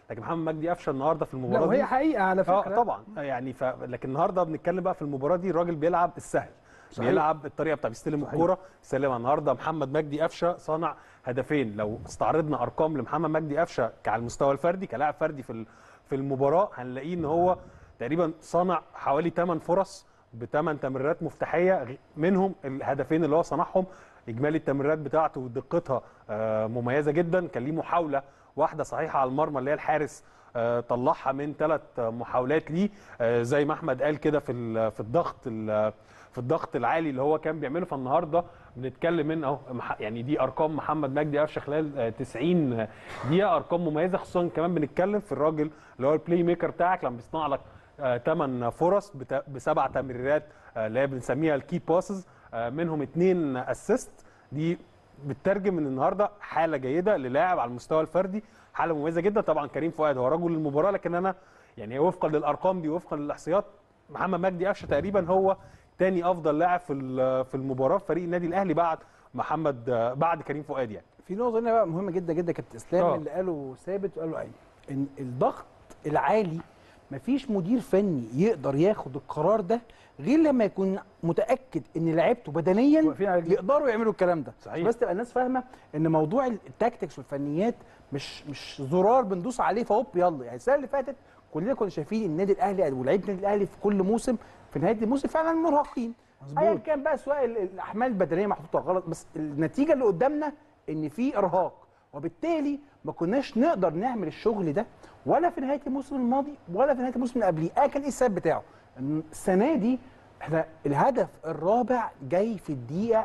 لكن محمد مجدي قفشه النهارده في لا المباراه دي وهي حقيقه على فكره اه طبعا يعني ف... لكن النهارده بنتكلم بقى في المباراه دي الراجل بيلعب السهل صحيح. بيلعب الطريقه بتاع بيستلم الكوره يستلمها النهارده محمد مجدي قفشه صنع هدفين لو استعرضنا ارقام لمحمد مجدي قفشه على المستوى الفردي كلاعب فردي في ال- في المباراه هنلاقيه ان هو تقريبا صنع حوالي 8 فرص بثمان تمريرات مفتاحيه غ- منهم الهدفين اللي هو صنعهم اجمالي التمريرات بتاعته ودقتها آه، مميزه جدا كان ليه محاوله واحده صحيحه على المرمى اللي هي الحارس آه، طلعها من ثلاث محاولات ليه آه، زي ما احمد قال كده في ال- في الضغط ال- في الضغط العالي اللي هو كان بيعمله فالنهارده بنتكلم من اهو مح- يعني دي ارقام محمد مجدي قفشه خلال آه، 90 دقيقه ارقام مميزه خصوصا كمان بنتكلم في الراجل اللي هو البلاي ميكر بتاعك لما بيصنع لك ثمان فرص بتا- بسبع تمريرات آه، اللي هي بنسميها الكي باسز منهم اثنين اسيست دي بتترجم ان النهارده حاله جيده للاعب على المستوى الفردي حاله مميزه جدا طبعا كريم فؤاد هو رجل المباراه لكن انا يعني وفقا للارقام دي وفقا للاحصائيات محمد مجدي قفشه تقريبا هو تاني افضل لاعب في ال- في المباراه في فريق النادي الاهلي بعد محمد آه، بعد كريم فؤاد يعني في نقطه هنا بقى مهمه جدا جدا كابتن اسلام آه. اللي قاله ثابت وقاله ايمن ان الضغط العالي مفيش مدير فني يقدر ياخد القرار ده غير لما يكون متاكد ان لعيبته بدنيا واقفين على رجليهم. يقدروا يعملوا الكلام ده صحيح. بس تبقى الناس فاهمه ان موضوع التاكتكس والفنيات مش مش زرار بندوس عليه فهوب يلا يعني السنه اللي فاتت كلنا كنا شايفين النادي الاهلي ولاعيبه النادي الاهلي في كل موسم في نهايه الموسم فعلا مرهقين ايا كان بقى سواء ال- الاحمال البدنيه محطوطه غلط بس النتيجه اللي قدامنا ان في ارهاق وبالتالي ما كناش نقدر نعمل الشغل ده ولا في نهايه الموسم الماضي ولا في نهايه الموسم اللي قبليه آه كان ايه السبب بتاعه إن السنه دي احنا الهدف الرابع جاي في الدقيقه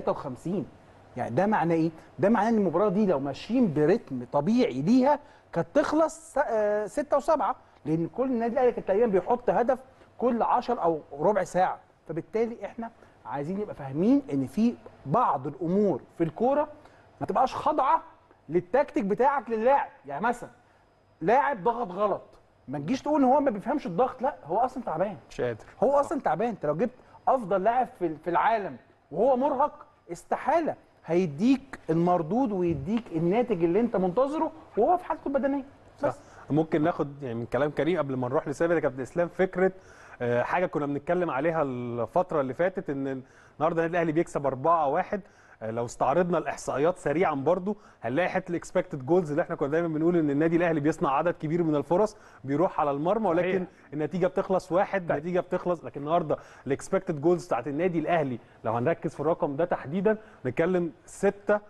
53 يعني ده معناه ايه ده معناه ان المباراه دي لو ماشيين برتم طبيعي ليها كانت تخلص 6 و7 لان كل النادي الاهلي كان تقريبا بيحط هدف كل 10 او ربع ساعه فبالتالي احنا عايزين نبقى فاهمين ان في بعض الامور في الكوره ما تبقاش خاضعه للتكتيك بتاعك للاعب يعني مثلا لاعب ضغط غلط ما تجيش تقول ان هو ما بيفهمش الضغط لا هو اصلا تعبان مش قادر هو اصلا تعبان انت لو جبت افضل لاعب في في العالم وهو مرهق استحاله هيديك المردود ويديك الناتج اللي انت منتظره وهو في حالته البدنيه صح. بس ممكن ناخد يعني من كلام كريم قبل ما نروح لثابت يا كابتن اسلام فكره آه، حاجه كنا بنتكلم عليها الفتره اللي فاتت ان النهارده النادي الاهلي بيكسب 4-1 آه، لو استعرضنا الاحصائيات سريعا برضو هنلاقي حته الاكسبكتد جولز اللي احنا كنا دايما بنقول ان النادي الاهلي بيصنع عدد كبير من الفرص بيروح على المرمى ولكن صحيح. النتيجه بتخلص واحد النتيجه بتخلص لكن النهارده الاكسبكتد جولز بتاعت النادي الاهلي لو هنركز في الرقم ده تحديدا نتكلم 6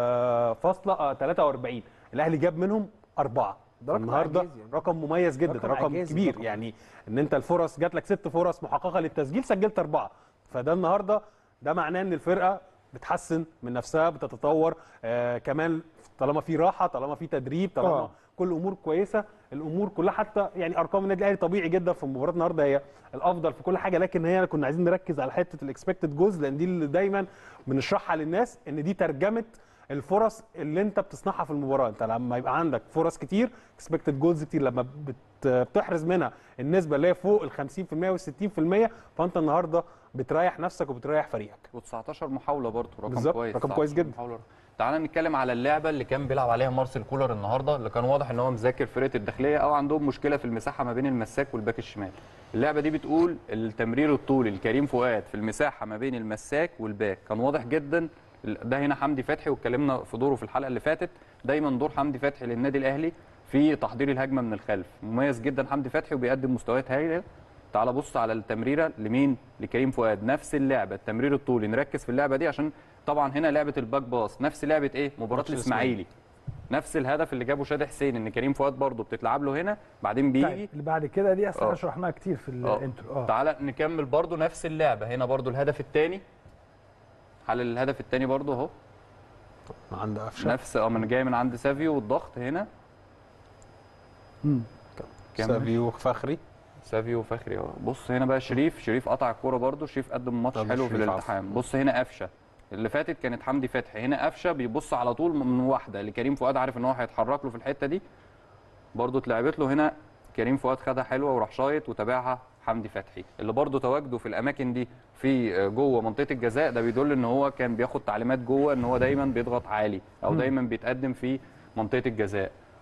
فاصلة 43 الاهلي جاب منهم أربعة ده رقم النهارده إعجازي يعني. رقم مميز جدا رقم رقم, رقم إعجازي كبير رقم. يعني ان انت الفرص جات لك ست فرص محققه للتسجيل سجلت اربعه فده النهارده ده معناه ان الفرقه بتحسن من نفسها بتتطور آه كمان طالما في راحه طالما في تدريب طالما آه. آه. كل امور كويسه الامور كلها حتى يعني ارقام النادي الاهلي طبيعي جدا في مباراه النهارده هي الافضل في كل حاجه لكن هي كنا عايزين نركز على حته الاكسبكتد جولز لان دي اللي دايما بنشرحها للناس ان دي ترجمه الفرص اللي انت بتصنعها في المباراه انت لما يبقى عندك فرص كتير اكسبكتد جولز كتير لما بت بتحرز منها النسبه اللي هي فوق ال 50% وال 60% فانت النهارده بتريح نفسك وبتريح فريقك و19 محاوله برضه رقم بالظبط، كويس رقم كويس 19 جدا. محاولة. تعال نتكلم على اللعبه اللي كان بيلعب عليها مارسيل كولر النهارده اللي كان واضح ان هو مذاكر فرقه الداخليه او عندهم مشكله في المساحه ما بين المساك والباك الشمال اللعبه دي بتقول التمرير الطولي لكريم فؤاد في المساحه ما بين المساك والباك كان واضح جدا ده هنا حمدي فتحي واتكلمنا في دوره في الحلقه اللي فاتت دايما دور حمدي فتحي للنادي الاهلي في تحضير الهجمه من الخلف مميز جدا حمدي فتحي وبيقدم مستويات هايله تعال بص على التمريره لمين لكريم فؤاد نفس اللعبه التمرير الطولي نركز في اللعبه دي عشان طبعا هنا لعبه الباك باص نفس لعبه ايه مباراه ماتش الاسماعيلي نفس الهدف اللي جابه شادي حسين ان كريم فؤاد برضه بتتلعب له هنا بعدين بيجي طيب اللي بعد كده دي اصلا آه. شرحناها كتير في اه الانترو اه تعالى نكمل برضه نفس اللعبه هنا برضه الهدف الثاني حل الهدف الثاني برضه اهو عند قفشه نفس اه من جاي من عند سافيو والضغط هنا مم. كمل. سافيو فخري سافيو فخري اه بص هنا بقى شريف شريف قطع الكوره برده شريف قدم ماتش طب حلو في شريف الالتحام بص هنا قفشه اللي فاتت كانت حمدي فتحي هنا قفشه بيبص على طول من واحده لكريم فؤاد عارف ان هو هيتحرك له في الحته دي برده اتلعبت له هنا كريم فؤاد خدها حلوه وراح شايط وتابعها حمدي فتحي اللي برده تواجده في الاماكن دي في آه، جوه منطقه الجزاء ده بيدل ان هو كان بياخد تعليمات جوه ان هو دايما بيضغط عالي او دايما بيتقدم في منطقه الجزاء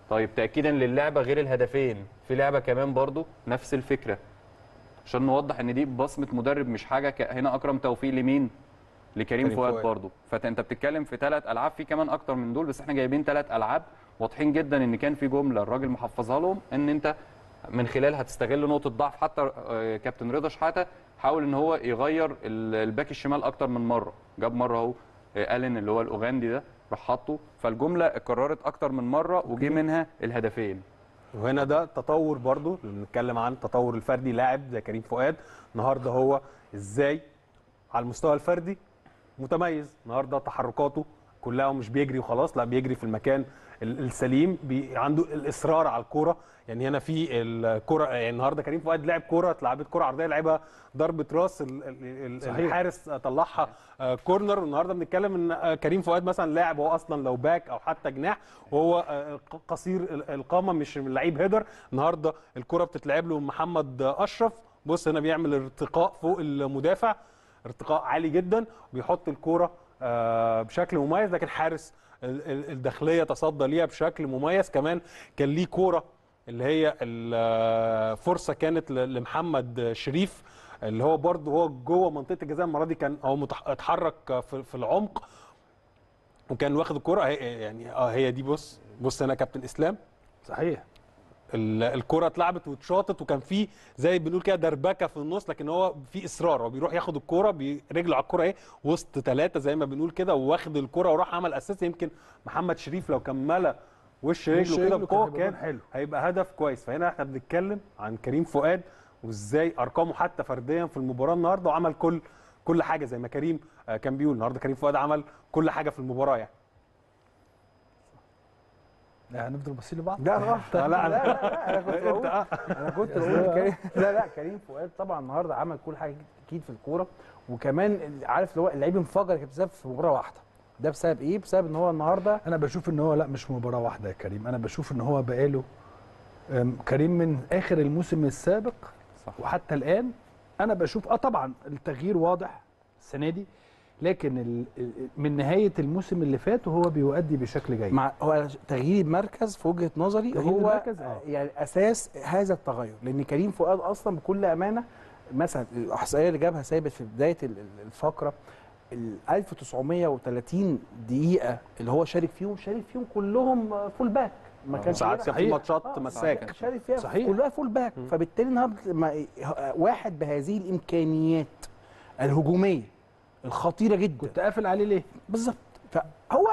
طيب تاكيدا للعبه غير الهدفين في لعبه كمان برضو نفس الفكره عشان نوضح ان دي بصمه مدرب مش حاجه ك... هنا اكرم توفيق لمين لكريم كريم فؤاد فؤاد. برضو فانت بتتكلم في ثلاث العاب في كمان اكتر من دول بس احنا جايبين ثلاث العاب واضحين جدا ان كان في جمله الراجل محفظها لهم ان انت من خلالها تستغل نقطه ضعف حتى آه، كابتن رضا شحاته حاول ان هو يغير ال- الباك الشمال اكتر من مره جاب مره اهو آه، الين اللي هو الاوغندي ده راح حاطه فالجمله اتكررت اكتر من مره وجي منها الهدفين وهنا ده تطور برضو اللي بنتكلم عن التطور الفردي لاعب زي كريم فؤاد النهارده هو ازاي على المستوى الفردي متميز النهارده تحركاته كلها مش بيجري وخلاص لا بيجري في المكان ال- السليم بي عنده الاصرار على الكوره يعني هنا في الكوره يعني النهارده كريم فؤاد لعب كوره اتلعبت كوره عرضيه لعبها ضربه راس ال- ال- ال- صحيح. الحارس طلعها آه، كورنر والنهارده بنتكلم ان آه، كريم فؤاد مثلا لاعب هو اصلا لو باك او حتى جناح وهو آه، ق- قصير ال- القامه مش لعيب هيدر النهارده الكره بتتلعب له من محمد اشرف بص هنا بيعمل ارتقاء فوق المدافع ارتقاء عالي جدا وبيحط الكوره آه، بشكل مميز لكن حارس ال- ال- الداخليه تصدى ليها بشكل مميز كمان كان ليه كوره اللي هي الفرصه كانت ل- لمحمد شريف اللي هو برضه هو جوه منطقه الجزاء المره دي كان هو متح- اتحرك في في العمق وكان واخد الكوره هي- يعني اه هي دي بص بص هنا كابتن اسلام صحيح ال- الكره اتلعبت واتشاطت وكان في زي بنقول كده دربكه في النص لكن هو في اصرار هو بيروح ياخد الكره برجله على الكره ايه وسط ثلاثه زي ما بنقول كده واخد الكره وراح عمل اساس يمكن محمد شريف لو كمل وش رجله كده رجله كان بقوه هيبقى كان جون حلو. هيبقى هدف كويس فهنا احنا بنتكلم عن كريم فؤاد وازاي ارقامه حتى فرديا في المباراه النهارده وعمل كل كل حاجه زي ما كريم آه، كان بيقول النهارده كريم فؤاد عمل كل حاجه في المباراه يعني لا هنفضل باصين لبعض لا لا لا، لا، لا لا انا كنت بقول آه. انا كنت بقول كريم لا لا كريم فؤاد طبعا النهارده عمل كل حاجه اكيد في الكوره وكمان عارف اللي هو اللعيب انفجر كان بسبب في مباراه واحده ده بسبب ايه؟ بسبب ان هو النهارده انا بشوف ان هو لا مش مباراه واحده يا كريم انا بشوف ان هو بقاله أم، كريم من اخر الموسم السابق صح. وحتى الان انا بشوف اه طبعا التغيير واضح السنه دي لكن ال- ال- من نهايه الموسم اللي فات وهو بيؤدي بشكل جيد مع هو تغيير المركز في وجهه نظري تغيير هو المركز، آه. يعني اساس هذا التغير لان كريم فؤاد اصلا بكل امانه مثلا الاحصائيه اللي جابها ثابت في بدايه ال- ال- الفقره ال 1930 دقيقه اللي هو شارك فيهم شارك فيهم كلهم فول باك ما كانش ساعات كان في صحيح. ماتشات آه، مساكه شارك فيها صحيح. كلها فول باك فبالتالي النهارده لما واحد بهذه الامكانيات الهجوميه الخطيره جدا كنت قافل عليه ليه؟ بالظبط فهو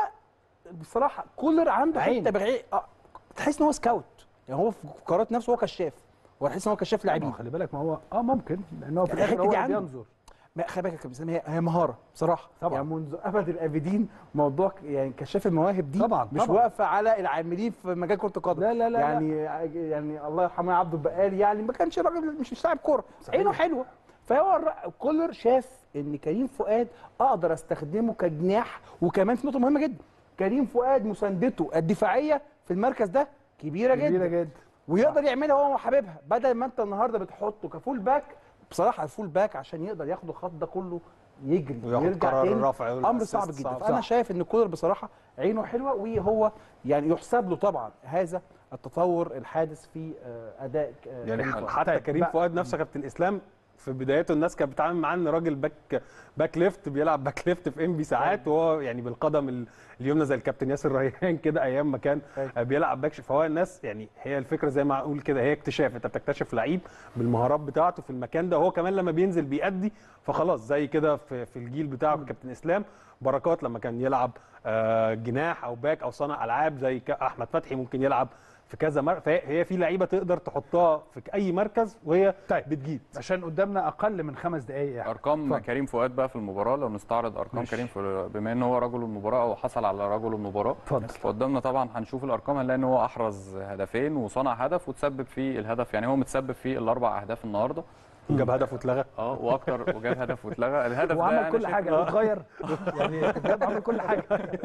بصراحه كولر عنده عين. حته بغي... آه، تحس ان هو سكاوت يعني هو في قرارات نفسه هو كشاف هو تحس ان هو كشاف ما هو لاعبين خلي بالك ما هو اه ممكن لان هو في الحتة الاخر هو دي اللي عنده. بينظر ما خلي بالك يا كابتن سامي، هي هي مهاره بصراحه طبعاً. يعني منذ ابد الابدين موضوع ك- يعني كشاف المواهب دي طبعاً، مش طبعاً. واقفه على العاملين في مجال كره القدم لا لا لا يعني يعني الله يرحمه يا عبد البقال يعني ما كانش راجل مش مش لاعب كوره عينه حلوه فهو الر- كولر شاف ان كريم فؤاد اقدر استخدمه كجناح وكمان في نقطه مهمه جدا كريم فؤاد مساندته الدفاعيه في المركز ده كبيره, كبيره جدا جدا ويقدر يعملها هو وحبيبها بدل ما انت النهارده بتحطه كفول باك بصراحه الفول باك عشان يقدر ياخد الخط ده كله يجري وياخد ويرجع قرار تاني الرفع امر والأسيست صعب جدا صعب. فانا صح. شايف ان كولر بصراحه عينه حلوه وهو يعني يحسب له طبعا هذا التطور الحادث في آه، اداء آه، يعني كريم فؤاد. حتى طيب، كريم بقى- فؤاد نفسه كابتن اسلام في بدايته الناس كانت بتتعامل معاه ان راجل باك باك ليفت بيلعب باك ليفت في ام بي ساعات وهو يعني بالقدم ال- اليمنى زي الكابتن ياسر ريان كده ايام ما كان أيوة. بيلعب باك فهو الناس يعني هي الفكره زي ما اقول كده هي اكتشاف انت بتكتشف لعيب بالمهارات بتاعته في المكان ده وهو كمان لما بينزل بيأدي فخلاص زي كده في, في الجيل بتاعه كابتن اسلام بركات لما كان يلعب آه، جناح او باك او صانع العاب زي ك- احمد فتحي ممكن يلعب في كذا مركز فهي في لعيبه تقدر تحطها في اي مركز وهي طيب. بتجيب عشان قدامنا اقل من خمس دقائق يا أحمد. ارقام اتفضل. كريم فؤاد بقى في المباراه لو نستعرض ارقام ماشي. كريم في بما ان هو رجل المباراه او حصل على رجل المباراه اتفضل قدامنا طبعا هنشوف الارقام هنلاقي ان هو احرز هدفين وصنع هدف وتسبب في الهدف يعني هو متسبب في الاربع اهداف النهارده جاب هدف واتلغى اه واكتر وجاب هدف واتلغى الهدف ده وعمل أنا كل شايف حاجه إن- واتغير يعني بجد عمل كل حاجه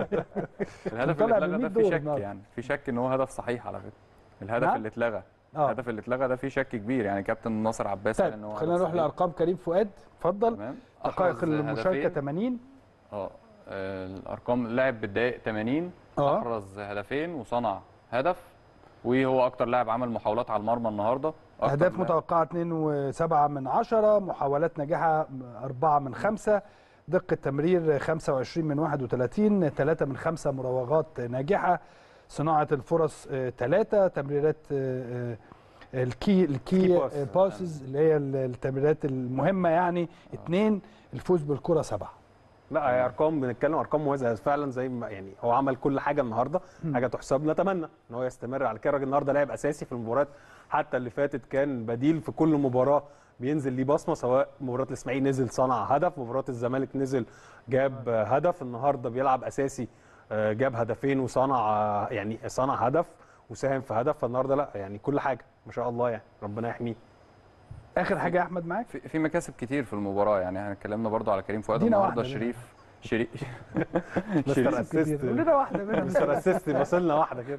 الهدف طلع اللي اتلغى بالمية ده في دور شك النهاردة. يعني في شك ان هو هدف صحيح على فكره الهدف نعم؟ اللي اتلغى اه الهدف اللي اتلغى ده فيه شك كبير يعني كابتن ناصر عباس قال ان طيب هو خلينا هدف نروح صحيح. لارقام كريم فؤاد اتفضل تمام دقائق أحرز المشاركه هدفين. 80 اه آه، الارقام لعب بالدقائق 80 اه احرز هدفين وصنع هدف وهو اكتر لاعب عمل محاولات على المرمى النهارده أكتر اهداف لاعب- متوقعه 2.7 من 10 محاولات ناجحه 4 من 5 دقه تمرير 25 من 31 3 من 5 مراوغات ناجحه صناعه الفرص 3 تمريرات آه، آه، الكي الكي Key pass. باسز اللي هي التمريرات المهمه يعني 2 الفوز بالكره 7 لا هي ارقام بنتكلم ارقام مميزه فعلا زي ما يعني هو عمل كل حاجه النهارده حاجه تحسب نتمنى ان هو يستمر على كده الراجل النهارده لاعب اساسي في المباريات حتى اللي فاتت كان بديل في كل مباراه بينزل ليه بصمه سواء مباراه الاسماعيلي نزل صنع هدف مباراه الزمالك نزل جاب آه، هدف النهارده بيلعب اساسي آه، جاب هدفين وصنع آه، يعني صنع هدف وساهم في هدف فالنهارده لا يعني كل حاجه ما شاء الله يعني ربنا يحميه اخر حاجه يا احمد معاك في, في مكاسب كتير في المباراه يعني احنا اتكلمنا برضو على كريم فؤاد ادينا النهارده واحدة منها. شريف شريف مستر شريف اسيست قول لنا واحده منهم مستر اسيست وصلنا واحده كده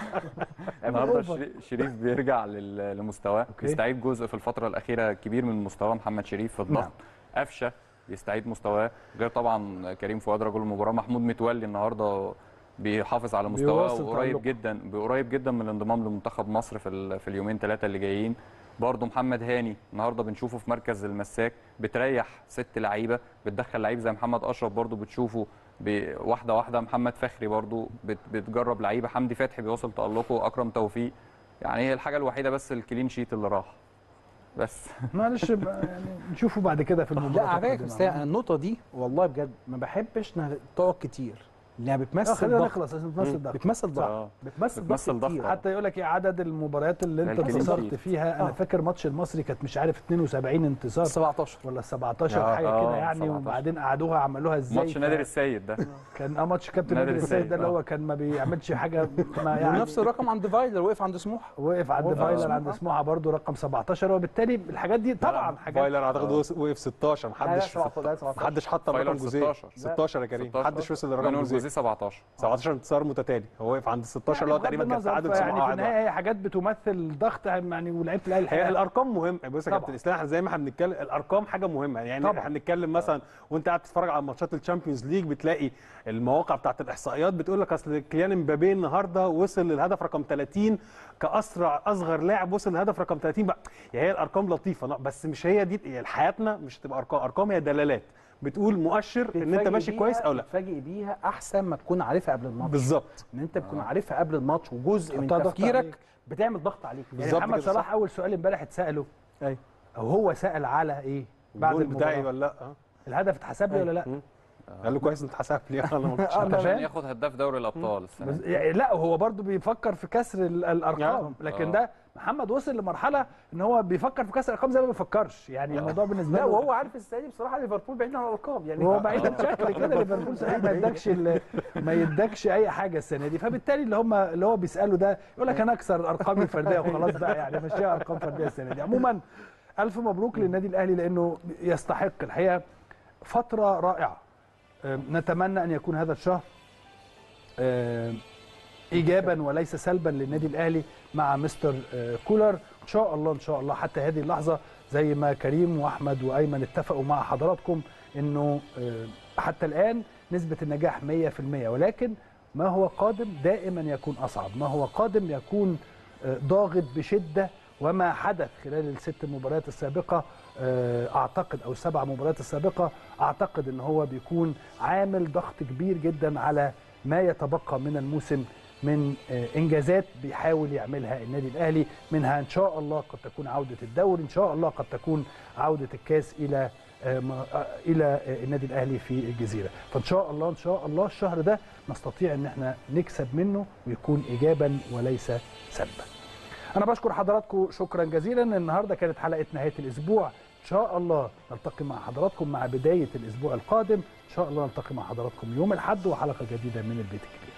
النهارده أوفر. شري- شريف بيرجع لل- لمستواه أوكي. بيستعيد جزء في الفتره الاخيره كبير من مستواه محمد شريف في الضغط نعم. قفشه بيستعيد مستواه غير طبعا كريم فؤاد رجل المباراه محمود متولي النهارده بيحافظ على مستواه بيواصل وقريب تألقه. جدا قريب جدا من الانضمام لمنتخب مصر في ال- في اليومين ثلاثه اللي جايين برضه محمد هاني النهارده بنشوفه في مركز المساك بتريح ست لعيبه بتدخل لعيب زي محمد اشرف برضه بتشوفه ب- واحده واحده محمد فخري برضه بت- بتجرب لعيبه حمدي فتحي بيوصل تالقه اكرم توفيق يعني هي الحاجه الوحيده بس الكلين شيت اللي راح بس معلش بقى يعني نشوفه بعد كده في المباراه لا على فكره القادمة. بس أنا النقطه دي والله بجد ما بحبش انها تقعد كتير لانها آه، بتمثل خلينا ضغط نخلص عشان بتمثل ضغط بتمثل ضغط آه. بتمثل بتمثل ضغط ضغط. كتير حتى يقول لك ايه عدد المباريات اللي انت الكلين انتصرت شيت. فيها انا آه. فاكر ماتش المصري كانت مش عارف 72 انتصار 17 ولا 17 آه، حاجه آه، كده يعني 17. وبعدين قعدوها عملوها ازاي ماتش ف- نادر السيد ده كان اه ماتش كابتن نادر نادر السيد السيد، ده اللي آه. هو كان ما بيعملش حاجه ما يعني ونفس الرقم عند فايلر وقف عند سموحه وقف عند وقف عند فايلر سموحة. عند سموحه برضو رقم 17 وبالتالي الحاجات دي طبعا حاجات فايلر اعتقد وقف 16 لا، محدش لا، 17 لا، 17. محدش حط فايلر رقم جوزيه 16. 16 يا كريم 16. محدش وصل لرقم مانويل جوزيه جوزيه 17 17 انتصار متتالي هو واقف عند 16 اللي هو بغض تقريبا كان النظر، تعادل فيعني سموحه في واحد النهايه هي حاجات بتمثل ضغط يعني ولعيبه الاهلي هي الحقيقة الارقام مهم بص يا طبعا. كابتن اسلام احنا زي ما احنا بنتكلم الارقام حاجه مهمه يعني طبعا. احنا بنتكلم مثلا وانت قاعد تتفرج على ماتشات الشامبيونز ليج بتلاقي المواقع بتاعت الاحصائيات بتقول لك اصل كيليان امبابي النهارده وصل للهدف رقم 30 كاسرع اصغر لاعب وصل للهدف رقم 30 بقى يعني هي الارقام لطيفه لا، بس مش هي دي يعني حياتنا مش هتبقى ارقام ارقام هي دلالات بتقول مؤشر ان انت تتفاجئ ماشي بيها- كويس او لا تتفاجئ بيها احسن ما تكون عارفها قبل الماتش بالظبط ان انت تكون عارفها قبل الماتش وجزء من حطها ضغط عليك. تفكيرك بتعمل ضغط عليك يعني بالظبط محمد كده، صلاح صح. اول سؤال امبارح اتساله ايوه او هو سال على ايه بعد الجول بتاعي المباراه ولا لا آه. الهدف اتحسب لي ولا لا قال له كويس انت حسبت لي انا ما كنتش آه، عارف. أنت عشان فاهم؟ ياخد هداف دوري الابطال السنه بس دي. يعني لا هو برضو بيفكر في كسر ال- الارقام آه. لكن آه. ده محمد وصل لمرحله ان هو بيفكر في كسر الارقام زي ما بيفكرش يعني الموضوع بالنسبه لا له وهو عارف السنه دي بصراحه ليفربول بعيد عن الالقاب يعني وهو بعيد بشكل كده ليفربول صحيح ما يدكش ال- ما يدكش اي حاجه السنه دي فبالتالي اللي هم اللي هو بيساله ده يقول لك انا اكسر ارقامي الفرديه وخلاص بقى يعني مشيها ارقام فرديه السنه دي عموما الف مبروك للنادي الاهلي لانه يستحق الحقيقه فتره رائعه أم، نتمنى ان يكون هذا الشهر أم، ايجابا وليس سلبا للنادي الاهلي مع مستر آه، كولر ان شاء الله ان شاء الله حتى هذه اللحظه زي ما كريم واحمد وايمن اتفقوا مع حضراتكم انه آه، حتى الان نسبه النجاح 100% ولكن ما هو قادم دائما يكون اصعب ما هو قادم يكون آه، ضاغط بشده وما حدث خلال الست مباريات السابقه آه، اعتقد او السبع مباريات السابقه اعتقد ان هو بيكون عامل ضغط كبير جدا على ما يتبقى من الموسم من آه، انجازات بيحاول يعملها النادي الاهلي منها ان شاء الله قد تكون عوده الدوري ان شاء الله قد تكون عوده الكاس الى آه، ما- آه، الى آه، النادي الاهلي في الجزيره فان شاء الله ان شاء الله الشهر ده نستطيع ان احنا نكسب منه ويكون ايجابا وليس سلبا انا بشكر حضراتكم شكرا جزيلا النهارده كانت حلقه نهايه الاسبوع ان شاء الله نلتقي مع حضراتكم مع بدايه الاسبوع القادم ان شاء الله نلتقي مع حضراتكم يوم الاحد وحلقه جديده من البيت الكبير